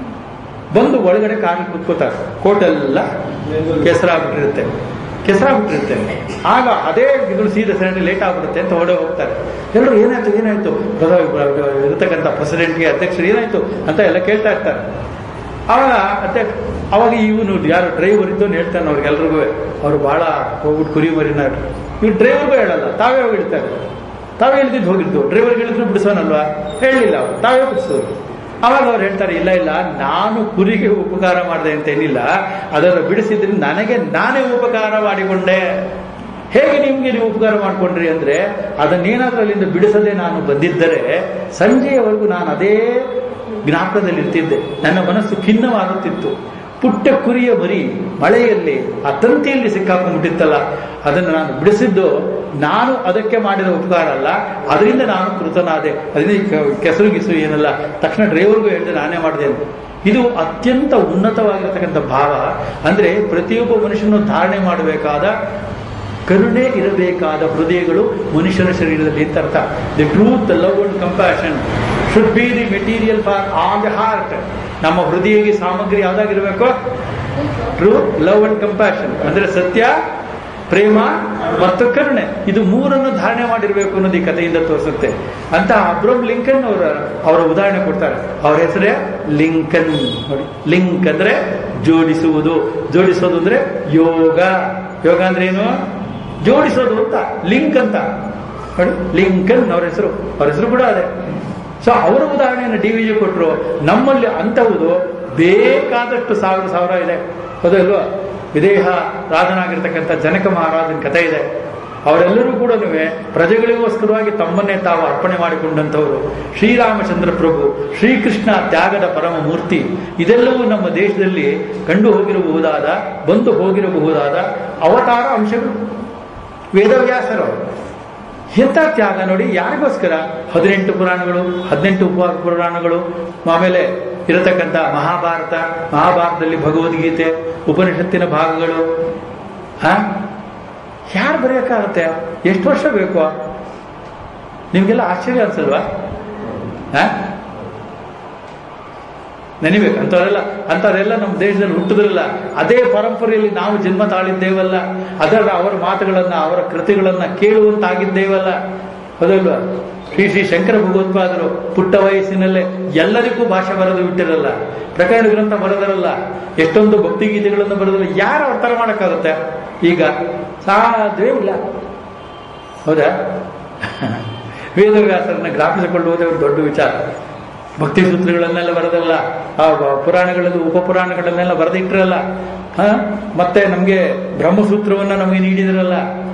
ಬಂದು ಒಳಗಡೆ ಕಾರಲ್ಲಿ ಕುತ್ಕೋತಾರೆ ಕೋಟೆಲ್ಲ ಕೆಸರಾಗ್ಬಿಟ್ಟಿರುತ್ತೆ ಕೆಸರಾಗ್ಬಿಟ್ಟಿರುತ್ತೆ ಆಗ ಅದೇ ಇದು ಸೀದಾ ಸರಣಿ ಲೇಟ್ ಆಗ್ಬಿಡುತ್ತೆ ಅಂತ ಹೊಡೆ ಹೋಗ್ತಾರೆ ಎಲ್ಲರೂ ಏನಾಯ್ತು ಏನಾಯ್ತು ಇರತಕ್ಕಂಥ ಪ್ರೆಸಿಡೆಂಟ್ಗೆ ಅಧ್ಯಕ್ಷರು ಏನಾಯ್ತು ಅಂತ ಎಲ್ಲ ಕೇಳ್ತಾ ಇರ್ತಾರೆ ಅವಾಗ ಮತ್ತೆ ಅವಾಗ ಇವನು ಯಾರು ಡ್ರೈವರ್ ಇದ್ದವನು ಹೇಳ್ತಾನೆ ಅವ್ರಿಗೆಲ್ರಿಗೂ ಅವ್ರು ಬಹಳ ಹೋಗ್ಬಿಟ್ಟು ಕುರಿ ಮರಿನ ಇವ್ರು ಡ್ರೈವರ್ಗೂ ಹೇಳಲ್ಲ ತಾವೇ ಹೋಗಿ ಇಡ್ತಾರೆ ತಾವೇ ಇಳಿದಿದ್ದು ಹೋಗಿದ್ದು ಡ್ರೈವರ್ ಹೇಳಿದ್ರು ಬಿಡಿಸೋನಲ್ವಾ ಹೇಳಲಿಲ್ಲ ಅವ್ರು ತಾವೇ ಬಿಡಿಸೋರು ಅವಾಗ ಅವ್ರು ಹೇಳ್ತಾರೆ ಇಲ್ಲ ಇಲ್ಲ ನಾನು ಕುರಿಗೆ ಉಪಕಾರ ಮಾಡಿದೆ ಅಂತ ಏನಿಲ್ಲ ಅದನ್ನು ಬಿಡಿಸಿದ್ರೆ ನನಗೆ ನಾನೇ ಉಪಕಾರ ಮಾಡಿಕೊಂಡೆ ಹೇಗೆ ನಿಮ್ಗೆ ನೀವು ಉಪಕಾರ ಮಾಡ್ಕೊಂಡ್ರಿ ಅಂದ್ರೆ ಅದನ್ನೇನಾದ್ರೂ ಅಲ್ಲಿಂದ ಬಿಡಿಸದೆ ನಾನು ಬಂದಿದ್ದರೆ ಸಂಜೆಯವರೆಗೂ ನಾನು ಅದೇ ಜ್ಞಾಪಕದಲ್ಲಿ ಇರ್ತಿದ್ದೆ ನನ್ನ ಮನಸ್ಸು ಖಿನ್ನವಾಗುತ್ತಿತ್ತು ಪುಟ್ಟ ಕುರಿಯ ಮರಿ ಮಳೆಯಲ್ಲಿ ಆ ತಂತಿಯಲ್ಲಿ ಸಿಕ್ಕಾಕೊಂಡ್ಬಿಟ್ಟಿತ್ತಲ್ಲ ಅದನ್ನು ನಾನು ಬಿಡಿಸಿದ್ದು ನಾನು ಅದಕ್ಕೆ ಮಾಡಿದ ಉಪಕಾರ ಅಲ್ಲ ಅದರಿಂದ ನಾನು ಕೃತನಾದೆ ಅದರಿಂದ ಈ ಕೆ- ಕೆಸರು ಗಿಸು ಏನಲ್ಲ ತಕ್ಷಣ ಡ್ರೈವರ್ಗೂ ಹೇಳಿದೆ ನಾನೇ ಮಾಡಿದೆ ಅಂತ ಇದು ಅತ್ಯಂತ ಉನ್ನತವಾಗಿರತಕ್ಕಂಥ ಭಾವ ಅಂದ್ರೆ ಪ್ರತಿಯೊಬ್ಬ ಮನುಷ್ಯನು ಧಾರಣೆ ಮಾಡಬೇಕಾದ ಕರುಣೆ ಇರಬೇಕಾದ ಹೃದಯಗಳು ಮನುಷ್ಯನ ಶರೀರದಲ್ಲಿ ಅಂತ ಅರ್ಥ the truth love and compassion should be the material for on the heart ನಮ್ಮ ಹೃದಯಕ್ಕೆ ಸಾಮಗ್ರಿ ಯಾವ್ದಾಗಿರ್ಬೇಕು ಟ್ರೂತ್ ಲವ್ ಅಂಡ್ ಕಂಪ್ಯಾಷನ್ ಅಂದ್ರೆ ಸತ್ಯ ಪ್ರೇಮ ಮತ್ತು ಕರುಣೆ ಇದು ಮೂರನ್ನು ಧಾರಣೆ ಮಾಡಿರ್ಬೇಕು ಅನ್ನೋದು ಈ ಕಥೆಯಿಂದ ತೋರಿಸುತ್ತೆ ಅಂತ ಅಬ್ರಮ್ ಲಿಂಕನ್ ಅವರ ಅವರ ಉದಾಹರಣೆ ಕೊಡ್ತಾರೆ ಅವ್ರ ಹೆಸರೇ ಲಿಂಕನ್ ನೋಡಿ ಲಿಂಕ್ ಅಂದ್ರೆ ಜೋಡಿಸುವುದು ಜೋಡಿಸೋದು ಅಂದ್ರೆ ಯೋಗ ಯೋಗ ಅಂದ್ರೆ ಏನು ಜೋಡಿಸೋದು ಅಂತ ಲಿಂಕ್ ಅಂತ ನೋಡಿ ಲಿಂಕನ್ ಅವ್ರ ಹೆಸರು ಅವ್ರ ಹೆಸರು ಕೂಡ ಅದೇ ಸೊ ಅವರ ಉದಾಹರಣೆಯನ್ನು ಡಿ ವಿ ಜಿ ಕೊಟ್ಟರು ನಮ್ಮಲ್ಲಿ ಅಂತಹುದು ಬೇಕಾದಷ್ಟು ಸಾವಿರ ಸಾವಿರ ಇದೆ ಹೌದಲ್ವಾ ವಿದೇಹ ರಾಜನಾಗಿರ್ತಕ್ಕಂಥ ಜನಕ ಮಹಾರಾಜನ ಕಥೆ ಇದೆ ಅವರೆಲ್ಲರೂ ಕೂಡ ಪ್ರಜೆಗಳಿಗೋಸ್ಕರವಾಗಿ ತಮ್ಮನ್ನೇ ತಾವು ಅರ್ಪಣೆ ಮಾಡಿಕೊಂಡಂಥವರು ಶ್ರೀರಾಮಚಂದ್ರ ಪ್ರಭು ಶ್ರೀಕೃಷ್ಣ ತ್ಯಾಗದ ಪರಮ ಮೂರ್ತಿ ಇದೆಲ್ಲವೂ ನಮ್ಮ ದೇಶದಲ್ಲಿ ಕಂಡು ಹೋಗಿರಬಹುದಾದ ಬಂದು ಹೋಗಿರಬಹುದಾದ ಅವತಾರ ಅಂಶಗಳು ವೇದವ್ಯಾಸರು ಎಂಥ ತ್ಯಾಗ ನೋಡಿ ಯಾರಿಗೋಸ್ಕರ ಹದಿನೆಂಟು ಪುರಾಣಗಳು ಹದಿನೆಂಟು ಉಪ ಪುರಾಣಗಳು ಆಮೇಲೆ ಇರತಕ್ಕಂಥ ಮಹಾಭಾರತ ಮಹಾಭಾರತದಲ್ಲಿ ಭಗವದ್ಗೀತೆ ಉಪನಿಷತ್ತಿನ ಭಾಗಗಳು ಹಾ ಯಾರು ಬರೆಯೋಕ್ಕಾಗತ್ತೆ ಎಷ್ಟು ವರ್ಷ ಬೇಕು ನಿಮ್ಗೆಲ್ಲ ಆಶ್ಚರ್ಯ ಅನ್ಸಲ್ವಾ ಹಾ ನೆನಿಬೇಕು ಅಂಥವರೆಲ್ಲ ಅಂಥವರೆಲ್ಲ ನಮ್ಮ ದೇಶದಲ್ಲಿ ಹುಟ್ಟಿದ್ರಲ್ಲ ಅದೇ ಪರಂಪರೆಯಲ್ಲಿ ನಾವು ಜನ್ಮ ತಾಳಿದ್ದೇವಲ್ಲ ಅದರ ಅವರ ಮಾತುಗಳನ್ನ ಅವರ ಕೃತಿಗಳನ್ನ ಕೇಳುವಂತಾಗಿದ್ದೇವಲ್ಲ ಹೌದಲ್ವಾ ಶ್ರೀ ಶ್ರೀ ಶಂಕರ ಭಗವತ್ಪಾದರು ಪುಟ್ಟ ವಯಸ್ಸಿನಲ್ಲೇ ಎಲ್ಲರಿಗೂ ಭಾಷೆ ಬರೆದು ಬಿಟ್ಟಿರಲ್ಲ ಪ್ರಕರಣ ಗ್ರಂಥ ಬರೆದರಲ್ಲ ಎಷ್ಟೊಂದು ಭಕ್ತಿಗೀತೆಗಳನ್ನು ಬರೆದಲ್ಲ ಯಾರು ಅವ್ರ ಥರ ಮಾಡೋಕ್ಕಾಗುತ್ತೆ ಈಗ ಸಾಧ್ಯವೇ ಇಲ್ಲ ಹೌದಾ ವೇದವ್ಯಾಸರನ್ನ ಜ್ಞಾಪಿಸಿಕೊಳ್ಳುವುದೇ ಒಂದು ದೊಡ್ಡ ವಿಚಾರ ಭಕ್ತಿ ಸೂತ್ರಗಳನ್ನೆಲ್ಲ ಬರೆದಲ್ಲ ಆ ಬ- ಪುರಾಣಗಳಲ್ಲಿ ಉಪಪುರಾಣಗಳನ್ನೆಲ್ಲ ಬರೆದಿಟ್ಟಿರಲ್ಲ ಹ ಮತ್ತೆ ನಮಗೆ ಬ್ರಹ್ಮಸೂತ್ರವನ್ನ ನಮಗೆ ನೀಡಿದ್ರಲ್ಲ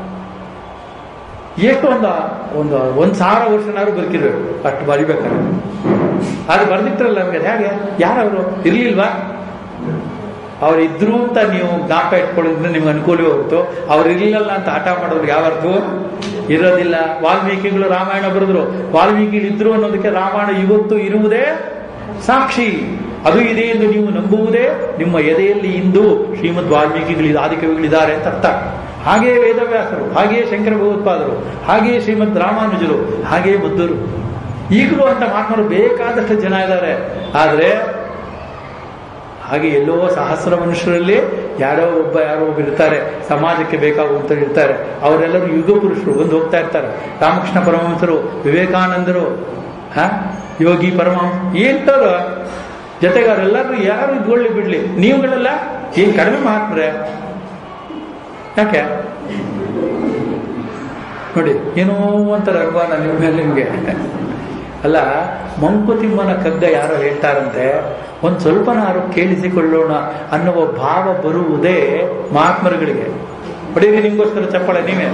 ಎಷ್ಟು ಒಂದು ಒಂದು ಒಂದ್ ಸಾವಿರ ವರ್ಷನಾದ್ರು ಬದುಕಿರ್ಬೇಕು ಅಷ್ಟು ಬರಿಬೇಕಾದ್ರೆ ಅದು ಬರ್ದಿಟ್ರಲ್ಲ ನಮ್ಗೆ ಅದು ಹೇಗೆ ಯಾರವರು ಇರ್ಲಿಲ್ವಾ ಅವ್ರು ಇದ್ರು ಅಂತ ನೀವು ಜ್ಞಾಪ ಇಟ್ಕೊಳ್ಳಿದ್ರೆ ನಿಮ್ಗೆ ಅನುಕೂಲವೇ ಹೊರತು ಅವ್ರು ಇರ್ಲಿಲ್ಲ ಅಂತ ಹಠ ಮಾಡೋರು ಯಾವ ಅರ್ಥ ಇರೋದಿಲ್ಲ ವಾಲ್ಮೀಕಿಗಳು ರಾಮಾಯಣ ಬರೆದ್ರು ವಾಲ್ಮೀಕಿಗಳು ಇದ್ರು ಅನ್ನೋದಕ್ಕೆ ರಾಮಾಯಣ ಇವತ್ತು ಇರುವುದೇ ಸಾಕ್ಷಿ ಅದು ಇದೆ ಎಂದು ನೀವು ನಂಬುವುದೇ ನಿಮ್ಮ ಎದೆಯಲ್ಲಿ ಇಂದು ಶ್ರೀಮದ್ ವಾಲ್ಮೀಕಿಗಳು ಆದಿಕವಿಗಳಿದ್ದಾರೆ ಅಂತ ಅರ್ಥ ಹಾಗೆಯೇ ವೇದವ್ಯಾಸರು ಹಾಗೆಯೇ ಶಂಕರ ಭಗವತ್ಪಾದರು ಹಾಗೆಯೇ ಶ್ರೀಮದ್ ರಾಮಾನುಜರು ಹಾಗೆಯೇ ಬುದ್ಧರು ಈಗಲೂ ಅಂತ ಮಾತನಾಡೋ ಬೇಕಾದಷ್ಟು ಜನ ಇದ್ದಾರೆ ಆದ್ರೆ ಹಾಗೆ ಎಲ್ಲೋ ಸಹಸ್ರ ಮನುಷ್ಯರಲ್ಲಿ ಯಾರೋ ಒಬ್ಬ ಯಾರೋ ಒಬ್ಬ ಇರ್ತಾರೆ ಸಮಾಜಕ್ಕೆ ಬೇಕಾಗುವಂತ ಇರ್ತಾರೆ ಅವರೆಲ್ಲರೂ ಯುಗ ಪುರುಷರು ಒಂದು ಹೋಗ್ತಾ ಇರ್ತಾರೆ ರಾಮಕೃಷ್ಣ ಪರಮಹಂಸರು ವಿವೇಕಾನಂದರು ಹ ಯೋಗಿ ಪರಮಹಂಸ ಎಂತವ್ರು ಜೊತೆಗೆ ಅವರೆಲ್ಲರೂ ಯಾರು ಇದ್ಕೊಳ್ಳಿ ಬಿಡ್ಲಿ ನೀವುಗಳೆಲ್ಲ ಏನ್ ಕಡಿಮೆ ಮಹಾತ್ಮರೇ ಯಾಕೆ ನೋಡಿ ಏನೋ ಒಂಥರ ಅನುಮಾನ ನಿಮ್ಮ ಮೇಲೆ ನಿಮ್ಗೆ ಅಲ್ಲ ಮಂಕುತಿಮ್ಮನ ಕಗ್ಗ ಯಾರೋ ಹೇಳ್ತಾರಂತೆ ಒಂದ್ ಸ್ವಲ್ಪನಾರು ಕೇಳಿಸಿಕೊಳ್ಳೋಣ ಅನ್ನುವ ಭಾವ ಬರುವುದೇ ಮಹಾತ್ಮರುಗಳಿಗೆ ಹೊಡೀರಿ ನಿಮ್ಗೋಸ್ಕರ ಚಪ್ಪಳೆ ನೀವೇ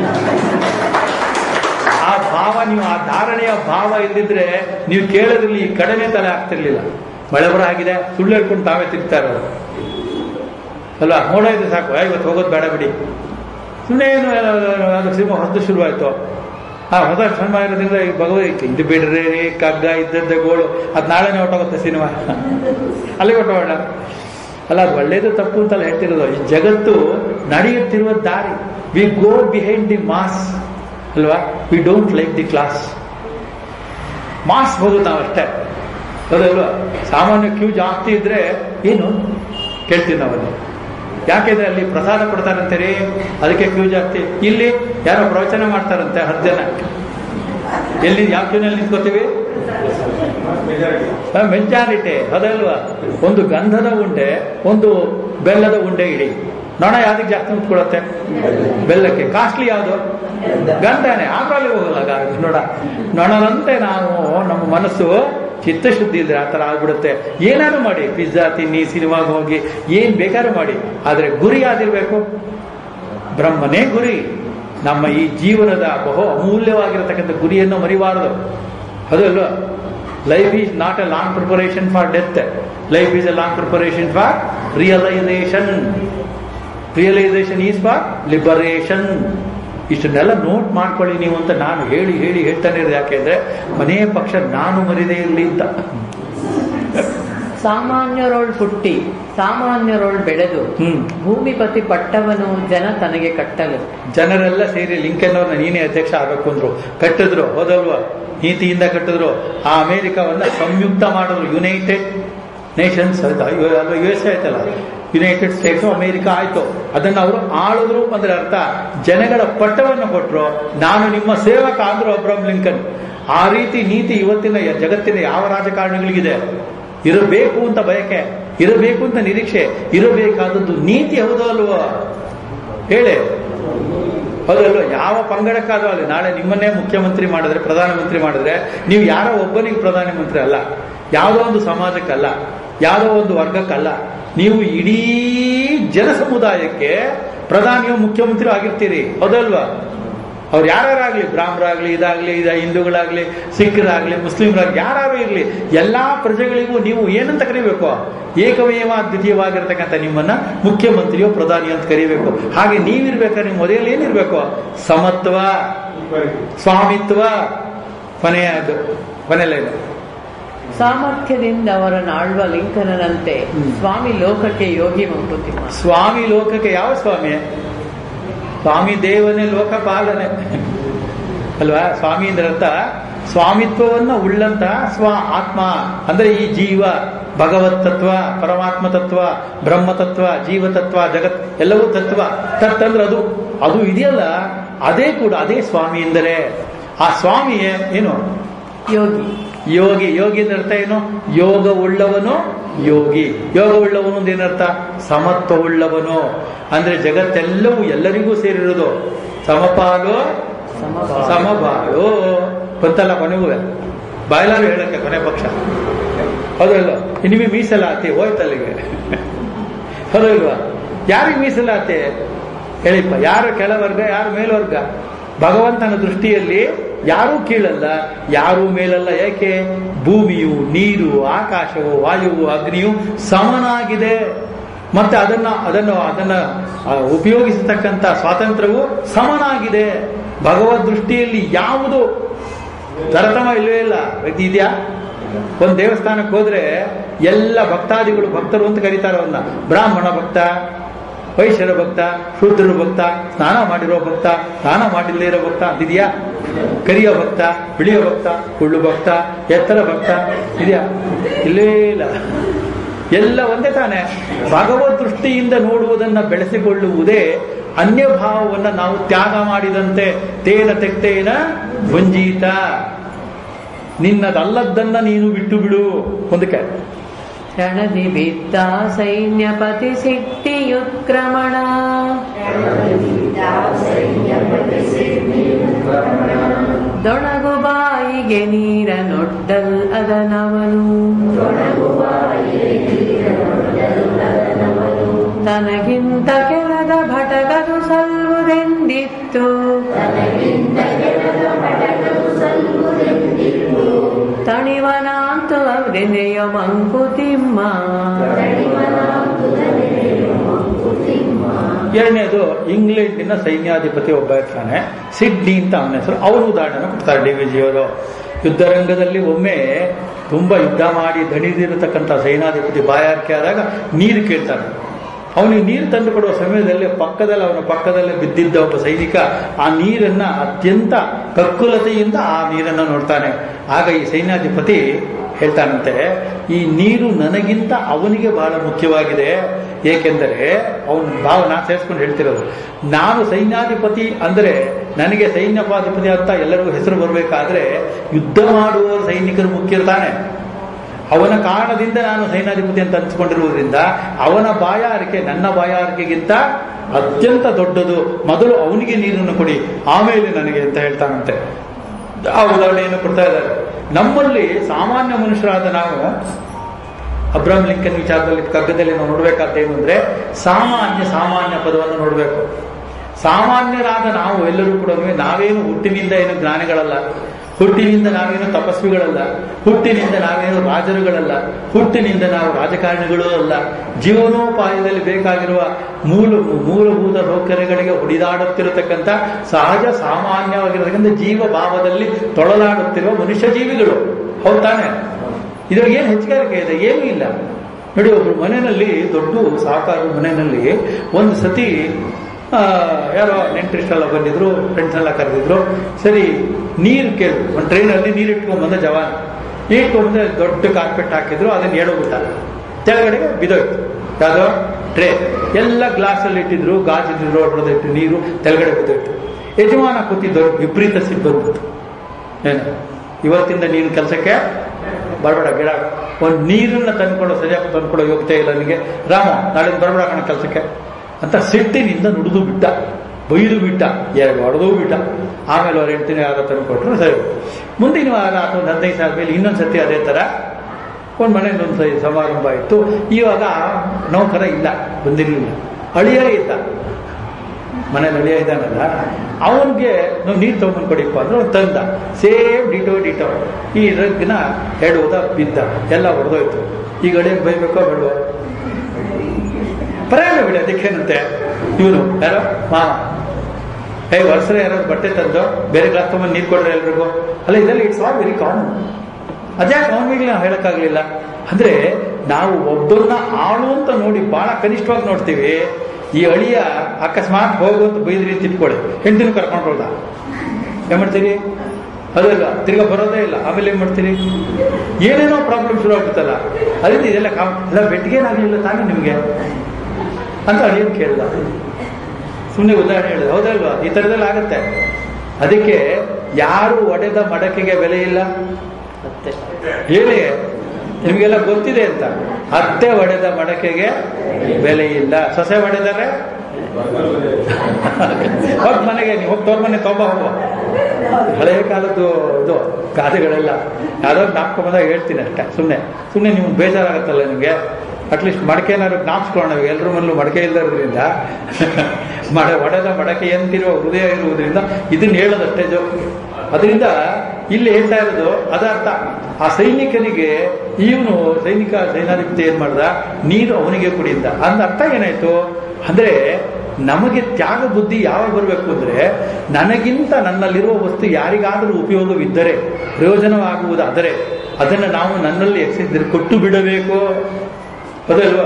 ಆ ಭಾವ ನೀವು ಆ ಧಾರಣೆಯ ಭಾವ ಇಲ್ದಿದ್ರೆ ನೀವು ಕೇಳೋದ್ರಲ್ಲಿ ಈ ಕಡಿಮೆ ತಲೆ ಆಗ್ತಿರ್ಲಿಲ್ಲ ಮಳೆ ಬರ ಆಗಿದೆ ಸುಳ್ಳು ಹೇಳ್ಕೊಂಡು ತಾವೇ ತಿರ್ತಾ ಇರೋದು ಅಲ್ವಾ ಮೋಡ ಇದೆ ಸಾಕು ಏ, ಇವತ್ತು ಹೋಗೋದು ಬೇಡ ಬಿಡಿ ಸುಮ್ಮನೆ ಏನು ಅದು ಸಿನಿಮಾ ಹೊಸದು ಶುರುವಾಯ್ತು ಆ ಹೊಸ ಸಿನಿಮಾ ಇರೋದ್ರಿಂದ ಈ ಭಗವದ್ಗೀತೆ ಇದು ಬಿಡ್ರಿ ರೀ ಕಗ್ಗ ಇದ್ದದ್ದ ಗೋಳು ಅದು ನಾಳೆನೇ ಹೊಟ್ಟೋಗುತ್ತೆ ಸಿನಿಮಾ ಅಲ್ಲಿಗೆ ಹೊಟ್ಟೋಗೋಣ ಅಲ್ಲ ಅದು ಒಳ್ಳೇದು ತಪ್ಪು ಅಂತಲ್ಲ ಹೇಳ್ತಿರೋದು ಈ ಜಗತ್ತು ನಡೆಯುತ್ತಿರುವ ದಾರಿ we go behind the mass ಅಲ್ವಾ we don't like the class mass ಹೋಗೋದು ನಾವಷ್ಟೇ ಹೌದಲ್ವಾ ಸಾಮಾನ್ಯ ಕ್ಯೂ ಜಾಸ್ತಿ ಇದ್ರೆ ಏನು ಕೇಳ್ತೀವಿ ನಾವಲ್ಲಿ ಯಾಕೆಂದ್ರೆ ಅಲ್ಲಿ ಪ್ರಸಾದ ಕೊಡ್ತಾರಂತೆ ಅದಕ್ಕೆ ಕ್ಯೂ ಜಾಸ್ತಿ ಇಲ್ಲಿ ಯಾರೋ ಪ್ರವಚನ ಮಾಡ್ತಾರಂತೆ ಹತ್ತು ಜನ ಎಲ್ಲಿ ಯಾವ ಕ್ಯೂನಲ್ಲಿ ನಿಂತ್ಕೋತೀವಿ ಮೆಜಾರಿಟಿ ಅದಲ್ವಾ ಒಂದು ಗಂಧದ ಉಂಡೆ ಒಂದು ಬೆಲ್ಲದ ಉಂಡೆ ಇಡಿ ನೊಣ ಯಾವ್ದಕ್ಕೆ ಜಾಸ್ತಿ ಮುತ್ಕೊಳತ್ತೆ ಬೆಲ್ಲಕ್ಕೆ ಕಾಸ್ಟ್ಲಿ ಯಾವುದು ಗಂಧನೇ ಆಮೇಲೆ ಹೋಗಲ್ಲ ಗ- ನೋಡ ನೊಣನಂತೆ ನಾವು ನಮ್ಮ ಮನಸ್ಸು ಚಿತ್ತಶುದ್ಧಿ ಇದ್ರೆ ಆ ಥರ ಆಗ್ಬಿಡುತ್ತೆ ಏನಾದ್ರು ಮಾಡಿ ಪಿಜ್ಜಾ ತಿನ್ನಿ ಸಿನಿಮಾಗೆ ಹೋಗಿ ಏನ್ ಬೇಕಾದ್ರೂ ಮಾಡಿ ಆದ್ರೆ ಗುರಿ ಯಾವ್ದಿರ್ಬೇಕು ಬ್ರಹ್ಮನೇ ಗುರಿ ನಮ್ಮ ಈ ಜೀವನದ ಬಹು ಅಮೂಲ್ಯವಾಗಿರತಕ್ಕಂಥ ಗುರಿಯನ್ನು ಮರಿಬಾರದು ಅದಲ್ವ life is not a long preparation for death life is a long preparation for realisation realisation is for liberation ಇಷ್ಟನ್ನೆಲ್ಲ ನೋಟ್ ಮಾಡ್ಕೊಳ್ಳಿ ನೀವು ಅಂತ ನಾನು ಹೇಳಿ ಹೇಳಿ ಹೇಳ್ತಾನೆ ಇರೋದು ಯಾಕೆಂದ್ರೆ ಮನೆಯ ಪಕ್ಷ ನಾನು ಮರಿದೇ ಇರಲಿ ಅಂತ ಸಾಮಾನ್ಯರೋಳ್ ಹುಟ್ಟಿ ಸಾಮಾನ್ಯರೋಳ್ ಬೆಳೆದು ಹ್ಮ್ ಭೂಮಿಪತಿ ಪಟ್ಟವನು ಜನ ತನಗೆ ಕಟ್ಟಲು ಜನರೆಲ್ಲ ಸೇರಿ ಲಿಂಕನ್ ಅವ್ರನ್ನ ನೀನೇ ಅಧ್ಯಕ್ಷ ಆಗಬೇಕು ಅಂದ್ರು ಕಟ್ಟಿದ್ರು ಹೋದಲ್ವಾ ನೀತಿಯಿಂದ ಕಟ್ಟಿದ್ರು ಆ ಅಮೆರಿಕವನ್ನ ಸಂಯುಕ್ತ ಮಾಡಿದ್ರು ಯುನೈಟೆಡ್ ನೇಷನ್ಸ್ ಯು ಎಸ್ ಆಯ್ತಲ್ಲ ಯುನೈಟೆಡ್ ಸ್ಟೇಟ್ಸ್ ಅಮೆರಿಕ ಆಯ್ತು ಅದನ್ನ ಅವರು ಆಳಿದ್ರು ಅಂದ್ರೆ ಅರ್ಥ ಜನಗಳ ಪಟ್ಟವನ್ನು ಕೊಟ್ಟರು ನಾನು ನಿಮ್ಮ ಸೇವಕ ಅಂದ್ರು ಅಬ್ರಹಂ ಲಿಂಕನ್ ಆ ರೀತಿ ನೀತಿ ಇವತ್ತಿನ ಯ- ಜಗತ್ತಿನ ಯಾವ ರಾಜಕಾರಣಿಗಳಿಗಿದೆ ಇರಬೇಕು ಅಂತ ಬಯಕೆ ಇರಬೇಕು ಅಂತ ನಿರೀಕ್ಷೆ ಇರಬೇಕಾದದ್ದು ನೀತಿ ಹೌದು ಅಲ್ವೋ ಹೇಳಿ ಹೌದಲ್ವ ಯಾವ ಪಂಗಡಕ್ಕಾದ್ರೂ ಅಲ್ಲಿ ನಾಳೆ ನಿಮ್ಮನ್ನೇ ಮುಖ್ಯಮಂತ್ರಿ ಮಾಡಿದ್ರೆ ಪ್ರಧಾನಮಂತ್ರಿ ಮಾಡಿದ್ರೆ ನೀವು ಯಾರೋ ಒಬ್ಬನಿಗೆ ಪ್ರಧಾನಮಂತ್ರಿ ಅಲ್ಲ ಯಾವುದೋ ಒಂದು ಸಮಾಜಕ್ಕಲ್ಲ ಯಾವುದೋ ಒಂದು ವರ್ಗಕ್ಕಲ್ಲ ನೀವು ಇಡೀ ಜನ ಸಮುದಾಯಕ್ಕೆ ಪ್ರಧಾನಿಯೋ ಮುಖ್ಯಮಂತ್ರಿ ಆಗಿರ್ತೀರಿ ಹೌದಲ್ವಾ ಅವ್ರು ಯಾರ್ಯಾರಾಗ್ಲಿ ಬ್ರಾಹ್ಮರಾಗ್ಲಿ ಇದಾಗ್ಲಿ ಇದ ಹಿಂದೂಗಳಾಗ್ಲಿ ಸಿಖ್ರಾಗ್ಲಿ ಮುಸ್ಲಿಮರಾಗ್ಲಿ ಯಾರು ಇರ್ಲಿ ಎಲ್ಲಾ ಪ್ರಜೆಗಳಿಗೂ ನೀವು ಏನಂತ ಕರಿಬೇಕು ಏಕಮೇವ ದ್ವಿತೀಯವಾಗಿರ್ತಕ್ಕಂಥ ನಿಮ್ಮನ್ನ ಮುಖ್ಯಮಂತ್ರಿಯೋ ಪ್ರಧಾನಿ ಅಂತ ಕರಿಬೇಕು ಹಾಗೆ ನೀವಿರ್ಬೇಕಾದ್ರೆ ನಿಮ್ಮ ಮೊದಲೇ ಏನಿರ್ಬೇಕು ಸಮತ್ವ ಸ್ವಾಮಿತ್ವ ಕೊನೆಯದು ಕೊನೆಯಲ್ಲೇನು ಸಾಮರ್ಥ್ಯದಿಂದ ಅವರನ್ನು ಆಳ್ವ ಲಿಂಕನಂತೆ ಹ್ಮ್. ಸ್ವಾಮಿ ಲೋಕಕ್ಕೆ ಯೋಗಿ ಮಂಕುತಿಮ್ಮ ಸ್ವಾಮಿ ಲೋಕಕ್ಕೆ ಯಾವ ಸ್ವಾಮಿ ಸ್ವಾಮಿ ದೇವನೇ ಲೋಕ ಪಾಲನೆ ಅಲ್ವಾ ಸ್ವಾಮಿ ಅಂದ್ರೆ ಅರ್ಥ ಸ್ವಾಮಿತ್ವವನ್ನ ಉಳ್ಳಂತ ಸ್ವ ಆತ್ಮ ಅಂದ್ರೆ ಈ ಜೀವ ಭಗವತ್ ತತ್ವ ಪರಮಾತ್ಮ ತತ್ವ ಬ್ರಹ್ಮ ತತ್ವ ಜೀವ ತತ್ವ ಜಗತ್ ಎಲ್ಲವೂ ತತ್ವ ತತ್ ಅಂದ್ರೆ ಅದು ಅದು ಇದೆಯಲ್ಲ ಅದೇ ಕೂಡ ಅದೇ ಸ್ವಾಮಿ ಎಂದರೆ ಆ ಸ್ವಾಮಿಯೇ ಏನು ಯೋಗಿ ಯೋಗಿ ಯೋಗಿ ಅಂದ್ರೆ ಅರ್ಥ ಏನು ಯೋಗ ಉಳ್ಳವನು ಯೋಗಿ ಯೋಗ ಉಳ್ಳವನು ಅಂದ್ರೆ ಏನರ್ಥ ಸಮತ್ವ ಉಳ್ಳವನು ಅಂದ್ರೆ ಜಗತ್ತೆಲ್ಲವೂ ಎಲ್ಲರಿಗೂ ಸೇರಿರೋದು ಸಮಪಾಲು ಸಮಭಾವ. ಸಮಬಾಳು ಗೊತ್ತಲ್ಲ ಕೊನೆಗೂ ಬಾಯ್ಲಾರು ಹೇಳಕ್ಕೆ ಕೊನೆ ಪಕ್ಷ ಹೌದಲ್ವ ನಿಮಗೆ ಮೀಸಲಾತಿ ಹೋಯ್ತಲ್ಲಿಗೆ ಹೌದಲ್ವಾ ಯಾರಿಗೆ ಮೀಸಲಾತಿ ಹೇಳಿಪ್ಪ ಯಾರು ಕೆಳವರ್ಗ ಯಾರು ಮೇಲ್ವರ್ಗ ಭಗವಂತನ ದೃಷ್ಟಿಯಲ್ಲಿ ಯಾರೂ ಕೀಳಲ್ಲ ಯಾರೂ ಮೇಲಲ್ಲ ಯಾಕೆ ಭೂಮಿಯು ನೀರು ಆಕಾಶವು ವಾಯುವು ಅಗ್ನಿಯು ಸಮನಾಗಿದೆ ಮತ್ತೆ ಅದನ್ನ ಅದನ್ನು ಅದನ್ನ ಆ, ಉಪಯೋಗಿಸತಕ್ಕಂಥ ಸ್ವಾತಂತ್ರ್ಯವು ಸಮನಾಗಿದೆ ಭಗವದ್ ದೃಷ್ಟಿಯಲ್ಲಿ ಯಾವುದು ತರತಮ ಇಲ್ಲವೇ ಇಲ್ಲ ವ್ಯಕ್ತಿ ಇದೆಯಾ ಒಂದು ದೇವಸ್ಥಾನಕ್ಕೆ ಹೋದ್ರೆ ಎಲ್ಲ ಭಕ್ತಾದಿಗಳು ಭಕ್ತರು ಅಂತ ಕರೀತಾರೆ ಅವನ್ನ ಬ್ರಾಹ್ಮಣ ಭಕ್ತ ವೈಶ್ಯರ ಭಕ್ತ ಶೂದ್ರರ ಭಕ್ತ ಸ್ನಾನ ಮಾಡಿರೋ ಭಕ್ತ ಸ್ನಾನ ಮಾಡಿಲ್ಲದೆ ಇರೋ ಭಕ್ತ ಅಂತಿದೆಯಾ ಕರಿಯ ಭಕ್ತ ಬಿಳಿಯ ಭಕ್ತ ಕುಳ್ಳು ಭಕ್ತ ಎತ್ತರ ಭಕ್ತ ಇದೆಯಾ ಇಲ್ಲೇ ಇಲ್ಲ ಎಲ್ಲ ಒಂದೇ ತಾನೆ ಭಗವದ್ ದೃಷ್ಟಿಯಿಂದ ನೋಡುವುದನ್ನ ಬೆಳೆಸಿಕೊಳ್ಳುವುದೇ ಅನ್ಯ ಭಾವವನ್ನ ನಾವು ತ್ಯಾಗ ಮಾಡಿದಂತೆ ತೇನ ತೆಕ್ತೇನ ಭುಂಜೀತ ನಿನ್ನದಲ್ಲದ್ದನ್ನ ನೀನು ಬಿಟ್ಟು ಬಿಡು ಒಂದಕ್ಕೆ ರಣದಿ ಬಿದ್ದ ಸೈನ್ಯಪತಿ ಸಿಟ್ಟಿಯುತ್ಕ್ರಮಣ ದೊಣಗು ಬಾಯಿಗೆ ನೀರ ನೊಡ್ಡಲ್ ಅದನವನು ತನಗಿಂತ ಕೆಳದ ಭಟಕದು ಸಲ್ಲುದೆಂದಿತ್ತು ತಣಿವನಾಂತು ಅವರೆನೆಯ ಮಂಕುತಿಮ್ಮ ಎರಡನೇದು ಇಂಗ್ಲೆಂಡಿನ ಸೈನ್ಯಾಧಿಪತಿ ಒಬ್ಬ ಇರ್ತಾನೆ ಸಿಡ್ನಿ ಅಂತ ಅವನ ಹೆಸರು ಅವನು ಉದಾಹರಣೆ ಕೊಡ್ತಾರೆ ಡಿ ವಿ ಜಿಯವರು ಯುದ್ಧರಂಗದಲ್ಲಿ ಒಮ್ಮೆ ತುಂಬಾ ಯುದ್ಧ ಮಾಡಿ ದಣಿದಿರತಕ್ಕಂಥ ಸೈನ್ಯಾಧಿಪತಿ ಬಾಯಾರಿಕೆ ಆದಾಗ ನೀರು ಕೇಳ್ತಾನೆ ಅವನಿಗೆ ನೀರು ತಂದು ಕೊಡುವ ಸಮಯದಲ್ಲಿ ಪಕ್ಕದಲ್ಲಿ ಅವನ ಪಕ್ಕದಲ್ಲೇ ಬಿದ್ದಿದ್ದ ಒಬ್ಬ ಸೈನಿಕ ಆ ನೀರನ್ನ ಅತ್ಯಂತ ಕಕ್ಕುಲತೆಯಿಂದ ಆ ನೀರನ್ನ ನೋಡ್ತಾನೆ ಆಗ ಈ ಸೈನ್ಯಾಧಿಪತಿ ಹೇಳ್ತಾನಂತೆ ಈ ನೀರು ನನಗಿಂತ ಅವನಿಗೆ ಬಹಳ ಮುಖ್ಯವಾಗಿದೆ ಏಕೆಂದರೆ ಅವನ ಭಾವ ನಾನು ಸೇರಿಸ್ಕೊಂಡು ಹೇಳ್ತಿರೋದು ನಾನು ಸೈನ್ಯಾಧಿಪತಿ ಅಂದರೆ ನನಗೆ ಸೈನ್ಯಪಾಧಿಪತಿ ಅಂತ ಎಲ್ಲರಿಗೂ ಹೆಸರು ಬರಬೇಕಾದ್ರೆ ಯುದ್ಧ ಮಾಡುವ ಸೈನಿಕರು ಮುಖ್ಯರು ತಾನೆ ಅವನ ಕಾರಣದಿಂದ ನಾನು ಸೈನ್ಯಾಧಿಪತಿ ಅಂತ ಅನ್ಸ್ಕೊಂಡಿರುವುದರಿಂದ ಅವನ ಬಾಯಾರಿಕೆ ನನ್ನ ಬಾಯಾರಿಕೆಗಿಂತ ಅತ್ಯಂತ ದೊಡ್ಡದು ಮೊದಲು ಅವನಿಗೆ ನೀರನ್ನು ಕೊಡಿ ಆಮೇಲೆ ನನಗೆ ಅಂತ ಹೇಳ್ತಾನಂತೆ ಆ ಉದಾಹರಣೆಯನ್ನು ಕೊಡ್ತಾ ಇದ್ದಾರೆ ನಮ್ಮಲ್ಲಿ ಸಾಮಾನ್ಯ ಮನುಷ್ಯರಾದ ನಾವು ಅಬ್ರಾಹಂ ಲಿಂಕನ್ ವಿಚಾರದಲ್ಲಿ ಕಗ್ಗದಲ್ಲಿ ನಾವು ನೋಡ್ಬೇಕಾದ ಏನು ಅಂದ್ರೆ ಸಾಮಾನ್ಯ ಸಾಮಾನ್ಯ ಪದವನ್ನು ನೋಡಬೇಕು ಸಾಮಾನ್ಯರಾದ ನಾವು ಎಲ್ಲರೂ ಕೂಡ ನಾವೇನು ಹುಟ್ಟಿನಿಂದ ಏನು ಜ್ಞಾನಿಗಳಲ್ಲ ಹುಟ್ಟಿನಿಂದ ನಾವೇನು ತಪಸ್ವಿಗಳಲ್ಲ ಹುಟ್ಟಿನಿಂದ ನಾವೇನು ರಾಜರುಗಳಲ್ಲ ಹುಟ್ಟಿನಿಂದ ನಾವು ರಾಜಕಾರಣಿಗಳೂ ಅಲ್ಲ ಜೀವನೋಪಾಯದಲ್ಲಿ ಬೇಕಾಗಿರುವ ಮೂಲ ಮೂಲಭೂತ ಸೌಕರ್ಯಗಳಿಗೆ ಹೊಡಿದಾಡುತ್ತಿರತಕ್ಕಂಥ ಸಹಜ ಸಾಮಾನ್ಯವಾಗಿರತಕ್ಕಂಥ ಜೀವ ಭಾವದಲ್ಲಿ ತೊಳಲಾಡುತ್ತಿರುವ ಮನುಷ್ಯ ಜೀವಿಗಳು ಹೌದ್ ತಾನೆ ಇದ್ರಿಗೆ ಏನು ಹೆಚ್ಚುಗಾರಿಕೆ ಇದೆ ಏನೂ ಇಲ್ಲ ನೋಡಿ ಒಬ್ರು ಮನೆಯಲ್ಲಿ ದೊಡ್ಡ ಸಾಹುಕಾರ ಮನೆಯಲ್ಲಿ ಒಂದು ಸತಿ ಆ, ಯಾರೋ ನೆಂಟರಿಷ್ಟೆಲ್ಲ ಬಂದಿದ್ರು ಫ್ರೆಂಡ್ಸ್ ಎಲ್ಲ ಕರೆದಿದ್ರು ಸರಿ ನೀರು ಕೇಳು ಒಂದು ಟ್ರೈನಲ್ಲಿ ನೀರು ಇಟ್ಕೊಂಡ್ಬಂದ ಜವಾನ್ ಇಟ್ಕೊಂಡ್ಬಂದ್ರೆ ದೊಡ್ಡ ಕಾರ್ಪೆಟ್ ಹಾಕಿದ್ರು ಅದನ್ನ ಹೇಳೋಗುತ್ತ ಕೆಳಗಡೆಗೆ ಬಿದ್ದೋಯ್ತು ಯಾವ್ದೋ ಟ್ರೇ ಎಲ್ಲ ಗ್ಲಾಸಲ್ಲಿ ಇಟ್ಟಿದ್ರು ಗಾಜಿದ್ರು ಹೊಡೆದಿಟ್ಟು ನೀರು ತೆಳಗಡೆ ಬಿದ್ದೋಯ್ತು ಯಜಮಾನ ಕೂತಿದ್ದು ವಿಪರೀತ ಸಿಟ್ಟು ಬಂದ್ಬಿಡ್ತು ಏನು ಇವತ್ತಿಂದ ನೀನು ಕೆಲಸಕ್ಕೆ ಬರಬೇಡ ಗಿಡ ಒಂದು ನೀರನ್ನ ತಂದ್ಕೊಡೋ ಸರಿಯಾಗಿ ತಂದ್ಕೊಡೋ ಯೋಗ್ಯತೆ ಇಲ್ಲ ನನಗೆ ರಾಮ ನಾಳೆ ಬರಬೇಡ ಕಣ ಕೆಲಸಕ್ಕೆ ಅಂತ ಸಿಟ್ಟಿನಿಂದ ನುಡಿದು ಬಿಟ್ಟ ಬೈದು ಬಿಟ್ಟ ಎರಡು ಹೊಡೆದು ಬಿಟ್ಟ ಆಮೇಲೆ ಅವ್ರು ಹೆಂಡ್ತಿನ ಯಾರೋ ತಂದ್ಕೊಟ್ರು ಸರಿ ಮುಂದಿನ ವಾರ ಅಥವಾ ಒಂದು ಹದಿನೈದು ಸಾವಿರ ಮೇಲೆ ಇನ್ನೊಂದು ಸತಿ ಅದೇ ಥರ ಒಂದು ಮನೆಯಲ್ಲಿ ಒಂದು ಸರಿ ಸಮಾರಂಭ ಇತ್ತು ಇವಾಗ ನೌಕರ ಇಲ್ಲ ಬಂದಿರಲಿಲ್ಲ ಅಳಿಯ ಇದ್ದ ಮನೇಲಿ ಅಳಿಯ ಇದ್ದಾನಲ್ಲ ಅವನಿಗೆ ನಾವು ನೀರು ತಗೊಂಡು ಕೊಡಿಪ್ಪ ಅಂದ್ರೆ ಅವ್ನು ತಂದ ಸೇಮ್ ಡಿಟೋ ಡಿಟೋ ಈ ರಗ್ನ ಹೆಡುವುದ ಬಿದ್ದ ಎಲ್ಲ ಹೊಡೆದೋಯ್ತು ಈಗ ಅಳಿಯಕ್ಕೆ ಬೈಬೇಕೋ ಬೇಡವೋ ಪರವಾಗಿಲ್ಲ ಬಿಡಿ ಅದಕ್ಕೇನಂತೆ ಇವನು ಯಾರೋ ಮಾವ ಹೇ ವರ್ಷರ ಯಾರಾದ್ರು ಬಟ್ಟೆ ತಂದು ಬೇರೆ ಗ್ಲಾಸ್ ತಗೊಂಡು ನೀರು ಕೊಡ್ರೆ ಎಲ್ರಿಗೂ ಅಲ್ಲ ಇದರಲ್ಲಿ ಇಟ್ಸ್ ಆಲ್ ವೆರಿ ಕಾಮನ್ ಅದ್ಯಾಕೆ ಅವನಿಗೆ ನಾವು ಹೇಳಕ್ಕಾಗ್ಲಿಲ್ಲ ಅಂದ್ರೆ ನಾವು ಒಬ್ಬರನ್ನ ಆಳು ಅಂತ ನೋಡಿ ಬಹಳ ಕನಿಷ್ಠವಾಗಿ ನೋಡ್ತೀವಿ ಈ ಅಳಿಯ ಅಕಸ್ಮಾತ್ ಹೋಗು ಅಂತ ಬೈದ್ರಿ ಅಂತ ಇಟ್ಕೊಳ್ಳಿ ಹೆಂಡತಿನ ಕರ್ಕೊಂಡು ಹೋದ ಏನ್ ಮಾಡ್ತೀರಿ ಅದಲ್ಲ ತಿರ್ಗಾ ಬರೋದೇ ಇಲ್ಲ ಆಮೇಲೆ ಏನ್ ಮಾಡ್ತೀರಿ ಏನೇನೋ ಪ್ರಾಬ್ಲಮ್ ಶುರು ಆಗ್ಬಿಡ್ತಲ್ಲ ಅದರಿಂದ ಇದೆಲ್ಲ ಕಾಮ್ ಎಲ್ಲ ಬೆಟ್ಟಿಗೇನಾಗಲಿಲ್ಲ ತಾನೇ ನಿಮಗೆ ಅಂತ ಅಳಿಯನ್ ಕೇಳಿದ ಸುಮ್ಮನೆ ಉದಾಹರಣೆ ಹೇಳಿದೆ ಹೌದಲ್ವಾ ಈ ಥರದಲ್ಲಿ ಆಗುತ್ತೆ ಅದಕ್ಕೆ ಯಾರು ಒಡೆದ ಮಡಕೆಗೆ ಬೆಲೆ ಇಲ್ಲ ಹೇಳಿ ನಿಮಗೆಲ್ಲ ಗೊತ್ತಿದೆ ಅಂತ ಅತ್ತೆ ಒಡೆದ ಮಡಕೆಗೆ ಬೆಲೆ ಇಲ್ಲ ಸೊಸೆ ಒಡೆದರೆ ಹೋಗ್ ಮನೆಗೆ ನೀವು ಹೋಗಿ ತೋರ್ ಮನೆ ತೊಂಬ ಹೋಗು ಹಳೆಯ ಕಾಲದ್ದು ಇದು ಗಾದೆಗಳೆಲ್ಲ ಯಾವ್ದೋ ಜ್ಞಾಪಕ ಬಂದಾಗ ಹೇಳ್ತೀನಿ ಅಷ್ಟೇ ಸುಮ್ಮನೆ ಸುಮ್ಮನೆ ನಿಮ್ಗೆ ಬೇಜಾರಾಗತ್ತಲ್ಲ ನಿಮಗೆ ಅಟ್ಲೀಸ್ಟ್ ಮಡಕೆ ಏನಾದ್ರು ಜ್ಞಾಪಿಸ್ಕೊಳ್ಳೋಣ ಎಲ್ಲರ ಮನೇಲೂ ಮಡಕೆ ಇಲ್ಲದ್ರಿಂದ ಮಡ ಒಡೆದ ಮಡಕೆ ಎಂತಿರುವ ಹೃದಯ ಇರುವುದರಿಂದ ಇದನ್ನ ಹೇಳೋದಷ್ಟೇ ಜೋಕಿಗೆ ಅದರಿಂದ ಇಲ್ಲಿ ಹೇಳ್ತಾ ಇರೋದು ಅದರ್ಥ ಆ ಸೈನಿಕನಿಗೆ ಇವನು ಸೈನಿಕ ಸೈನಾಧಿಪತಿ ಏನ್ ಮಾಡ್ದ ನೀರು ಅವನಿಗೆ ಕುಡಿಯಿಂದ ಅಂದ ಅರ್ಥ ಏನಾಯ್ತು ಅಂದ್ರೆ ನಮಗೆ ತ್ಯಾಗ ಬುದ್ಧಿ ಯಾವಾಗ ಬರಬೇಕು ಅಂದ್ರೆ ನನಗಿಂತ ನನ್ನಲ್ಲಿರುವ ವಸ್ತು ಯಾರಿಗಾದರೂ ಉಪಯೋಗವಿದ್ದರೆ ಪ್ರಯೋಜನವಾಗುವುದಾದರೆ ಅದನ್ನು ನಾವು ನನ್ನಲ್ಲಿ ಎಕ್ಸಿದ್ರೆ ಕೊಟ್ಟು ಬಿಡಬೇಕು ಅದಲ್ವಾ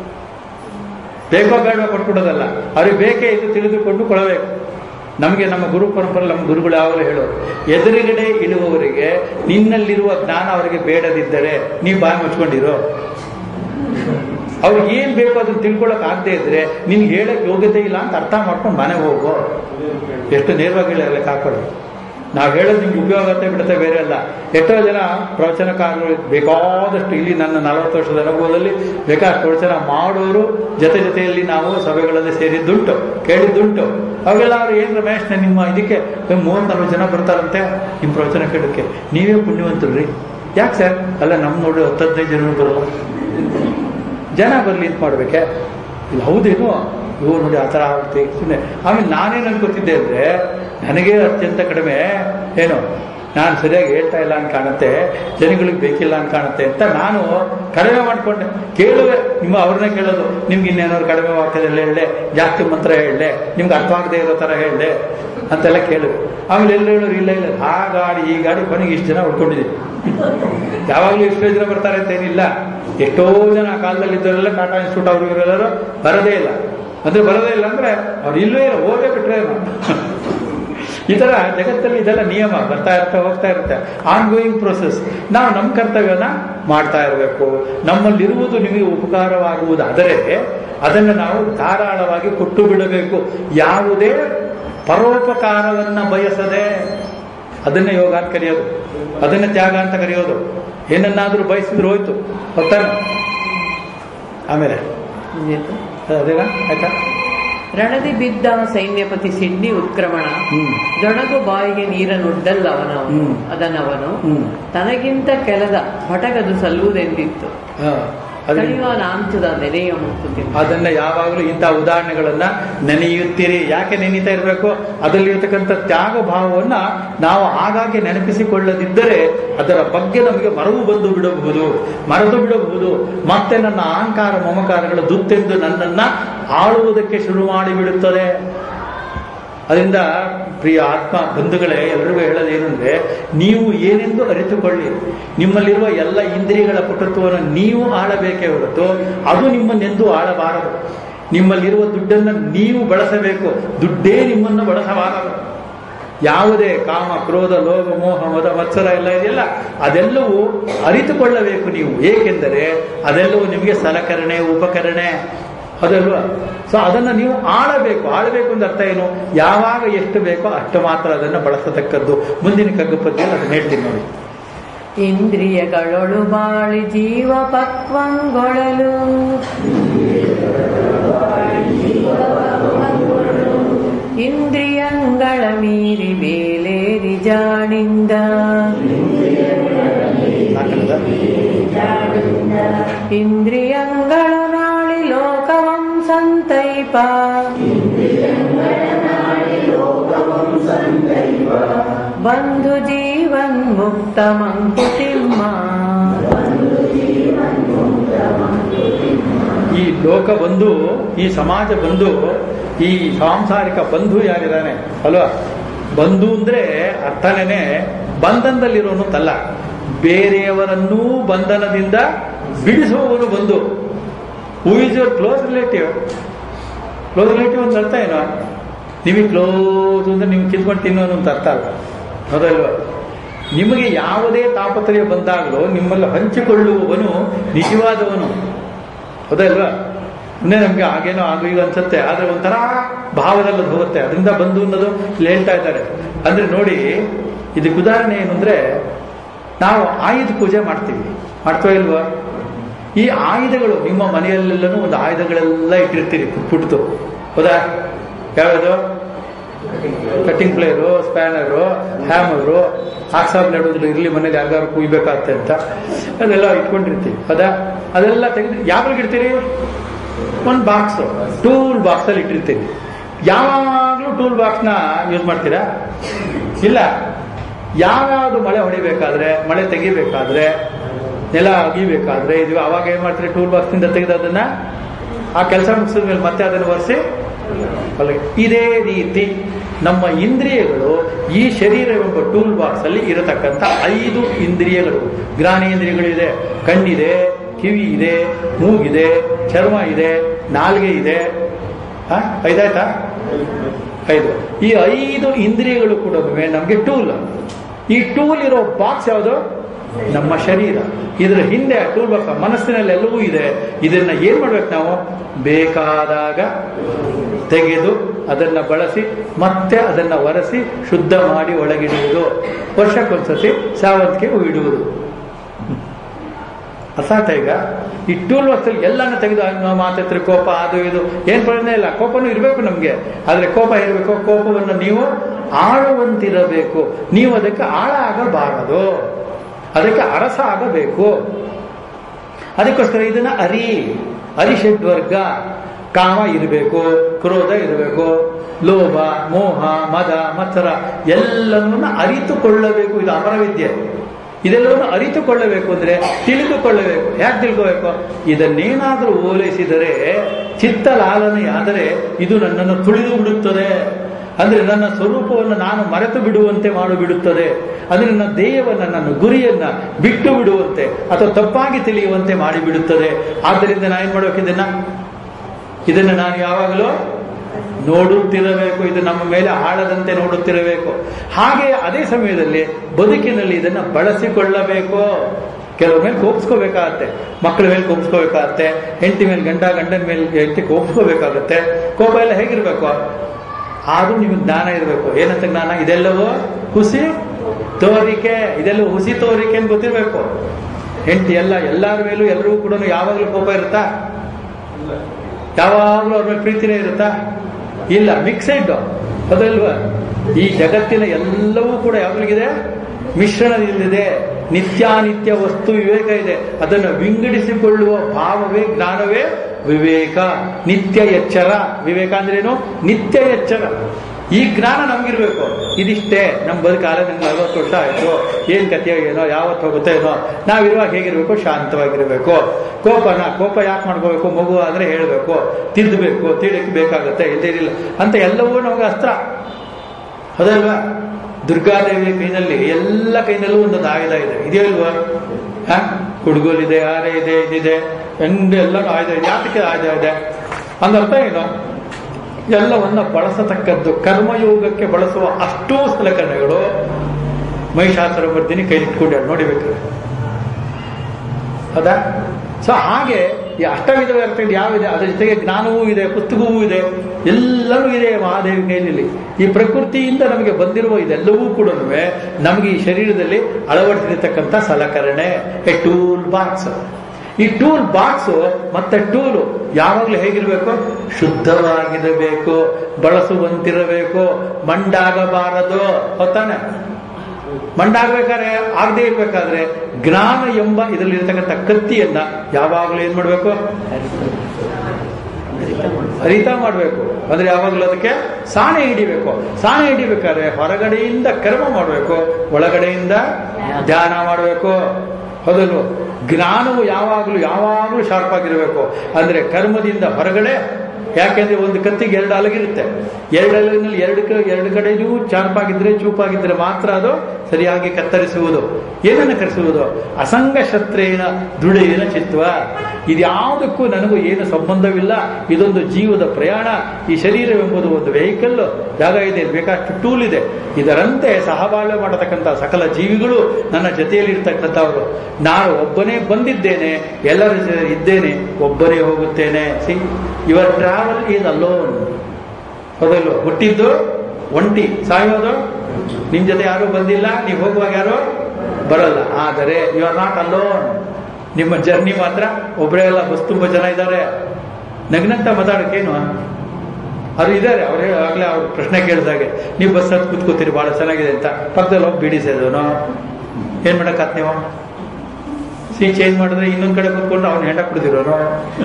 ಬೇಕೋ ಬೇಡವೋ ಕೊಟ್ಬಿಡೋದಲ್ಲ ಅವ್ರಿಗೆ ಬೇಕೇ ಇದು ತಿಳಿದುಕೊಂಡು ಕೊಡಬೇಕು ನಮಗೆ ನಮ್ಮ ಗುರು ಪರಂಪರೆ ನಮ್ಮ ಗುರುಗಳು ಯಾವಾಗಲೂ ಹೇಳೋರು ಎದುರುಗಡೆ ಇಳುವವರಿಗೆ ನಿನ್ನಲ್ಲಿರುವ ಜ್ಞಾನ ಅವರಿಗೆ ಬೇಡದಿದ್ದರೆ ನೀವು ಬಾಯಿ ಮುಚ್ಕೊಂಡಿರೋ ಅವ್ರಿಗೆ ಏನ್ ಬೇಕು ಅದನ್ನ ತಿಳ್ಕೊಳಕ್ ಆಗದೆ ಇದ್ರೆ ನಿನ್ಗೆ ಹೇಳಕ್ ಯೋಗ್ಯತೆ ಇಲ್ಲ ಅಂತ ಅರ್ಥ ಮಾಡ್ಕೊಂಡು ಮನೆಗೆ ಹೋಗು ಎಷ್ಟು ನೇರವಾಗಿ ಹೇಳಕ್ಕೆ ಹಾಕೊಳ್ಳಿ ನಾವು ಹೇಳೋದು ನಿಮ್ಗೆ ಉಪಯೋಗ ಆಗುತ್ತೆ ಬಿಡುತ್ತೆ ಬೇರೆ ಅಲ್ಲ ಎಷ್ಟೋ ಜನ ಪ್ರವಚನಕಾರರು ಬೇಕಾದಷ್ಟು ಇಲ್ಲಿ ನನ್ನ ನಲವತ್ತು ವರ್ಷದ ಅನುಭವದಲ್ಲಿ ಬೇಕಾದಷ್ಟು ಪ್ರವಚನ ಮಾಡೋರು ಜೊತೆ ಜೊತೆಯಲ್ಲಿ ನಾವು ಸಭೆಗಳಲ್ಲಿ ಸೇರಿದ್ದುಂಟು ಕೇಳಿದ್ದುಂಟು ಅವೆಲ್ಲ ಅವ್ರು ಏನ್ ರಮೇಶ್ ನಿಮ್ಮ ಇದಕ್ಕೆ ಮೂವತ್ತು ನಲ್ವತ್ತು ಜನ ಬರ್ತಾರಂತೆ ನಿಮ್ಮ ಪ್ರವಚನ ಕೇಳೋಕ್ಕೆ ನೀವೇ ಪುಣ್ಯವಂತರು ರೀ ಯಾಕೆ ಸರ್ ಅಲ್ಲ ನಮ್ಮ ನೋಡಿ ಹತ್ತು ಹದಿನೈದು ಜನ ಬರಲ್ಲ ಜನ ಬರಲಿ ಅಂತ ಮಾಡ್ಬೇಕೆ ಇಲ್ಲ ಹೌದೇನು ಇವು ನೋಡಿ ಆ ಥರ ಆಗುತ್ತೆ ಸುಮ್ಮನೆ ಆಮೇಲೆ ನಾನೇನು ಅನ್ಕೋತಿದ್ದೆ ಅಂದರೆ ನನಗೆ ಅತ್ಯಂತ ಕಡಿಮೆ ಏನು ನಾನು ಸರಿಯಾಗಿ ಹೇಳ್ತಾ ಇಲ್ಲ ಅಂತ ಕಾಣುತ್ತೆ ಜನಗಳಿಗೆ ಬೇಕಿಲ್ಲ ಅಂತ ಕಾಣುತ್ತೆ ಅಂತ ನಾನು ಕಡಿಮೆ ಮಾಡಿಕೊಂಡೆ ಕೇಳುವೆ ನಿಮ್ಮ ಅವ್ರನ್ನೇ ಕೇಳೋದು ನಿಮ್ಗೆ ಇನ್ನೇನಾದ್ರು ಕಡಿಮೆ ವಾಕ್ಯದಲ್ಲಿ ಹೇಳಲೆ ಜಾಸ್ತಿ ಮಂತ್ರ ಹೇಳಲೆ ನಿಮ್ಗೆ ಅರ್ಥವಾಗದೇ ಇರೋ ಥರ ಹೇಳಲೆ ಅಂತೆಲ್ಲ ಕೇಳುವೆ ಆಮೇಲೆ ಎಲ್ಲ ಹೇಳೋರು ಇಲ್ಲ ಇಲ್ಲ ಆ ಗಾಡಿ ಈ ಗಾಡಿ ಕೊನೆಗೆ ಇಷ್ಟು ಜನ ಉಳ್ಕೊಂಡಿದ್ದೀವಿ ಯಾವಾಗಲೂ ಎಷ್ಟೋ ಜನ ಬರ್ತಾರೆ ಅಂತ ಏನಿಲ್ಲ ಎಷ್ಟೋ ಜನ ಆ ಕಾಲದಲ್ಲಿ ಇದ್ದವರೆಲ್ಲ ಟಾಟಾ ಇನ್ಸ್ಟಿಟ್ಯೂಟ್ ಅವರು ಇವರೆಲ್ಲರೂ ಬರೋದೇ ಇಲ್ಲ ಅಂದ್ರೆ ಬರೋದೇ ಇಲ್ಲ ಅಂದ್ರೆ ಅವ್ರು ಇಲ್ಲವೇ ಇಲ್ಲ ಹೋಗೇ ಬಿಟ್ರೆ ಈ ತರ ಜಗತ್ತಲ್ಲಿ ಇದೆಲ್ಲ ನಿಯಮ ಬರ್ತಾ ಇರುತ್ತೆ ಹೋಗ್ತಾ ಇರುತ್ತೆ ಆನ್ ಗೋಯಿಂಗ್ ಪ್ರೊಸೆಸ್ ನಾವು ನಮ್ಮ ಕರ್ತವ್ಯನ ಮಾಡ್ತಾ ಇರಬೇಕು ನಮ್ಮಲ್ಲಿರುವುದು ನಿಮಗೆ ಉಪಕಾರವಾಗುವುದಾದರೆ ಅದನ್ನು ನಾವು ಧಾರಾಳವಾಗಿ ಕೊಟ್ಟು ಬಿಡಬೇಕು ಯಾವುದೇ ಪರೋಪಕಾರವನ್ನ ಬಯಸದೆ ಅದನ್ನ ಯೋಗ ಅಂತ ಕರೆಯೋದು ಅದನ್ನ ತ್ಯಾಗ ಅಂತ ಕರೆಯೋದು ಏನನ್ನಾದ್ರೂ ಬಯಸಿದ್ರು ಹೋಯ್ತು ಗೊತ್ತಾನ ಆಮೇಲೆ ಮುಗೀತು. ಅದೇನಾ ಆಯ್ತಾ ರಣದಿ ಬಿದ್ದ ಸೈನ್ಯಪತಿ ಸಿಡ್ನಿ ಉತ್ಕ್ರಮಣ ಹ್ಮ್ ದೊಣಗು ಬಾಯಿಗೆ ನೀರನುಡ್ಡಲ್ಲ ಅವನವನು ಹ್ಮ್. ಅದನವನು ಹ್ಮ್ ತನಗಿಂತ ಕೆಳದ ಭಟಗದು ಸಲ್ಲುವುದೆಂದಿತ್ತು ಹಾ ಅದನ್ನ ಕಳಿಯುವ ನಾಂಚದ ನೆನೆಯ ಮುಕ್ಕುತ್ತಿದ್ದ ಅದನ್ನ ಯಾವಾಗಲೂ ಇಂಥ ಉದಾಹರಣೆಗಳನ್ನ ನೆನೆಯುತ್ತೀರಿ ಯಾಕೆ ನೆನೀತಾ ಇರಬೇಕು ಅದರಲ್ಲಿರ್ತಕ್ಕಂಥ ತ್ಯಾಗ ಭಾವವನ್ನ ನಾವು ಆಗಾಗ್ಗೆ ನೆನಪಿಸಿಕೊಳ್ಳದಿದ್ದರೆ ಅದರ ಬಗ್ಗೆ ನಮಗೆ ಮರವು ಬಂದು ಬಿಡಬಹುದು ಮರೆತು ಬಿಡಬಹುದು ಮತ್ತೆ ನನ್ನ ಅಹಂಕಾರ ಮಮಕಾರಗಳ ದುತ್ತೆಂದು ನನ್ನನ್ನ ಆಳುವುದಕ್ಕೆ ಶುರು ಮಾಡಿಬಿಡುತ್ತದೆ ಅದರಿಂದ ಪ್ರಿಯ ಆತ್ಮ ಬಂಧುಗಳೇ ಎಲ್ರಿಗೂ ಹೇಳೋದೇನೆಂದ್ರೆ ನೀವು ಏನೆಂದು ಅರಿತುಕೊಳ್ಳಿ ನಿಮ್ಮಲ್ಲಿರುವ ಎಲ್ಲ ಇಂದ್ರಿಯಗಳ ಪಟುತ್ವವನ್ನು ನೀವು ಆಳಬೇಕೇ ಹೊರತು ಅದು ನಿಮ್ಮನ್ನೆಂದೂ ಆಳಬಾರದು ನಿಮ್ಮಲ್ಲಿರುವ ದುಡ್ಡನ್ನು ನೀವು ಬಳಸಬೇಕು ದುಡ್ಡೇ ನಿಮ್ಮನ್ನು ಬಳಸಬಾರದು ಯಾವುದೇ ಕಾಮ ಕ್ರೋಧ ಲೋಭ ಮೋಹ ಮದ ಮತ್ಸರ ಎಲ್ಲ ಇದೆಯಲ್ಲ ಅದೆಲ್ಲವೂ ಅರಿತುಕೊಳ್ಳಬೇಕು ನೀವು ಏಕೆಂದರೆ ಅದೆಲ್ಲವೂ ನಿಮಗೆ ಸಲಕರಣೆ ಉಪಕರಣೆ ಅದಲ್ವಾ ಸೊ ಅದನ್ನ ನೀವು ಆಳಬೇಕು ಆಳಬೇಕು ಅಂತ ಅರ್ಥ ಏನು ಯಾವಾಗ ಎಷ್ಟು ಬೇಕೋ ಅಷ್ಟು ಮಾತ್ರ ಅದನ್ನ ಬಳಸತಕ್ಕದ್ದು ಮುಂದಿನ ಕಗ್ಗ ಪದ್ಯದಲ್ಲಿ ಅದನ್ನ ಹೇಳ್ತೀನಿ ನೋಡಿ ಇಂದ್ರಿಯಗಳೊಳು ಬಾಳಿ ಜೀವ ಪಕ್ವಂಗೊಳಲು ಇಂದ್ರಿಯಂಗಳ ಮೀರಿ ಬೇಲೇರಿ ಜಾಣಿಂದ ಸಾಕಲ್ಲದ? ಇಂದ್ರಿಯಂಗಳ ನಾಳಿ ಲೋಕವಂ ಸಂತೈಪ ಬಂಧು ಜೀವನ್ ಮುಕ್ತ ಮಂಕುತಿಮ್ಮ ಈ ಲೋಕ ಬಂಧು ಈ ಸಮಾಜ ಬಂಧು ಈ ಸಾಂಸಾರಿಕ ಬಂಧು ಯಾರಿದ್ದಾನೆ ಅಲ್ವಾ ಬಂಧು ಅಂದ್ರೆ ಅರ್ಥನೇನೆ ಬಂಧನದಲ್ಲಿರೋನು ತಲ್ಲ ಬೇರೆಯವರನ್ನೂ ಬಂಧನದಿಂದ ಬಿಡಿಸುವವನು ಬಂಧು who is your close relative close relative ಅಂತ ಅರ್ಥ ಏನು ನಿಮಗೆ ಕ್ಲೋಸ್ ಅಂದ್ರೆ ನೀವು ಕಿತ್ಕೊಂಡು ತಿನ್ನೋನು ಅಂತ ಅರ್ಥ ಅಲ್ಲ ಹೌದಲ್ವಾ ನಿಮಗೆ ಯಾವುದೇ ತಾಪತ್ರಯ ಬಂದಾಗಲೂ ನಿಮ್ಮಲ್ಲಿ ಹಂಚಿಕೊಳ್ಳುವವನು ನಿಜವಾದವನು ಹೌದಲ್ವಾ ಇನ್ನೇ ನಮ್ಗೆ ಹಾಗೇನೋ ಆಗು ಈಗ ಅನ್ಸುತ್ತೆ ಆದ್ರೆ ಒಂಥರ ಭಾವದಲ್ಲಿ ಅದು ಹೋಗುತ್ತೆ ಅದರಿಂದ ಬಂದು ಅನ್ನೋದು ಇಲ್ಲಿ ಹೇಳ್ತಾ ಇದ್ದಾರೆ ಅಂದ್ರೆ ನೋಡಿ ಇದಕ್ಕೆ ಉದಾಹರಣೆ ಏನು ಅಂದ್ರೆ ನಾವು ಆಯುಧ ಪೂಜೆ ಮಾಡ್ತೀವಿ ಮಾಡ್ತೀವ ಇಲ್ವಾ ಈ ಆಯುಧಗಳು ನಿಮ್ಮ ಮನೆಯಲ್ಲೆಲ್ಲನೂ ಒಂದು ಆಯುಧಗಳೆಲ್ಲ ಇಟ್ಟಿರ್ತೀರಿ ಪುಟ್ ಪುಟ್ದು ಹೌದಾ ಯಾವ್ದು ಕಟ್ಟಿಂಗ್ ಪ್ಲೇಯರು ಸ್ಪ್ಯಾನರು ಹ್ಯಾಮರು ಹಾಕ್ಸಾಬ್ ನೆಡೋದ್ರು ಇರ್ಲಿ ಮನೇಲಿ ಯಾರಿಗಾರು ಕುಯ್ಬೇಕಾಗತ್ತೆ ಅಂತ ಅದೆಲ್ಲ ಇಟ್ಕೊಂಡಿರ್ತೀವಿ ಹೌದಾ ಅದೆಲ್ಲ ತೆಗೆದು ಯಾವಾಗ ಇಡ್ತೀರಿ ಒಂದು ಬಾಕ್ಸ್ ಟೂಲ್ ಬಾಕ್ಸ್ ಅಲ್ಲಿ ಇಟ್ಟಿರ್ತೀವಿ ಯಾವಾಗಲೂ ಟೂಲ್ ಬಾಕ್ಸ್ನ ಯೂಸ್ ಮಾಡ್ತೀರಾ ಇಲ್ಲ ಯಾವ್ಯಾವುದು ಮಳೆ ಹೊಡಿಬೇಕಾದ್ರೆ ಮಳೆ ತೆಗಿಬೇಕಾದ್ರೆ ನೆಲ ಅಗಿಬೇಕಾದ್ರೆ ಇದು ಅವಾಗ ಏನ್ ಮಾಡ್ತೀರಿ ಟೂಲ್ ಬಾಕ್ಸ್ನಿಂದ ತೆಗೆದು ಅದನ್ನ ಆ ಕೆಲಸ ಮುಗಿಸಿದ ಮೇಲೆ ಮತ್ತೆ ಅದನ್ನು ಒರೆಸಿ ಹೊಲಗೆ ಇದೇ ರೀತಿ ನಮ್ಮ ಇಂದ್ರಿಯಗಳು ಈ ಶರೀರವೆಂಬ ಟೂಲ್ ಬಾಕ್ಸ್ ಅಲ್ಲಿ ಇರತಕ್ಕಂಥ ಐದು ಇಂದ್ರಿಯಗಳು ಜ್ಞಾನೇಂದ್ರಿಯಗಳಿದೆ ಕಣ್ಣಿದೆ ಕಿವಿ ಇದೆ ಮೂಗಿದೆ ಚರ್ಮ ಇದೆ ನಾಲ್ಗೆ ಇದೆ ಹ? ಐದಾಯ್ತಾ ಐದು ಈ ಐದು ಇಂದ್ರಿಯಗಳು ಕೂಡ ನಮಗೆ ಟೂಲ್ ಈ ಟೂಲ್ ಇರೋ ಬಾಕ್ಸ್ ಯಾವುದು ನಮ್ಮ ಶರೀರ ಇದರ ಹಿಂದೆ ಟೂಲ್ ಬಾಕ್ಸ್ ಮನಸ್ಸಿನಲ್ಲಿ ಎಲ್ಲವೂ ಇದೆ ಇದನ್ನ ಏನ್ ಮಾಡ್ಬೇಕು ನಾವು ಬೇಕಾದಾಗ ತೆಗೆದು ಅದನ್ನ ಬಳಸಿ ಮತ್ತೆ ಅದನ್ನ ಒರೆಸಿ ಶುದ್ಧ ಮಾಡಿ ಒಳಗಿಡುವುದು ವರ್ಷಕ್ಕೊಂದ್ಸತಿ ಸಾವಂತಿಗೆ ಹೂ ಇಡುವುದು ಅಸಾಥ ಈಗ ಈ ಟೂಲ್ ಬಾಕ್ಸಲ್ಲಿ ಎಲ್ಲಾನು ತೆಗೆದು ಅನ್ನೋ ಮಾತತ್ರ ಕೋಪ ಅದು ಇದು ಏನ್ ಪ್ರಯೋಜನ ಇಲ್ಲ ಕೋಪನೂ ಇರಬೇಕು ನಮ್ಗೆ ಆದ್ರೆ ಕೋಪ ಇರಬೇಕು ಕೋಪವನ್ನು ನೀವು ಆಳುವಂತಿರಬೇಕು ನೀವು ಅದಕ್ಕೆ ಆಳ ಆಗಬಾರದು ಅದಕ್ಕೆ ಅರಸ ಆಗಬೇಕು ಅದಕ್ಕೋಸ್ಕರ ಇದನ್ನ ಅರಿ ಅರಿಷಡ್ವರ್ಗ ಕಾಮ ಇರಬೇಕು ಕ್ರೋಧ ಇರಬೇಕು ಲೋಭ ಮೋಹ ಮದ ಮತ್ಸರ ಎಲ್ಲವನ್ನ ಅರಿತುಕೊಳ್ಳಬೇಕು ಇದು ಅಮರವಿದ್ಯೆ ಇದೆಲ್ಲವನ್ನು ಅರಿತುಕೊಳ್ಳಬೇಕು ಅಂದ್ರೆ ತಿಳಿದುಕೊಳ್ಳಬೇಕು ಯಾಕೆ ತಿಳ್ಕೋಬೇಕು ಇದನ್ನೇನಾದರೂ ಓಲೈಸಿದರೆ ಚಿತ್ತ ಲಾಲನೆಯಾದರೆ ಇದು ನನ್ನನ್ನು ತುಳಿದು ಬಿಡುತ್ತದೆ ಅಂದ್ರೆ ನನ್ನ ಸ್ವರೂಪವನ್ನು ನಾನು ಮರೆತು ಬಿಡುವಂತೆ ಮಾಡಿಬಿಡುತ್ತದೆ ಅಂದ್ರೆ ನನ್ನ ಧ್ಯೇಯವನ್ನ ನನ್ನ ಗುರಿಯನ್ನ ಬಿಟ್ಟು ಬಿಡುವಂತೆ ಅಥವಾ ತಪ್ಪಾಗಿ ತಿಳಿಯುವಂತೆ ಮಾಡಿಬಿಡುತ್ತದೆ ಆದ್ದರಿಂದ ನಾನು ಏನ್ ಮಾಡ್ಬೇಕು ಇದನ್ನ ಇದನ್ನ ನಾನು ಯಾವಾಗಲೂ ನೋಡುತ್ತಿರಬೇಕು ಇದು ನಮ್ಮ ಮೇಲೆ ಆಳದಂತೆ ನೋಡುತ್ತಿರಬೇಕು ಹಾಗೆ ಅದೇ ಸಮಯದಲ್ಲಿ ಬದುಕಿನಲ್ಲಿ ಇದನ್ನ ಬಳಸಿಕೊಳ್ಳಬೇಕು ಕೆಲವ್ರ ಮೇಲೆ ಕೋಪಿಸ್ಕೋಬೇಕಾಗತ್ತೆ ಮಕ್ಕಳ ಮೇಲೆ ಕೋಪಿಸ್ಕೋಬೇಕಾಗತ್ತೆ ಹೆಂಡತಿ ಮೇಲೆ ಗಂಡ ಗಂಡನ ಮೇಲೆ ಹೆಂಡತಿ ಕೋಪಿಸ್ಕೋಬೇಕಾಗತ್ತೆ ಕೋಪ ಎಲ್ಲ ಹೇಗಿರ್ಬೇಕು ಆದ್ರೂ ನಿಮ್ಗೆ ಜ್ಞಾನ ಇರಬೇಕು ಏನಂತ ಜ್ಞಾನ ಇದೆಲ್ಲವೂ ಹುಸಿ ತೋರಿಕೆ ಇದೆಲ್ಲವೂ ಹುಸಿ ತೋರಿಕೆ ಅಂತ ಗೊತ್ತಿರಬೇಕು ಹೆಂಡತಿ ಎಲ್ಲ ಎಲ್ಲರ ಮೇಲೂ ಎಲ್ಲರಿಗೂ ಕೂಡ ಯಾವಾಗಲೂ ಕೋಪ ಇರುತ್ತಾ ಯಾವಾಗಲೂ ಅವ್ರ ಮೇಲೆ ಪ್ರೀತಿನೇ ಇರುತ್ತಾ ಇಲ್ಲ ಮಿಕ್ಸೆಡ್ ಅದಲ್ವಾ ಈ ಜಗತ್ತಿನ ಎಲ್ಲವೂ ಕೂಡ ಯಾವ್ದ್ರಿಗಿದೆ ಮಿಶ್ರಣದಿಂದಿದೆ ನಿತ್ಯಾನಿತ್ಯ ವಸ್ತು ವಿವೇಕ ಇದೆ ಅದನ್ನು ವಿಂಗಡಿಸಿಕೊಳ್ಳುವ ಭಾವವೇ ಜ್ಞಾನವೇ ವಿವೇಕ ನಿತ್ಯ ಎಚ್ಚರ ವಿವೇಕ ಅಂದ್ರೇನು ನಿತ್ಯ ಎಚ್ಚರ ಈ ಜ್ಞಾನ ನಮ್ಗಿರ್ಬೇಕು ಇದಿಷ್ಟೇ ನಮ್ಮ ಬದುಕಾಲ ನಿಮ್ಗೆ ನಲವತ್ತು ವರ್ಷ ಆಯ್ತು ಏನ್ ಕಥೆಯೋ ಏನೋ ಯಾವತ್ತು ಹೋಗುತ್ತೋ ಏನೋ ನಾವಿರುವಾಗ ಹೇಗಿರ್ಬೇಕು ಶಾಂತವಾಗಿರ್ಬೇಕು ಕೋಪನ ಕೋಪ ಯಾಕೆ ಮಾಡ್ಕೋಬೇಕು ಮಗು ಆದ್ರೆ ಹೇಳ್ಬೇಕು ತಿದ್ದಬೇಕು ತಿಳಿಯಕ್ಕೆ ಬೇಕಾಗುತ್ತೆ ಇಲ್ದೇನಿಲ್ಲ ಅಂತ ಎಲ್ಲವೂ ನಮಗೆ ಅಸ್ತ್ರ ಅದಲ್ವಾ ದುರ್ಗಾದೇವಿಯ ಕೈನಲ್ಲಿ ಎಲ್ಲ ಕೈನಲ್ಲೂ ಒಂದೊಂದು ಆಯುಧ ಇದೆ ಇದೆಯಲ್ವಾ ಹ ಕುಡುಗೋಲಿದೆ ಆರೆ ಇದೆ ಇದಿದೆ ಎಂಡ್ ಎಲ್ಲ ಆಯುಧ ಇದೆ ಯಾತಕ್ಕೆ ಆಯುಧ ಇದೆ ಅಂದರ್ಥ ಏನು ಎಲ್ಲವನ್ನ ಬಳಸತಕ್ಕದ್ದು ಕರ್ಮಯೋಗಕ್ಕೆ ಬಳಸುವ ಅಷ್ಟೂ ಸಲಕರಣೆಗಳು ಮಹಿಷಾಸುರ ಬರ್ದಿನಿ ಕೈಲಿಟ್ಕೊಂಡೆ ನೋಡಿಬೇಕು ಹೌದಾ ಸೊ ಹಾಗೆ ಈ ಅಷ್ಟವಿಧ ಅರ್ಥಗಳು ಯಾವಿದೆ ಅದರ ಜೊತೆಗೆ ಜ್ಞಾನವೂ ಇದೆ ಪುಸ್ತಕವೂ ಇದೆ ಎಲ್ಲವೂ ಇದೆ ಮಹಾದೇವಿ ಕೈಯಲ್ಲಿ ಈ ಪ್ರಕೃತಿಯಿಂದ ನಮಗೆ ಬಂದಿರುವ ಇದೆಲ್ಲವೂ ಕೂಡ ನಮಗೆ ಈ ಶರೀರದಲ್ಲಿ ಅಳವಡಿಸಿರ್ತಕ್ಕಂಥ ಸಲಕರಣೆ ಎ ಟೂಲ್ ಬಾಕ್ಸ್ ಈ ಟೂಲ್ ಬಾಕ್ಸ್ ಮತ್ತೆ ಟೂಲು ಯಾವಾಗಲೂ ಹೇಗಿರಬೇಕು ಶುದ್ಧವಾಗಿರಬೇಕು ಬಳಸುವಂತಿರಬೇಕು ಮಂಡಾಗಬಾರದು ಹೊತ್ತಾನೆ ಮಂಡಾಗಬೇಕಾದ್ರೆ ಆಗದೆ ಇರ್ಬೇಕಾದ್ರೆ ಜ್ಞಾನ ಎಂಬ ಇದರಲ್ಲಿ ಇರ್ತಕ್ಕಂಥ ಕತ್ತಿಯನ್ನ ಯಾವಾಗಲೂ ಏನ್ ಮಾಡ್ಬೇಕು ಹರಿತಾ ಮಾಡಬೇಕು ಅಂದ್ರೆ ಯಾವಾಗಲೂ ಅದಕ್ಕೆ ಸಾಣೆ ಹಿಡಿಬೇಕು ಸಾಣೆ ಹಿಡಿಬೇಕಾದ್ರೆ ಹೊರಗಡೆಯಿಂದ ಕರ್ಮ ಮಾಡಬೇಕು ಒಳಗಡೆಯಿಂದ ಧ್ಯಾನ ಮಾಡಬೇಕು ಹೌದಲ್ವ ಜ್ಞಾನವು ಯಾವಾಗಲೂ ಯಾವಾಗಲೂ ಶಾರ್ಪ್ ಆಗಿರಬೇಕು ಅಂದ್ರೆ ಕರ್ಮದಿಂದ ಹೊರಗಡೆ ಯಾಕೆಂದ್ರೆ ಒಂದು ಕತ್ತಿಗೆ ಎರಡು ಅಲಗಿರುತ್ತೆ ಎರಡು ಅಲಗಿನಲ್ಲಿ ಎರಡು ಕ- ಎರಡು ಕಡೆಯೂ ಚಾರ್ಪಾಗಿದ್ರೆ ಚೂಪಾಗಿದ್ರೆ ಮಾತ್ರ ಅದು ಸರಿಯಾಗಿ ಕತ್ತರಿಸುವುದು ಏನನ್ನು ಕರೆಸುವುದು ಅಸಂಗ ಶಸ್ತ್ರೇನ ದೃಢೇನ ಚಿತ್ವ ಇದ್ಯಾವುದಕ್ಕೂ ನನಗೂ ಏನು ಸಂಬಂಧವಿಲ್ಲ ಇದೊಂದು ಜೀವದ ಪ್ರಯಾಣ ಈ ಶರೀರವೆಂಬುದು ಒಂದು ವೆಹಿಕಲ್ ಜಾಗ ಇದೆ ಬೇಕಾಷ್ಟು ಟೂಲ್ ಇದೆ ಇದರಂತೆ ಸಹಬಾಳ್ವೆ ಮಾಡತಕ್ಕಂಥ ಸಕಲ ಜೀವಿಗಳು ನನ್ನ ಜೊತೆಯಲ್ಲಿ ಇರ್ತಕ್ಕಂಥವರು ನಾನು ಒಬ್ಬನೇ ಬಂದಿದ್ದೇನೆ ಎಲ್ಲರ ಜೊತೆ ಇದ್ದೇನೆ ಒಬ್ಬನೇ ಹೋಗುತ್ತೇನೆ see your travel is alone ಹೌದಲ್ವ ಹುಟ್ಟಿದ್ದು ಒಂಟಿ ಸಾಯೋದು ನಿಮ್ ಜೊತೆ ಯಾರು ಬಂದಿಲ್ಲ ನೀವು ಹೋಗುವಾಗ ಯಾರು ಬರಲ್ಲ ಆದರೆ ಯು ಆರ್ ನಾಟ್ ಅಲೋನ್ ನಿಮ್ಮ ಜರ್ನಿ ಮಾತ್ರ ಒಬ್ಬರೇ ಎಲ್ಲ ಬಸ್ ತುಂಬ ಜನ ಇದ್ದಾರೆ ನಗ್ನಂತ ಮಾತಾಡೋಕ್ಕೇನು ಅವ್ರು ಇದ್ದಾರೆ ಅವ್ರು ಆಗಲೇ ಅವ್ರು ಪ್ರಶ್ನೆ ಕೇಳಿದಾಗೆ ನೀವು ಬಸ್ ಹತ್ತು ಕೂತ್ಕೋತೀರಿ ಬಹಳ ಚೆನ್ನಾಗಿದೆ ಅಂತ ಪಕ್ಕದಲ್ಲಿ ಹೋಗಿ ಬಿಡಿ ಸೇದೋನು ಏನ್ ಮಾಡಕ್ಕಾತ್ ನೀವು ಸಿ ಚೇಂಜ್ ಮಾಡಿದ್ರೆ ಇನ್ನೊಂದ್ ಕಡೆ ಕೂತ್ಕೊಂಡು ಅವ್ನು ಹೆಂಡ ಕುಡಿದಿರೋನು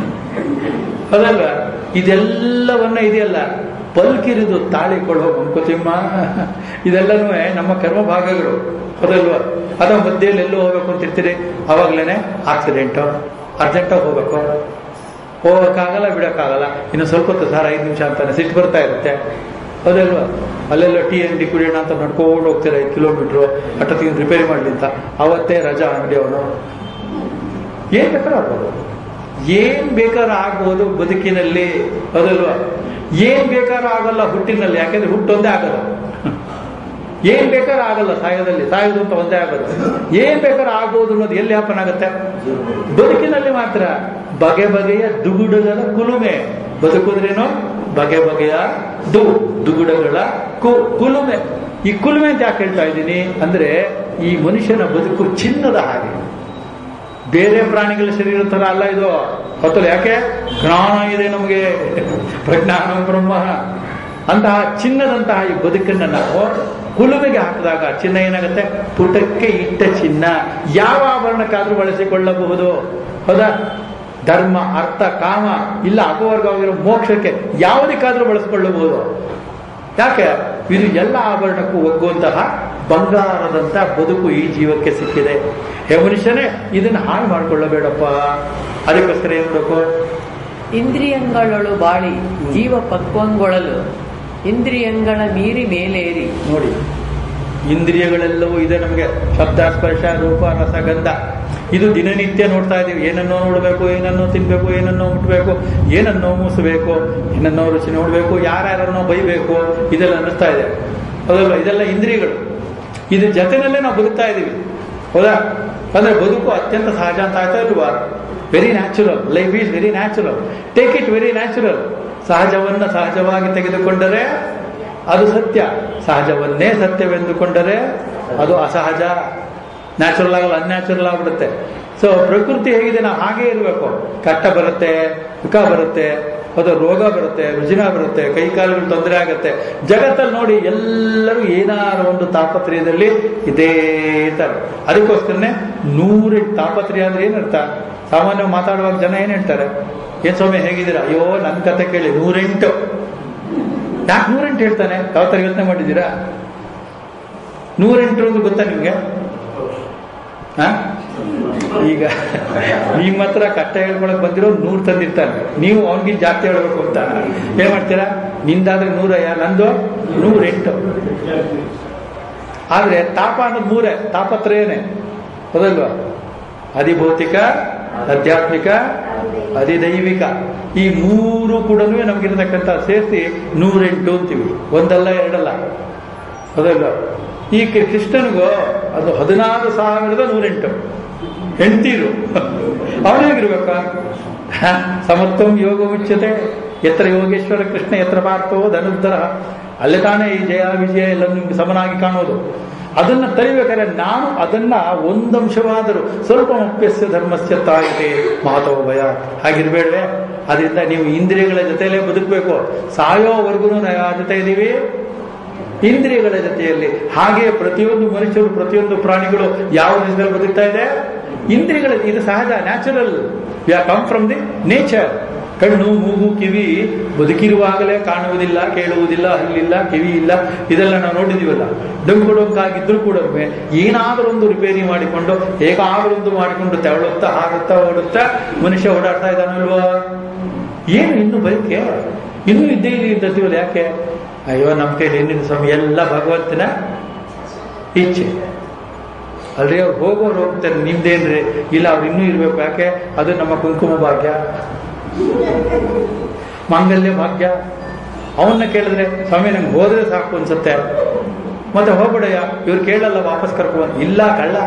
ಅದಲ್ಲ ಇದೆಲ್ಲವನ್ನ ಇದೆಯಲ್ಲ ಪಲ್ಕಿರಿದು ತಾಳಿಕೊಳ್ಳೋ ಮಂಕುತಿಮ್ಮ ಇದೆಲ್ಲನೂ ನಮ್ಮ ಕರ್ಮ ಭಾಗಗಳು ಹೌದಲ್ವಾ ಅದ ಮಧ್ಯೆಯಲ್ಲಿ ಎಲ್ಲೋ ಹೋಗ್ಬೇಕು ಅಂತ ಇರ್ತೀರಿ ಅವಾಗ್ಲೇನೆ ಆಕ್ಸಿಡೆಂಟು ಅರ್ಜೆಂಟಾಗಿ ಹೋಗ್ಬೇಕು ಹೋಗಕ್ಕಾಗಲ್ಲ ಬಿಡಕ್ಕಾಗಲ್ಲ ಇನ್ನು ಸ್ವಲ್ಪ ಹೊತ್ತು ಸರ್ ಐದು ನಿಮಿಷ ಅಂತಾನೆ ಸಿಟ್ಟು ಬರ್ತಾ ಇರುತ್ತೆ ಹೌದಲ್ವಾ ಅಲ್ಲೆಲ್ಲ ಟೀ ಅಂಗಡಿ ಕುಡಿಯೋಣ ಅಂತ ನಡ್ಕೊಂಡು ಹೋಗ್ತೀರ ಐದು ಕಿಲೋಮೀಟ್ರು ಅಷ್ಟೊತ್ತಿಗೆ ರಿಪೇರಿ ಮಾಡ್ಲಿ ಅಂತ ಅವತ್ತೇ ರಜಾ ಅಂಗಡಿ ಅವನು ಏನ್ ಬೇಕಾದ್ರೂ ಆಗ್ಬೋದು ಏನ್ ಬೇಕಾದ್ರೂ ಆಗ್ಬೋದು ಬದುಕಿನಲ್ಲಿ ಹೌದಲ್ವಾ ಏನ್ ಬೇಕಾದ್ರೂ ಆಗಲ್ಲ ಹುಟ್ಟಿನಲ್ಲಿ ಯಾಕೆಂದ್ರೆ ಹುಟ್ಟೊಂದೇ ಆಗಲ್ಲ ಏನ್ ಬೇಕಾದ್ರೂ ಆಗಲ್ಲ ಸಾಯೋದಲ್ಲಿ ಸಾಯೋದು ಅಂತ ಒಂದೇ ಆಗೋದು ಏನ್ ಬೇಕಾದ್ರೂ ಆಗ್ಬೋದು ಅನ್ನೋದು ಎಲ್ಲಿ ಹ್ಯಾಪನ್ ಆಗುತ್ತೆ ಬದುಕಿನಲ್ಲಿ ಮಾತ್ರ ಬಗೆ ಬಗೆಯ ದುಗುಡಗಳ ಕುಲುಮೆ ಬದುಕುದ್ರೇನು ಬಗೆ ಬಗೆಯ ದು ದುಗುಡಗಳ ಕು ಕುಲುಮೆ ಈ ಕುಲುಮೆ ಅಂತ ಯಾಕೆ ಹೇಳ್ತಾ ಇದ್ದೀನಿ ಅಂದ್ರೆ ಈ ಮನುಷ್ಯನ ಬದುಕು ಚಿನ್ನದ ಹಾಗೆ ಬೇರೆ ಪ್ರಾಣಿಗಳ ಶರೀರ ತರ ಅಲ್ಲ ಇದು ಗೊತ್ತಲ್ಲ ಯಾಕೆ ಜ್ಞಾನ ಇದೆ ನಮಗೆ ಪ್ರಜ್ಞಾನ ಬ್ರಹ್ಮ ಅಂತಹ ಚಿನ್ನದಂತಹ ಈ ಬದುಕನ್ನ ನಾವು ಕುಲುಮೆಗೆ ಹಾಕಿದಾಗ ಚಿನ್ನ ಏನಾಗುತ್ತೆ ಪುಟಕ್ಕೆ ಇಟ್ಟ ಚಿನ್ನ ಯಾವ ಆಭರಣಕ್ಕಾದ್ರೂ ಬಳಸಿಕೊಳ್ಳಬಹುದು ಹೌದಾ ಧರ್ಮ ಅರ್ಥ ಕಾಮ ಇಲ್ಲ ಅಪವರ್ಗವಾಗಿರೋ ಮೋಕ್ಷಕ್ಕೆ ಯಾವುದಕ್ಕಾದ್ರೂ ಬಳಸಿಕೊಳ್ಳಬಹುದು ಯಾಕೆ ಇದು ಎಲ್ಲ ಆಭರಣಕ್ಕೂ ಒಗ್ಗುವಂತಹ ಬಂಗಾರದಂತ ಬದುಕು ಈ ಜೀವಕ್ಕೆ ಸಿಕ್ಕಿದೆ ಹೇ ಮನುಷ್ಯನೇ ಇದನ್ನ ಹಾಳು ಮಾಡ್ಕೊಳ್ಳಬೇಡಪ್ಪ ಅದಕ್ಕೋಸ್ಕರ ಏನ್ ಮಾಡಬೇಕು ಇಂದ್ರಿಯಂಗಳೊಳು ಬಾಳಿ ಜೀವ ಪಕ್ವಂಗೊಳಲು ಇಂದ್ರಿಯಂಗಳ ಮೀರಿ ಮೇಲೇರಿ ನೋಡಿ ಇಂದ್ರಿಯಗಳೆಲ್ಲವೂ ಇದೆ ನಮಗೆ ಶಬ್ದ ಸ್ಪರ್ಶ ರೂಪ ರಸ ಗಂಧ ಇದು ದಿನನಿತ್ಯ ನೋಡ್ತಾ ಇದೀವಿ ಏನನ್ನೋ ನೋಡಬೇಕು ಏನನ್ನೋ ತಿನ್ಬೇಕು ಏನನ್ನೋ ಮುಟ್ಬೇಕು ಏನನ್ನೋ ಮೂಸಬೇಕು ಏನನ್ನೋ ರುಚಿ ನೋಡಬೇಕು ಯಾರ್ಯಾರನ್ನೋ ಬೈಬೇಕು ಇದೆಲ್ಲ ಅನ್ನಿಸ್ತಾ ಇದೆ ಹೌದಲ್ವ ಇದೆಲ್ಲ ಇಂದ್ರಿಯಗಳು ಇದ್ರ ಜೊತೆನಲ್ಲೇ ನಾವು ಬದುಕ್ತಾ ಇದ್ದೀವಿ ಹೌದಾ ಅಂದ್ರೆ ಬದುಕು ಅತ್ಯಂತ ಸಹಜ ಅಂತ ಆಯ್ತಾ ಇಲ್ವಾ very natural life is very natural take it very natural ಸಹಜವನ್ನ ಸಹಜವಾಗಿ ತೆಗೆದುಕೊಂಡರೆ ಅದು ಸತ್ಯ ಸಹಜವನ್ನೇ ಸತ್ಯವೆಂದುಕೊಂಡರೆ ಅದು ಅಸಹಜ ನ್ಯಾಚುರಲ್ ಆಗಲ್ಲ ಅನ್ಯಾಚುರಲ್ ಆಗ್ಬಿಡುತ್ತೆ ಸೊ ಪ್ರಕೃತಿ ಹೇಗಿದೆ ನಾವು ಹಾಗೇ ಇರಬೇಕು ಕಷ್ಟ ಬರುತ್ತೆ ಸುಖ ಬರುತ್ತೆ ಅದು ರೋಗ ಬರುತ್ತೆ ರುಜಿನ ಬರುತ್ತೆ ಕೈ ಕಾಲುಗಳು ತೊಂದರೆ ಆಗುತ್ತೆ ಜಗತ್ತಲ್ಲಿ ನೋಡಿ ಎಲ್ಲರೂ ಏನಾರು ಒಂದು ತಾಪತ್ರಯದಲ್ಲಿ ಇದೇ ತರ ಅದಕ್ಕೋಸ್ಕರನೇ ನೂರೆಂಟು ತಾಪತ್ರಯ ಅಂದ್ರೆ ಏನರ್ಥ ಸಾಮಾನ್ಯ ಮಾತಾಡುವಾಗ ಜನ ಏನ್ ಹೇಳ್ತಾರೆ ಏನ್ ಸ್ವಾಮಿ ಹೇಗಿದ್ದೀರಾ ಅಯ್ಯೋ ನನ್ನ ಕತೆ ಕೇಳಿ ನೂರೆಂಟು ಯಾಕೆ ನೂರೆಂಟು ಹೇಳ್ತಾನೆ ಯಾವ ತರ ಯೋಚನೆ ಮಾಡಿದ್ದೀರಾ ನೂರೆಂಟು ಅಂದ್ರೆ ಗೊತ್ತಾ ನಿಮ್ಗೆ ಹಾ ಈಗ ನಿಮ್ಮ ಹತ್ರ ಕಷ್ಟ ಹೇಳ್ಕೊಳಕ್ ಬಂದಿರೋ ನೂರ್ ತಂದಿರ್ತಾನೆ ನೀವು ಅವನಿಗೆ ಜಾಸ್ತಿ ಹೇಳ್ಬೇಕು ಅಂತ ಏನ್ ಮಾಡ್ತೀರಾ ನಿಂದಾದ್ರೆ ನೂರಯ್ಯ ನಂದು ನೂರೆಂಟು ಆದ್ರೆ ತಾಪ ಅನ್ನೋದು ಮೂರೇ ತಾಪತ್ರಯನೇ ಹೌದಲ್ವಾ ಅಧಿಭೌತಿಕ ಆಧ್ಯಾತ್ಮಿಕ ಅಧಿದೈವಿಕ ಈ ಮೂರು ಕೂಡ ನಮ್ಗಿರ್ತಕ್ಕಂಥ ಸೇರಿಸಿ ನೂರೆಂಟು ಅಂತೀವಿ ಒಂದಲ್ಲ ಎರಡಲ್ಲ ಹೌದಲ್ವಾ ಈ ಕೃ- ಕೃಷ್ಣನಿಗೂ ಅದು ಹದಿನಾರು ಸಾವಿರದ ನೂರೆಂಟು ಹೆಂಡತೀರು ಅವನೇಗಿರ್ಬೇಕ ಸಮತ್ವಂ ಯೋಗ ಉಚ್ಯತೆ ಎತ್ರ ಯೋಗೇಶ್ವರ ಕೃಷ್ಣ ಎತ್ರ ಪಾರ್ಥೋ ಧನುರ್ಧರ ಅಲ್ಲೇ ತಾನೇ ಈ ಜಯ ವಿಜಯ ಎಲ್ಲ ನಿಮ್ಗೆ ಸಮನಾಗಿ ಕಾಣೋದು ಅದನ್ನ ತರಿಬೇಕಾದ್ರೆ ನಾನು ಅದನ್ನ ಒಂದಂಶವಾದರೂ ಸ್ವಲ್ಪ ಮುಖ್ಯಸ್ಯ ಧರ್ಮಸ್ಯ ತಾಯಿತೆ ಮಹತೋ ಭಯ ಹಾಗಿರ್ಬೇಡ್ವೆ ಅದರಿಂದ ನೀವು ಇಂದ್ರಿಯಗಳ ಜೊತೆಯಲ್ಲೇ ಬದುಕಬೇಕು ಸಾಯೋವರೆಗೂ ನಾವು ಯಾರ ಜೊತೆ ಇದ್ದೀವಿ ಇಂದ್ರಿಯಗಳ ಜೊತೆಯಲ್ಲಿ ಹಾಗೆ ಪ್ರತಿಯೊಂದು ಮನುಷ್ಯರು ಪ್ರತಿಯೊಂದು ಪ್ರಾಣಿಗಳು ಯಾವ ರೀತಿಯಲ್ಲಿ ಬದುಕ್ತಾ ಇದೆ ಇಂದ್ರಿಯಗಳ ಇದು ಸಹಜ ನ್ಯಾಚುರಲ್ ಯಾ ಕಮ್ ಫ್ರಮ್ ದಿ ನೇಚರ್ ಕಣ್ಣು ಮೂಗು ಕಿವಿ ಬದುಕಿರುವಾಗಲೇ ಕಾಣುವುದಿಲ್ಲ ಕೇಳುವುದಿಲ್ಲ ಹಲ್ಲಿಲ್ಲ ಕಿವಿ ಇಲ್ಲ ಇದೆಲ್ಲ ನಾವು ನೋಡಿದೀವಲ್ಲ ಡೊಂಕು ಡೊಂಕಾಗಿದ್ರು ಕೂಡ ಏನಾದರೂ ಒಂದು ರಿಪೇರಿ ಮಾಡಿಕೊಂಡು ಹೇಗಾದರೂ ಒಂದು ಮಾಡಿಕೊಂಡು ತೆವಳುತ್ತಾ ಹಾರುತ್ತಾ ಓಡುತ್ತಾ ಮನುಷ್ಯ ಓಡಾಡ್ತಾ ಇದ್ದಾನಲ್ವಾ ಏನು ಇನ್ನು ಬದುಕೆ ಇನ್ನೂ ಇದ್ದೇ ಇದೆ ಇದ್ದವಲ್ಲ ಯಾಕೆ ಅಯ್ಯೋ ನಮ್ಮ ಕೈಲಿ ಏನಿದೆ ಸ್ವಾಮಿ ಎಲ್ಲ ಭಗವಂತನ ಇಚ್ಛೆ ಅಲ್ರಿ ಅವ್ರು ಹೋಗೋರು ಹೋಗ್ತಾರೆ ನಿಮ್ದೇನ್ರಿ ಇಲ್ಲ ಅವ್ರು ಇನ್ನೂ ಇರ್ಬೇಕು ಯಾಕೆ ಅದು ನಮ್ಮ ಕುಂಕುಮ ಭಾಗ್ಯ ಮಾಂಗಲ್ಯ ಭಾಗ್ಯ ಅವನ್ನ ಕೇಳಿದ್ರೆ ಸ್ವಾಮಿ ನಂಗೆ ಹೋದ್ರೆ ಸಾಕು ಅನ್ಸುತ್ತೆ ಮತ್ತೆ ಹೋಗ್ಬಿಡಯ್ಯ ಇವ್ರು ಕೇಳಲ್ಲ ವಾಪಸ್ ಕರ್ಕೊಂಡು ಇಲ್ಲ ಕಳ್ಳ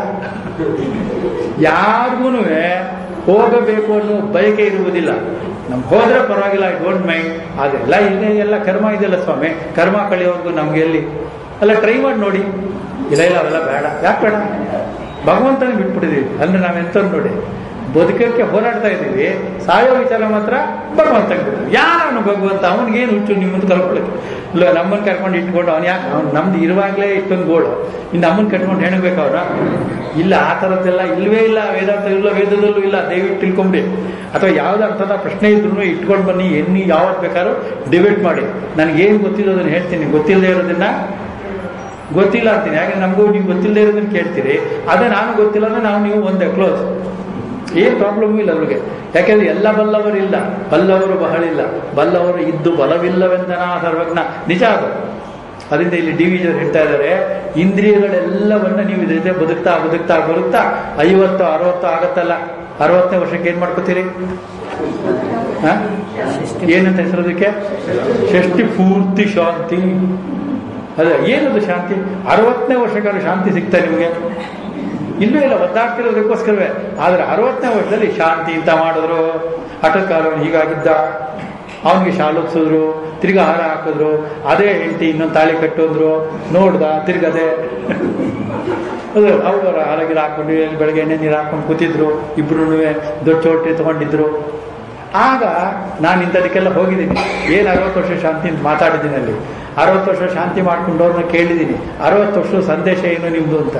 ಯಾರಿಗೂ ಹೋಗಬೇಕು ಅನ್ನೋ ಬಯಕೆ ಇರುವುದಿಲ್ಲ ನಮ್ಗೆ ಹೋದ್ರೆ ಪರವಾಗಿಲ್ಲ ಐ ಡೋಂಟ್ ಮೈಂಡ್ ಅದೆಲ್ಲ ಇಲ್ಲೇ ಎಲ್ಲ ಕರ್ಮ ಇದೆಯಲ್ಲ ಸ್ವಾಮಿ ಕರ್ಮ ಕಳೆಯೋರ್ಗು ನಮ್ಗೆ ಎಲ್ಲಿ ಅಲ್ಲ ಟ್ರೈ ಮಾಡಿ ನೋಡಿ ಇಲ್ಲ ಇಲ್ಲ ಅವೆಲ್ಲ ಬೇಡ ಯಾಕೆ ಬೇಡ ಭಗವಂತನೇ ಬಿಟ್ಬಿಟ್ಟಿದೀವಿ ಅಂದ್ರೆ ನಾವೆಂತ ನೋಡಿ ಬದುಕಕ್ಕೆ ಹೋರಾಡ್ತಾ ಇದ್ದೀವಿ ಸಾಯೋ ವಿಚಾರ ಮಾತ್ರ ಭಗವಂತ ಯಾರವನು ಭಗವಂತ ಅವನಿಗೇನು ಹುಚ್ಚು ನಿಮ್ಮನ್ನು ಕರ್ಕೊಳ್ಳಿ ಇಲ್ಲ ನಮ್ಮನ್ನು ಕರ್ಕೊಂಡು ಇಟ್ಕೊಂಡು ಅವ್ನು ಯಾಕೆ ಅವ್ನು ನಮ್ದು ಇರುವಾಗಲೇ ಇಷ್ಟೊಂದು ಗೋಳು ಇನ್ನು ನಮ್ಮನ್ನು ಕಟ್ಕೊಂಡು ಹೆಣಬೇಕು ಅವನ ಇಲ್ಲ ಆ ಥರದ್ದೆಲ್ಲ ಇಲ್ವೇ ಇಲ್ಲ ವೇದಾಂತ ಇಲ್ಲ ವೇದದಲ್ಲೂ ಇಲ್ಲ ದಯವಿಟ್ಟು ತಿಳ್ಕೊಂಬಿಡಿ ಅಥವಾ ಯಾವ್ದು ಅರ್ಥದ ಪ್ರಶ್ನೆ ಇದ್ರು ಇಟ್ಕೊಂಡು ಬನ್ನಿ ಎಲ್ಲಿ ಯಾವತ್ತು ಬೇಕಾದ್ರೂ ಡಿಬೇಟ್ ಮಾಡಿ ನನಗೇನು ಗೊತ್ತಿಲ್ಲ ಅದನ್ನು ಹೇಳ್ತೀನಿ ಗೊತ್ತಿಲ್ಲದೆ ಇರೋದನ್ನ ಗೊತ್ತಿಲ್ಲ ಅಂತೀನಿ ಯಾಕಂದ್ರೆ ನಮಗೂ ನೀವು ಗೊತ್ತಿಲ್ಲದೆ ಇರೋದನ್ನ ಕೇಳ್ತೀರಿ ಅದೇ ನಾನು ಗೊತ್ತಿಲ್ಲ ಅಂದ್ರೆ ನಾವು ನೀವು ಒಂದೇ ಕ್ಲೋಸ್ ಏನ್ ಪ್ರಾಬ್ಲಮ್ ಇಲ್ಲ ಅವ್ರಿಗೆ ಯಾಕೆಂದ್ರೆ ಎಲ್ಲ ಬಲ್ಲವರು ಇಲ್ಲ ಬಲ್ಲವರು ಬಹಳಿಲ್ಲ ಬಲ್ಲವರು ಇದ್ದು ಬಲವಿಲ್ಲವೆಂದನ ಸರ್ವಜ್ಞ ನಿಜ ಅದು ಅದರಿಂದ ಇಲ್ಲಿ ಡಿ ವಿಜಯವರು ಹೇಳ್ತಾ ಇದ್ದಾರೆ ಇಂದ್ರಿಯಗಳೆಲ್ಲವನ್ನ ನೀವು ಇದ್ರ ಜೊತೆ ಬದುಕ್ತಾ ಬದುಕ್ತಾ ಬದುಕ್ತಾ ಐವತ್ತು ಅರವತ್ತು ಆಗತ್ತಲ್ಲ ಅರವತ್ತನೇ ವರ್ಷಕ್ಕೆ ಏನ್ ಮಾಡ್ಕೋತೀರಿ ಹ? ಏನಂತ ಹೆಸರೋದಕ್ಕೆ ಷಷ್ಠಿ ಪೂರ್ತಿ ಶಾಂತಿ ಅದೇ ಏನದು ಶಾಂತಿ ಅರವತ್ತನೇ ವರ್ಷಕ್ಕಾದ್ರೂ ಶಾಂತಿ ಸಿಗ್ತಾ ನಿಮಗೆ ಇಲ್ಲೂ ಇಲ್ಲ ಒದ್ದಾಡ್ತಿರೋದಕ್ಕೋಸ್ಕರವೇ ಆದ್ರೆ ಅರವತ್ತನೇ ವರ್ಷದಲ್ಲಿ ಶಾಂತಿ ಅಂತ ಮಾಡಿದ್ರು ಹಠಕಾಲವನು ಹೀಗಾಗಿದ್ದ ಅವನಿಗೆ ಶಾಲೋತ್ಸಿದ್ರು ತಿರ್ಗಾ ಹಾರ ಹಾಕಿದ್ರು ಅದೇ ಹೆಂಡತಿ ಇನ್ನೊಂದು ತಾಳಿ ಕಟ್ಟೋದ್ರು ನೋಡ್ದ ತಿರ್ಗದೆ ಅದು ಅವ್ರ ಹಾರಗಿರ ಹಾಕೊಂಡು ಎಲ್ಲಿ ಬೆಳಗ್ಗೆ ಎಣ್ಣೆ ನೀರು ಹಾಕೊಂಡು ಕೂತಿದ್ರು ಇಬ್ರು ದೊಡ್ಡ ಚೋಟ್ರಿ ತಗೊಂಡಿದ್ರು ಆಗ ನಾನು ಇಂಥದಕ್ಕೆಲ್ಲ ಹೋಗಿದ್ದೀನಿ ಏನು ಅರವತ್ತು ವರ್ಷ ಶಾಂತಿ ಅಂತ ಮಾತಾಡಿದ್ದೀನಿ ಅಲ್ಲಿ ಅರವತ್ತು ವರ್ಷ ಶಾಂತಿ ಮಾಡ್ಕೊಂಡವ್ರನ್ನ ಕೇಳಿದ್ದೀನಿ ಅರವತ್ತು ವರ್ಷ ಸಂದೇಶ ಏನು ನಿಮ್ದು ಅಂತ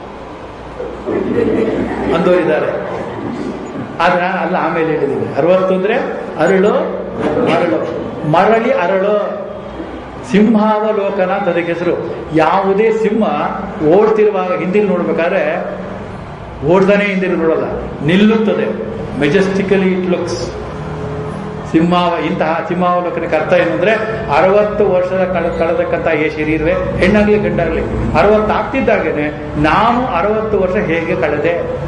ಅಂದೋರಿದ್ದಾರೆ ಆದ್ರೆ ನಾನು ಅಲ್ಲ ಆಮೇಲೆ ಹೇಳಿದ್ದೀನಿ ಅರವತ್ತು ಅಂದ್ರೆ ಅರಳು ಮರಳು ಮರಳಿ ಅರಳು ಸಿಂಹಾವಲೋಕನ ಅಂತ ಅದಕ್ಕೆ ಹೆಸರು ಯಾವುದೇ ಸಿಂಹ ಓಡ್ತಿರುವಾಗ ಹಿಂದಿಲ್ ನೋಡ್ಬೇಕಾದ್ರೆ ಓಡ್ದಾನೆ ಹಿಂದಿಲ್ ನೋಡಲ್ಲ ನಿಲ್ಲುತ್ತದೆ ಮೆಜೆಸ್ಟಿಕಲಿ ಇಟ್ ಲುಕ್ಸ್ ಸಿಂಹಾವ ಇಂತಹ ಸಿಂಹಾವಲೋಕನಕ್ಕೆ ಅರ್ಥ ಏನು ಅಂದ್ರೆ ಅರವತ್ತು ವರ್ಷದ ಕಳ ಕಳೆದಕ್ಕಂತ ಏ ಶರೀರವೇ ಹೆಣ್ಣಾಗ್ಲಿ ಗಂಡಾಗ್ಲಿ ಅರವತ್ತು ಆಗ್ತಿದ್ದಾಗೇನೆ ನಾನು ಅರವತ್ತು ವರ್ಷ ಹೇಗೆ ಕಳೆದೆ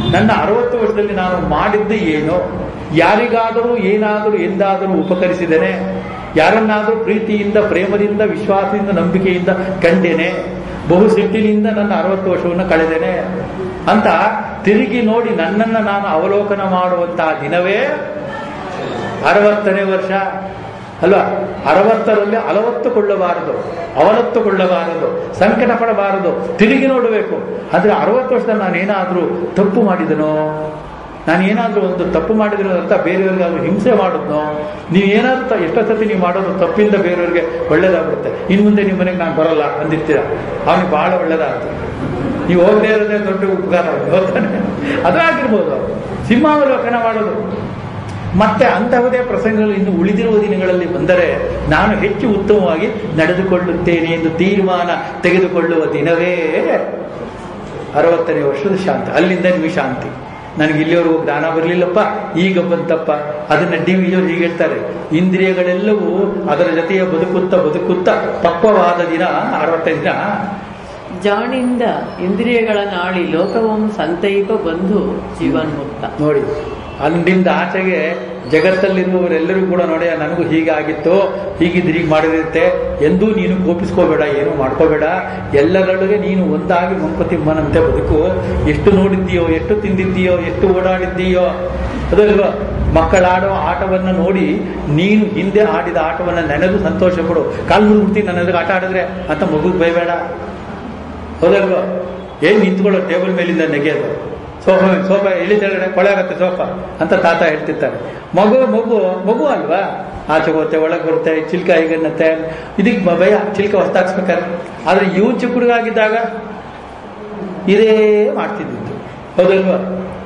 ನನ್ನ ಅರವತ್ತು ವರ್ಷದಲ್ಲಿ ನಾನು ಮಾಡಿದ್ದು ಏನು ಯಾರಿಗಾದರೂ ಏನಾದರೂ ಎಂದಾದರೂ ಉಪಕರಿಸಿದ್ದೇನೆ ಯಾರನ್ನಾದರೂ ಪ್ರೀತಿಯಿಂದ ಪ್ರೇಮದಿಂದ ವಿಶ್ವಾಸದಿಂದ ನಂಬಿಕೆಯಿಂದ ಕಂಡೇನೆ ಬಹು ಸಿಟ್ಟಿನಿಂದ ನನ್ನ ಅರವತ್ತು ವರ್ಷವನ್ನು ಕಳೆದೇನೆ ಅಂತ ತಿರುಗಿ ನೋಡಿ ನನ್ನನ್ನು ನಾನು ಅವಲೋಕನ ಮಾಡುವಂತಹ ದಿನವೇ ಅರವತ್ತನೇ ವರ್ಷ ಅಲ್ವಾ ಅರವತ್ತರಲ್ಲಿ ಅಲವತ್ತುಕೊಳ್ಳಬಾರದು ಅವಲತ್ತುಕೊಳ್ಳಬಾರದು ಸಂಕಟ ಪಡಬಾರದು ತಿರುಗಿ ನೋಡಬೇಕು ಆದ್ರೆ ಅರವತ್ತು ವರ್ಷದಲ್ಲಿ ನಾನೇನಾದ್ರೂ ತಪ್ಪು ಮಾಡಿದನೋ ನಾನು ಏನಾದ್ರೂ ಒಂದು ತಪ್ಪು ಮಾಡಿದ್ರು ಅಂತ ಬೇರೆಯವ್ರಿಗಾದ್ರೂ ಹಿಂಸೆ ಮಾಡಿದ್ನೋ ನೀವು ಏನಾದ್ರೂ ತ- ಎಷ್ಟೋ ಸತಿ ನೀವು ಮಾಡೋದು ತಪ್ಪಿಂದ ಬೇರೆಯವ್ರಿಗೆ ಒಳ್ಳೇದಾಗ್ಬಿಡುತ್ತೆ ಇನ್ನು ಮುಂದೆ ನಿಮ್ಮ ಮನೆಗೆ ನಾನು ಬರಲ್ಲ ಅಂದಿರ್ತೀರ ಅವನಿಗೆ ಬಹಳ ಒಳ್ಳೇದಾಗ್ತದೆ ನೀವು ಹೋಗದೇ ಇರೋದೇ ದೊಡ್ಡ ಉಪಕಾರ ಹೋಗ್ತಾನೆ ಅದು ಆಗಿರ್ಬೋದು ಸಿಂಹಾವಲೋಕನ ಮಾಡೋದು ಮತ್ತೆ ಅಂತಹುದೇ ಪ್ರಸಂಗಗಳು ಇನ್ನು ಉಳಿದಿರುವ ದಿನಗಳಲ್ಲಿ ಬಂದರೆ ನಾನು ಹೆಚ್ಚು ಉತ್ತಮವಾಗಿ ನಡೆದುಕೊಳ್ಳುತ್ತೇನೆ ಎಂದು ತೀರ್ಮಾನ ತೆಗೆದುಕೊಳ್ಳುವ ದಿನವೇ ಅರವತ್ತನೇ ವರ್ಷದ ಶಾಂತಿ ಅಲ್ಲಿಂದ ನಿಮಗೆ ಶಾಂತಿ ನನಗೆ ಇಲ್ಲಿವರೆಗೂ ಜ್ಞಾನ ಬರಲಿಲ್ಲಪ್ಪ ಈಗ ಬಂತಪ್ಪ ಅದನ್ನ ಡಿ ವಿಜಯವರು ಹೀಗೆ ಹೇಳ್ತಾರೆ ಇಂದ್ರಿಯಗಳೆಲ್ಲವೂ ಅದರ ಜೊತೆಗೆ ಬದುಕುತ್ತಾ ಬದುಕುತ್ತಾ ಪಕ್ವವಾದ ದಿನ ಅರವತ್ತನೇ ದಿನ ಜಾಣಿಂದ ಇಂದ್ರಿಯಗಳ ನಾಳಿ ಲೋಕವಂ ಸಂತೈಪ ಬಂಧು ಜೀವನ್ಮುಕ್ತ ನೋಡಿ ಅಲ್ಲಿಂದ ಆಚೆಗೆ ಜಗತ್ತಲ್ಲಿರುವವರೆಲ್ಲರೂ ಕೂಡ ನೋಡಿ ನನಗೂ ಹೀಗಾಗಿತ್ತು ಹೀಗಿದ್ರೆ ಹೀಗೆ ಮಾಡಿರುತ್ತೆ ಎಂದೂ ನೀನು ಕೋಪಿಸ್ಕೋಬೇಡ ಏನು ಮಾಡ್ಕೋಬೇಡ ಎಲ್ಲರೊಳಗೆ ನೀನು ಒಂದಾಗಿ ಮಂಪತಿಮ್ಮನಂತೆ ಬದುಕು ಎಷ್ಟು ನೋಡಿದ್ದೀಯೋ ಎಷ್ಟು ತಿಂದಿದ್ದೀಯೋ ಎಷ್ಟು ಓಡಾಡಿದ್ದೀಯೋ ಅದಲ್ವಾ ಮಕ್ಕಳಾಡೋ ಆಟವನ್ನ ನೋಡಿ ನೀನು ಹಿಂದೆ ಆಡಿದ ಆಟವನ್ನ ನೆನೆದು ಸಂತೋಷ ಪಡು ಕಾಲು ಮುಗಿಬಿಡ್ತೀನಿ ನನ್ನ ಎದುರು ಆಟ ಆಡಿದ್ರೆ ಅಂತ ಮಗುಗೆ ಬೈಬೇಡ ಹೌದಲ್ವಾ ಏನ್ ನಿಂತ್ಕೊಳ್ಳೋ ಟೇಬಲ್ ಮೇಲಿಂದ ನೆಗೆಯೋದು ಸೋಫಾ ಸೋಫಾ ಎಳಿ ಕೆಳಗಡೆ ಕೊಳೆ ಆಗತ್ತೆ ಸೋಫಾ ಅಂತ ತಾತ ಹೇಳ್ತಿರ್ತಾರೆ ಮಗು ಮಗು ಮಗು ಅಲ್ವಾ ಆಚೆ ಹೋಗುತ್ತೆ ಒಳಗೆ ಬರುತ್ತೆ ಚಿಲ್ಕ ಹೀಗನ್ನತ್ತೆ ಇದಕ್ಕೆ ಬ- ಭಯ ಚಿಲ್ಕ ಹೊಸ್ತಾಕ್ಸ್ಬೇಕಾದ್ರೆ ಆದ್ರೆ ಇವ್ ಚಿಕ್ಕ ಹುಡುಗ ಆಗಿದ್ದಾಗ ಇದೇ ಮಾಡ್ತಿದ್ದಿತ್ತು ಹೌದಲ್ವಾ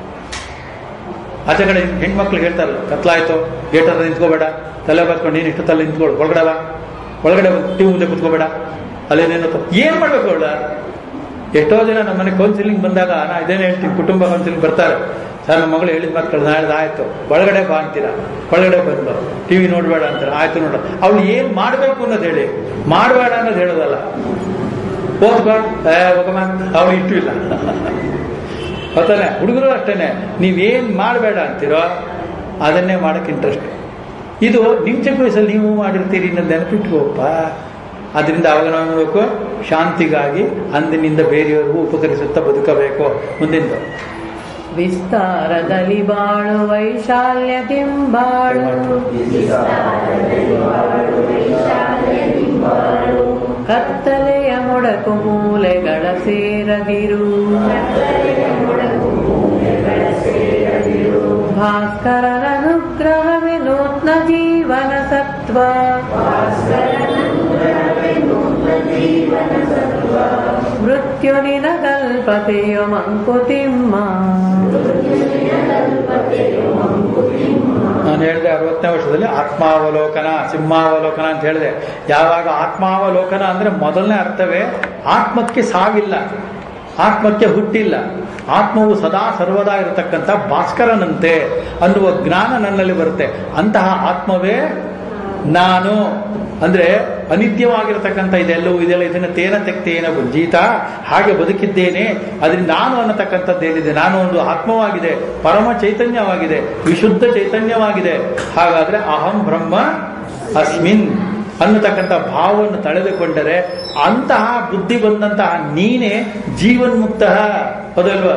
ಆಚೆ ಕಡೆ ಹೆಣ್ಮಕ್ಳು ಹೇಳ್ತಾರಲ್ಲ ಕತ್ಲಾಯ್ತು ಗೇಟ್ ಹತ್ರ ನಿಂತ್ಕೋಬೇಡ ತಲೆ ಬಾಚ್ಕೊಂಡು ನೀನು ಇಷ್ಟು ತಲೆ ನಿಂತ್ಕೊಳ್ಳು ಒಳಗಡೆ ಬಾ ಒಳಗಡೆ ಬಂದು ಟಿವಿ ಮುಂದೆ ಕುತ್ಕೋಬೇಡ ಅಲ್ಲೇನೇನೋ ತಪ್ಪು. ಏನ್ ಮಾಡ್ಬೇಕು ಅವಳ ಎಷ್ಟೋ ಜನ ನಮ್ಮ ಮನೆ ಕೌನ್ಸಿಲಿಂಗ್ ಬಂದಾಗ ನಾ ಇದೇನು ಹೇಳ್ತೀನಿ ಕುಟುಂಬ ಕೌನ್ಸಿಲಿಂಗ್ ಬರ್ತಾರೆ ಸರ್ ನಮ್ಮ ಮಗಳು ಹೇಳಿದ ಮಕ್ಕಳು ನಾಳೆ ಆಯ್ತು ಒಳಗಡೆ ಬಾ ಅಂತೀರಾ ಒಳಗಡೆ ಬಂದು ಟಿವಿ ನೋಡ್ಬೇಡ ಅಂತಾರೆ ಆಯ್ತು ನೋಡ ಅವಳು ಏನ್ ಮಾಡ್ಬೇಕು ಅನ್ನೋದು ಹೇಳಿ ಮಾಡಬೇಡ ಅನ್ನೋದು ಹೇಳೋದಲ್ಲ ಓದ್ಕೊ ಏ ಹೋಗಮ್ಮ ಅವಳು ಇಟ್ಟು ಇಲ್ಲ ಗೊತ್ತಾನೆ ಹುಡುಗರು ಅಷ್ಟೇನೆ ನೀವೇನ್ ಮಾಡಬೇಡ ಅಂತೀರೋ ಅದನ್ನೇ ಮಾಡಕ್ಕೆ ಇಂಟ್ರೆಸ್ಟ್ ಇದು ನಿಮ್ ಚಿಕ್ಕ ವಯಸ್ಸಲ್ಲಿ ನೀವು ಮಾಡಿರ್ತೀರಿ ಇನ್ನೊಂದು ನೆನಪಿಟ್ಕೋಪ್ಪ ಅದರಿಂದ ಅವಾಗ ನಾವು ನೋಡ್ಬೇಕು ಶಾಂತಿಗಾಗಿ ಅಂದಿನಿಂದ ಬೇರೆಯವರಿಗೂ ಉಪಕರಿಸುತ್ತಾ ಬದುಕಬೇಕು ಮುಂದಿಂದು ವಿಸ್ತಾರದಲ್ಲಿ ಬಾಳು ವೈಶಾಲ್ಯದಿಂ ಬಾಳು ಕತ್ತಲೆಯ ಮೊಡಕು ಮೂಲೆಗಳ ಸೇರದಿರು ಭಾಸ್ಕರನ ಅನುಗ್ರಹವೇ ನೂತ್ನ ಜೀವನ ಸತ್ವ ಮೃತ್ಯುನಿನ ಕಲ್ಪತೆಯು ಮಂಕುತಿಮ್ಮ ನಾನು ಹೇಳಿದೆ ಅರವತ್ತನೇ ವರ್ಷದಲ್ಲಿ ಆತ್ಮಾವಲೋಕನ ಸಿಂಹಾವಲೋಕನ ಅಂತ ಹೇಳಿದೆ ಯಾವಾಗ ಆತ್ಮಾವಲೋಕನ ಅಂದ್ರೆ ಮೊದಲನೇ ಅರ್ಥವೇ ಆತ್ಮಕ್ಕೆ ಸಾವಿಲ್ಲ ಆತ್ಮಕ್ಕೆ ಹುಟ್ಟಿಲ್ಲ ಆತ್ಮವು ಸದಾ ಸರ್ವದಾ ಇರತಕ್ಕಂಥ ಭಾಸ್ಕರನಂತೆ ಅನ್ನುವ ಜ್ಞಾನ ನನ್ನಲ್ಲಿ ಬರುತ್ತೆ ಅಂತಹ ಆತ್ಮವೇ ನಾನು ಅಂದ್ರೆ ಅನಿತ್ಯವಾಗಿರತಕ್ಕಂಥ ಇದೆಲ್ಲವೂ ಇದೆಲ್ಲ ಇದನ್ನ ತೇನ ತೆಕ್ತೇನ ಭುಂಜೀತ ಹಾಗೆ ಬದುಕಿದ್ದೇನೆ ಅದರಿಂದ ನಾನು ಅನ್ನತಕ್ಕಂಥದ್ದು ಏನಿದೆ ನಾನು ಒಂದು ಆತ್ಮವಾಗಿದೆ ಪರಮ ಚೈತನ್ಯವಾಗಿದೆ ವಿಶುದ್ಧ ಚೈತನ್ಯವಾಗಿದೆ ಹಾಗಾದ್ರೆ ಅಹಂ ಬ್ರಹ್ಮ ಅಸ್ಮಿನ್ ಅನ್ನತಕ್ಕಂಥ ಭಾವವನ್ನು ತಳೆದುಕೊಂಡರೆ ಅಂತಹ ಬುದ್ಧಿ ಬಂದಂತಹ ನೀನೇ ಜೀವನ್ಮುಕ್ತ ಹೌದಲ್ವಾ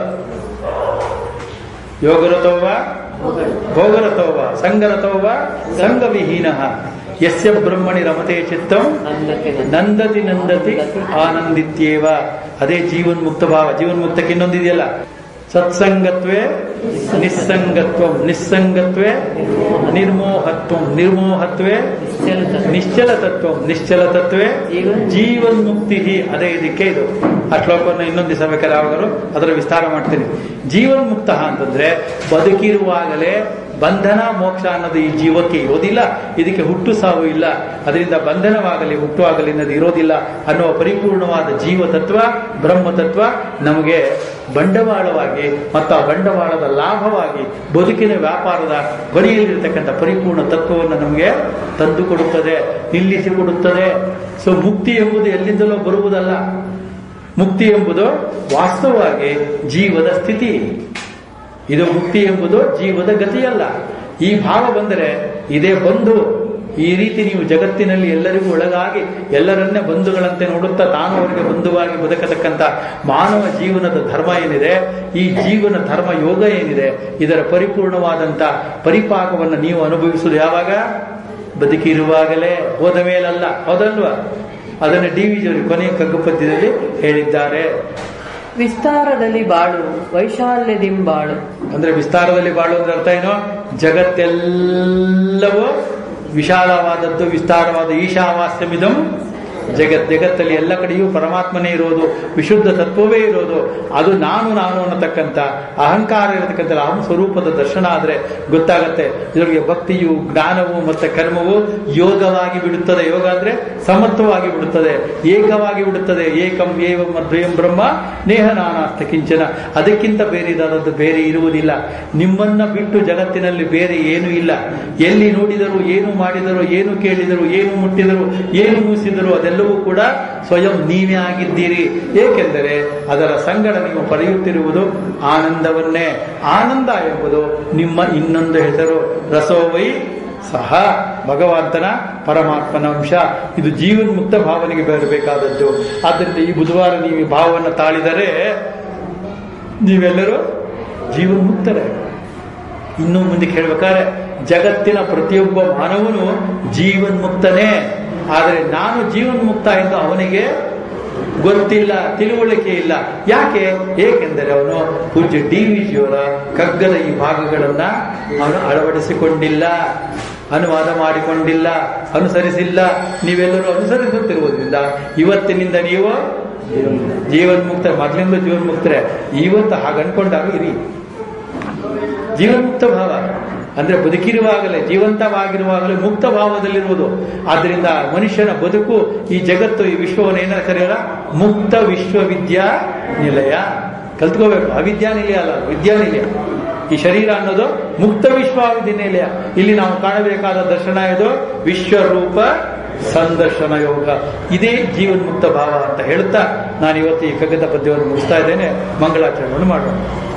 ಯೋಗರತೋವ ಭೋಗರತೋವ ಸಂಗರತೋವ ಸಂಗವಿಹೀನ ಯಸ್ಯ ಬ್ರಹ್ಮಣಿ ರಮತೆ ಚಿತ್ತಂ ನಂದತೆ ನಂದತಿ ನಂದತಿ ಆನಂದಿತ್ಯೇವ ಅದೇ ಜೀವನ್ಮುಕ್ತ ಭಾವ ಜೀವನ್ಮುಕ್ತಕ್ಕೆ ಇನ್ನೊಂದಿದೆಯಲ್ಲ ಸತ್ಸಂಗತ್ವೇ ನಿಸ್ಸಂಗತ್ವಂ ನಿಸ್ಸಂಗತ್ವೇ ನಿರ್ಮೋಹತ್ವಂ ನಿರ್ಮೋಹತ್ವೇ ನಿಶ್ಚಲ ನಿಶ್ಚಲ ತತ್ವ ನಿಶ್ಚಲ ತತ್ವೇ ಜೀವನ್- ಜೀವನ್ಮುಕ್ತಿ ಅದೇ ಇದಕ್ಕೆ ಇದು ಆ ಶ್ಲೋಕವನ್ನು ಇನ್ನೊಂದು ದಿವಸ ಬೇಕಾದ್ರೆ ಯಾವಾಗಲೂ ಅದರ ವಿಸ್ತಾರ ಮಾಡ್ತೀನಿ ಜೀವನ್ಮುಕ್ತ ಅಂತಂದ್ರೆ ಬದುಕಿರುವಾಗಲೇ ಬಂಧನ ಮೋಕ್ಷ ಅನ್ನೋದು ಈ ಜೀವಕ್ಕೆ ಇರೋದಿಲ್ಲ ಇದಕ್ಕೆ ಹುಟ್ಟು ಸಾವು ಇಲ್ಲ ಅದರಿಂದ ಬಂಧನವಾಗಲಿ ಹುಟ್ಟುವಾಗಲಿ ಅನ್ನೋದು ಇರೋದಿಲ್ಲ ಅನ್ನುವ ಪರಿಪೂರ್ಣವಾದ ಜೀವ ತತ್ವ ಬ್ರಹ್ಮ ತತ್ವ ನಮಗೆ ಬಂಡವಾಳವಾಗಿ ಮತ್ತು ಆ ಬಂಡವಾಳದ ಲಾಭವಾಗಿ ಬದುಕಿನ ವ್ಯಾಪಾರದ ಕೊನೆಯಲ್ಲಿರ್ತಕ್ಕಂಥ ಪರಿಪೂರ್ಣ ತತ್ವವನ್ನು ನಮಗೆ ತಂದು ಕೊಡುತ್ತದೆ ನಿಲ್ಲಿಸಿ ಕೊಡುತ್ತದೆ ಸೊ ಮುಕ್ತಿ ಎಂಬುದು ಎಲ್ಲಿಂದಲೋ ಬರುವುದಲ್ಲ ಮುಕ್ತಿ ಎಂಬುದು ವಾಸ್ತವವಾಗಿ ಜೀವದ ಸ್ಥಿತಿ ಇದು ಮುಕ್ತಿ ಎಂಬುದು ಜೀವದ ಗತಿಯಲ್ಲ ಈ ಭಾವ ಬಂದರೆ ಇದೇ ಬಂಧು ಈ ರೀತಿ ನೀವು ಜಗತ್ತಿನಲ್ಲಿ ಎಲ್ಲರಿಗೂ ಒಳಗಾಗಿ ಎಲ್ಲರನ್ನೇ ಬಂಧುಗಳಂತೆ ನೋಡುತ್ತಾ ತಾನು ಅವರಿಗೆ ಬಂಧುವಾಗಿ ಬದುಕತಕ್ಕಂಥ ಮಾನವ ಜೀವನದ ಧರ್ಮ ಏನಿದೆ ಈ ಜೀವನ ಧರ್ಮ ಯೋಗ ಏನಿದೆ ಇದರ ಪರಿಪೂರ್ಣವಾದಂಥ ಪರಿಪಾಕವನ್ನು ನೀವು ಅನುಭವಿಸುವುದು ಯಾವಾಗ ಬದುಕಿರುವಾಗಲೇ ಹೋದ ಮೇಲಲ್ಲ ಹೌದಲ್ವಾ ಅದನ್ನು ಡಿ ವಿ ಜಿಯವರು ಕೊನೆಯ ಕಗ್ಗು ಪದ್ಯದಲ್ಲಿ ಹೇಳಿದ್ದಾರೆ ವಿಸ್ತಾರದಲ್ಲಿ ಬಾಳು ವೈಶಾಲ್ಯದಿಂಬಾಳು ಅಂದ್ರೆ ವಿಸ್ತಾರದಲ್ಲಿ ಬಾಳು ಅಂದ್ರೆ ಅರ್ಥ ಏನು ಜಗತ್ತೆಲ್ಲವೂ ವಿಶಾಲವಾದದ್ದು ವಿಸ್ತಾರವಾದ ಈಶಾವಾಸ್ಯಮಿದಂ ಜಗತ್ ಜಗತ್ತಲ್ಲಿ ಎಲ್ಲ ಕಡೆಯೂ ಪರಮಾತ್ಮನೇ ಇರೋದು ವಿಶುದ್ಧ ತತ್ವವೇ ಇರೋದು ಅದು ನಾನು ನಾನು ಅನ್ನತಕ್ಕಂಥ ಅಹಂಕಾರ ಇರತಕ್ಕಂಥ ಅಹಂ ಸ್ವರೂಪದ ದರ್ಶನ ಆದ್ರೆ ಗೊತ್ತಾಗತ್ತೆ ಇದರಿಗೆ ಭಕ್ತಿಯು ಜ್ಞಾನವು ಮತ್ತೆ ಕರ್ಮವು ಯೋಗವಾಗಿ ಬಿಡುತ್ತದೆ ಯೋಗ ಅಂದ್ರೆ ಸಮತ್ವವಾಗಿ ಬಿಡುತ್ತದೆ ಏಕವಾಗಿ ಬಿಡುತ್ತದೆ ಏಕಂ ಏವಂ ಅದ್ವಯಂ ಬ್ರಹ್ಮ ನೇಹ ನಾನಾಸ್ತ ಕಿಂಚನ ಅದಕ್ಕಿಂತ ಬೇರೆದಾದದ್ದು ಬೇರೆ ಇರುವುದಿಲ್ಲ ನಿಮ್ಮನ್ನ ಬಿಟ್ಟು ಜಗತ್ತಿನಲ್ಲಿ ಬೇರೆ ಏನೂ ಇಲ್ಲ ಎಲ್ಲಿ ನೋಡಿದರು ಏನು ಮಾಡಿದರು ಏನು ಕೇಳಿದರು ಏನು ಮುಟ್ಟಿದರು ಏನು ಮೂಸಿದರು ಅದೆಲ್ಲವೂ ಕೂಡ ಸ್ವಯಂ ನೀವೇ ಆಗಿದ್ದೀರಿ ಏಕೆಂದರೆ ಅದರ ಸಂಗಡ ನೀವು ಪಡೆಯುತ್ತಿರುವುದು ಆನಂದವನ್ನೇ ಆನಂದ ಎಂಬುದು ನಿಮ್ಮ ಇನ್ನೊಂದು ಹೆಸರು ರಸೋವೈ ಸಹ ಭಗವಂತನ ಪರಮಾತ್ಮನ ಅಂಶ ಇದು ಜೀವನ್ಮುಕ್ತ ಭಾವನೆಗೆ ಬರಬೇಕಾದದ್ದು ಆದ್ದರಿಂದ ಈ ಬುಧವಾರ ನೀವು ಈ ಭಾವವನ್ನು ತಾಳಿದರೆ ನೀವೆಲ್ಲರೂ ಜೀವನ್ಮುಕ್ತರೇ ಇನ್ನು ಮುಂದಕ್ಕೆ ಹೇಳ್ಬೇಕಾದ್ರೆ ಜಗತ್ತಿನ ಪ್ರತಿಯೊಬ್ಬ ಮಾನವನು ಜೀವನ್ಮುಕ್ತನೇ ಆದರೆ ನಾನು ಜೀವನ್ಮುಕ್ತ ಎಂದು ಅವನಿಗೆ ಗೊತ್ತಿಲ್ಲ ತಿಳುವಳಿಕೆ ಇಲ್ಲ ಯಾಕೆ ಏಕೆಂದರೆ ಅವನು ಪೂಜ್ಯ ಡಿ ವಿ ಜಿಯವರ ಕಗ್ಗದ ಈ ಭಾಗಗಳನ್ನ ಅವನು ಅಳವಡಿಸಿಕೊಂಡಿಲ್ಲ ಅನುವಾದ ಮಾಡಿಕೊಂಡಿಲ್ಲ ಅನುಸರಿಸಿಲ್ಲ ನೀವೆಲ್ಲರೂ ಅನುಸರಿಸುತ್ತಿರುವುದರಿಂದ ಇವತ್ತಿನಿಂದ ನೀವು ಜೀವನ್ಮುಕ್ತ ಮೊದಲಿಂದ ಜೀವನ್ಮುಕ್ತರೆ ಇವತ್ತು ಹಾಗೆ ಅನ್ಕೊಂಡಾಗ ಇರಿ ಜೀವನ್ಮುಕ್ತ ಭಾವ ಅಂದ್ರೆ ಬದುಕಿರುವಾಗಲೇ ಜೀವಂತವಾಗಿರುವಾಗಲೇ ಮುಕ್ತ ಭಾವದಲ್ಲಿರುವುದು ಆದ್ರಿಂದ ಮನುಷ್ಯನ ಬದುಕು ಈ ಜಗತ್ತು ಈ ವಿಶ್ವವನ್ನು ಏನ ಕರೆಯಲ್ಲ ಮುಕ್ತ ವಿಶ್ವವಿದ್ಯಾ ನಿಲಯ ಕಲ್ತ್ಕೋಬೇಕು ಅವಿದ್ಯಾನಿಲಯ ಅಲ್ಲ ವಿದ್ಯಾನಿಲಯ ಈ ಶರೀರ ಅನ್ನೋದು ಮುಕ್ತ ವಿಶ್ವವಿದ್ಯಾನಿಲಯ ಇಲ್ಲಿ ನಾವು ಕಾಣಬೇಕಾದ ದರ್ಶನ ಇದು ವಿಶ್ವರೂಪ ಸಂದರ್ಶನ ಯೋಗ ಇದೇ ಜೀವನ್ಮುಕ್ತ ಭಾವ ಅಂತ ಹೇಳುತ್ತಾ ನಾನು ಇವತ್ತು ಈ ಕಗ್ಗದ ಪದ್ಯವನ್ನು ಮುಗಿಸ್ತಾ ಇದ್ದೇನೆ ಮಂಗಳಾಚರಣೆಯನ್ನು ಮಾಡೋಣ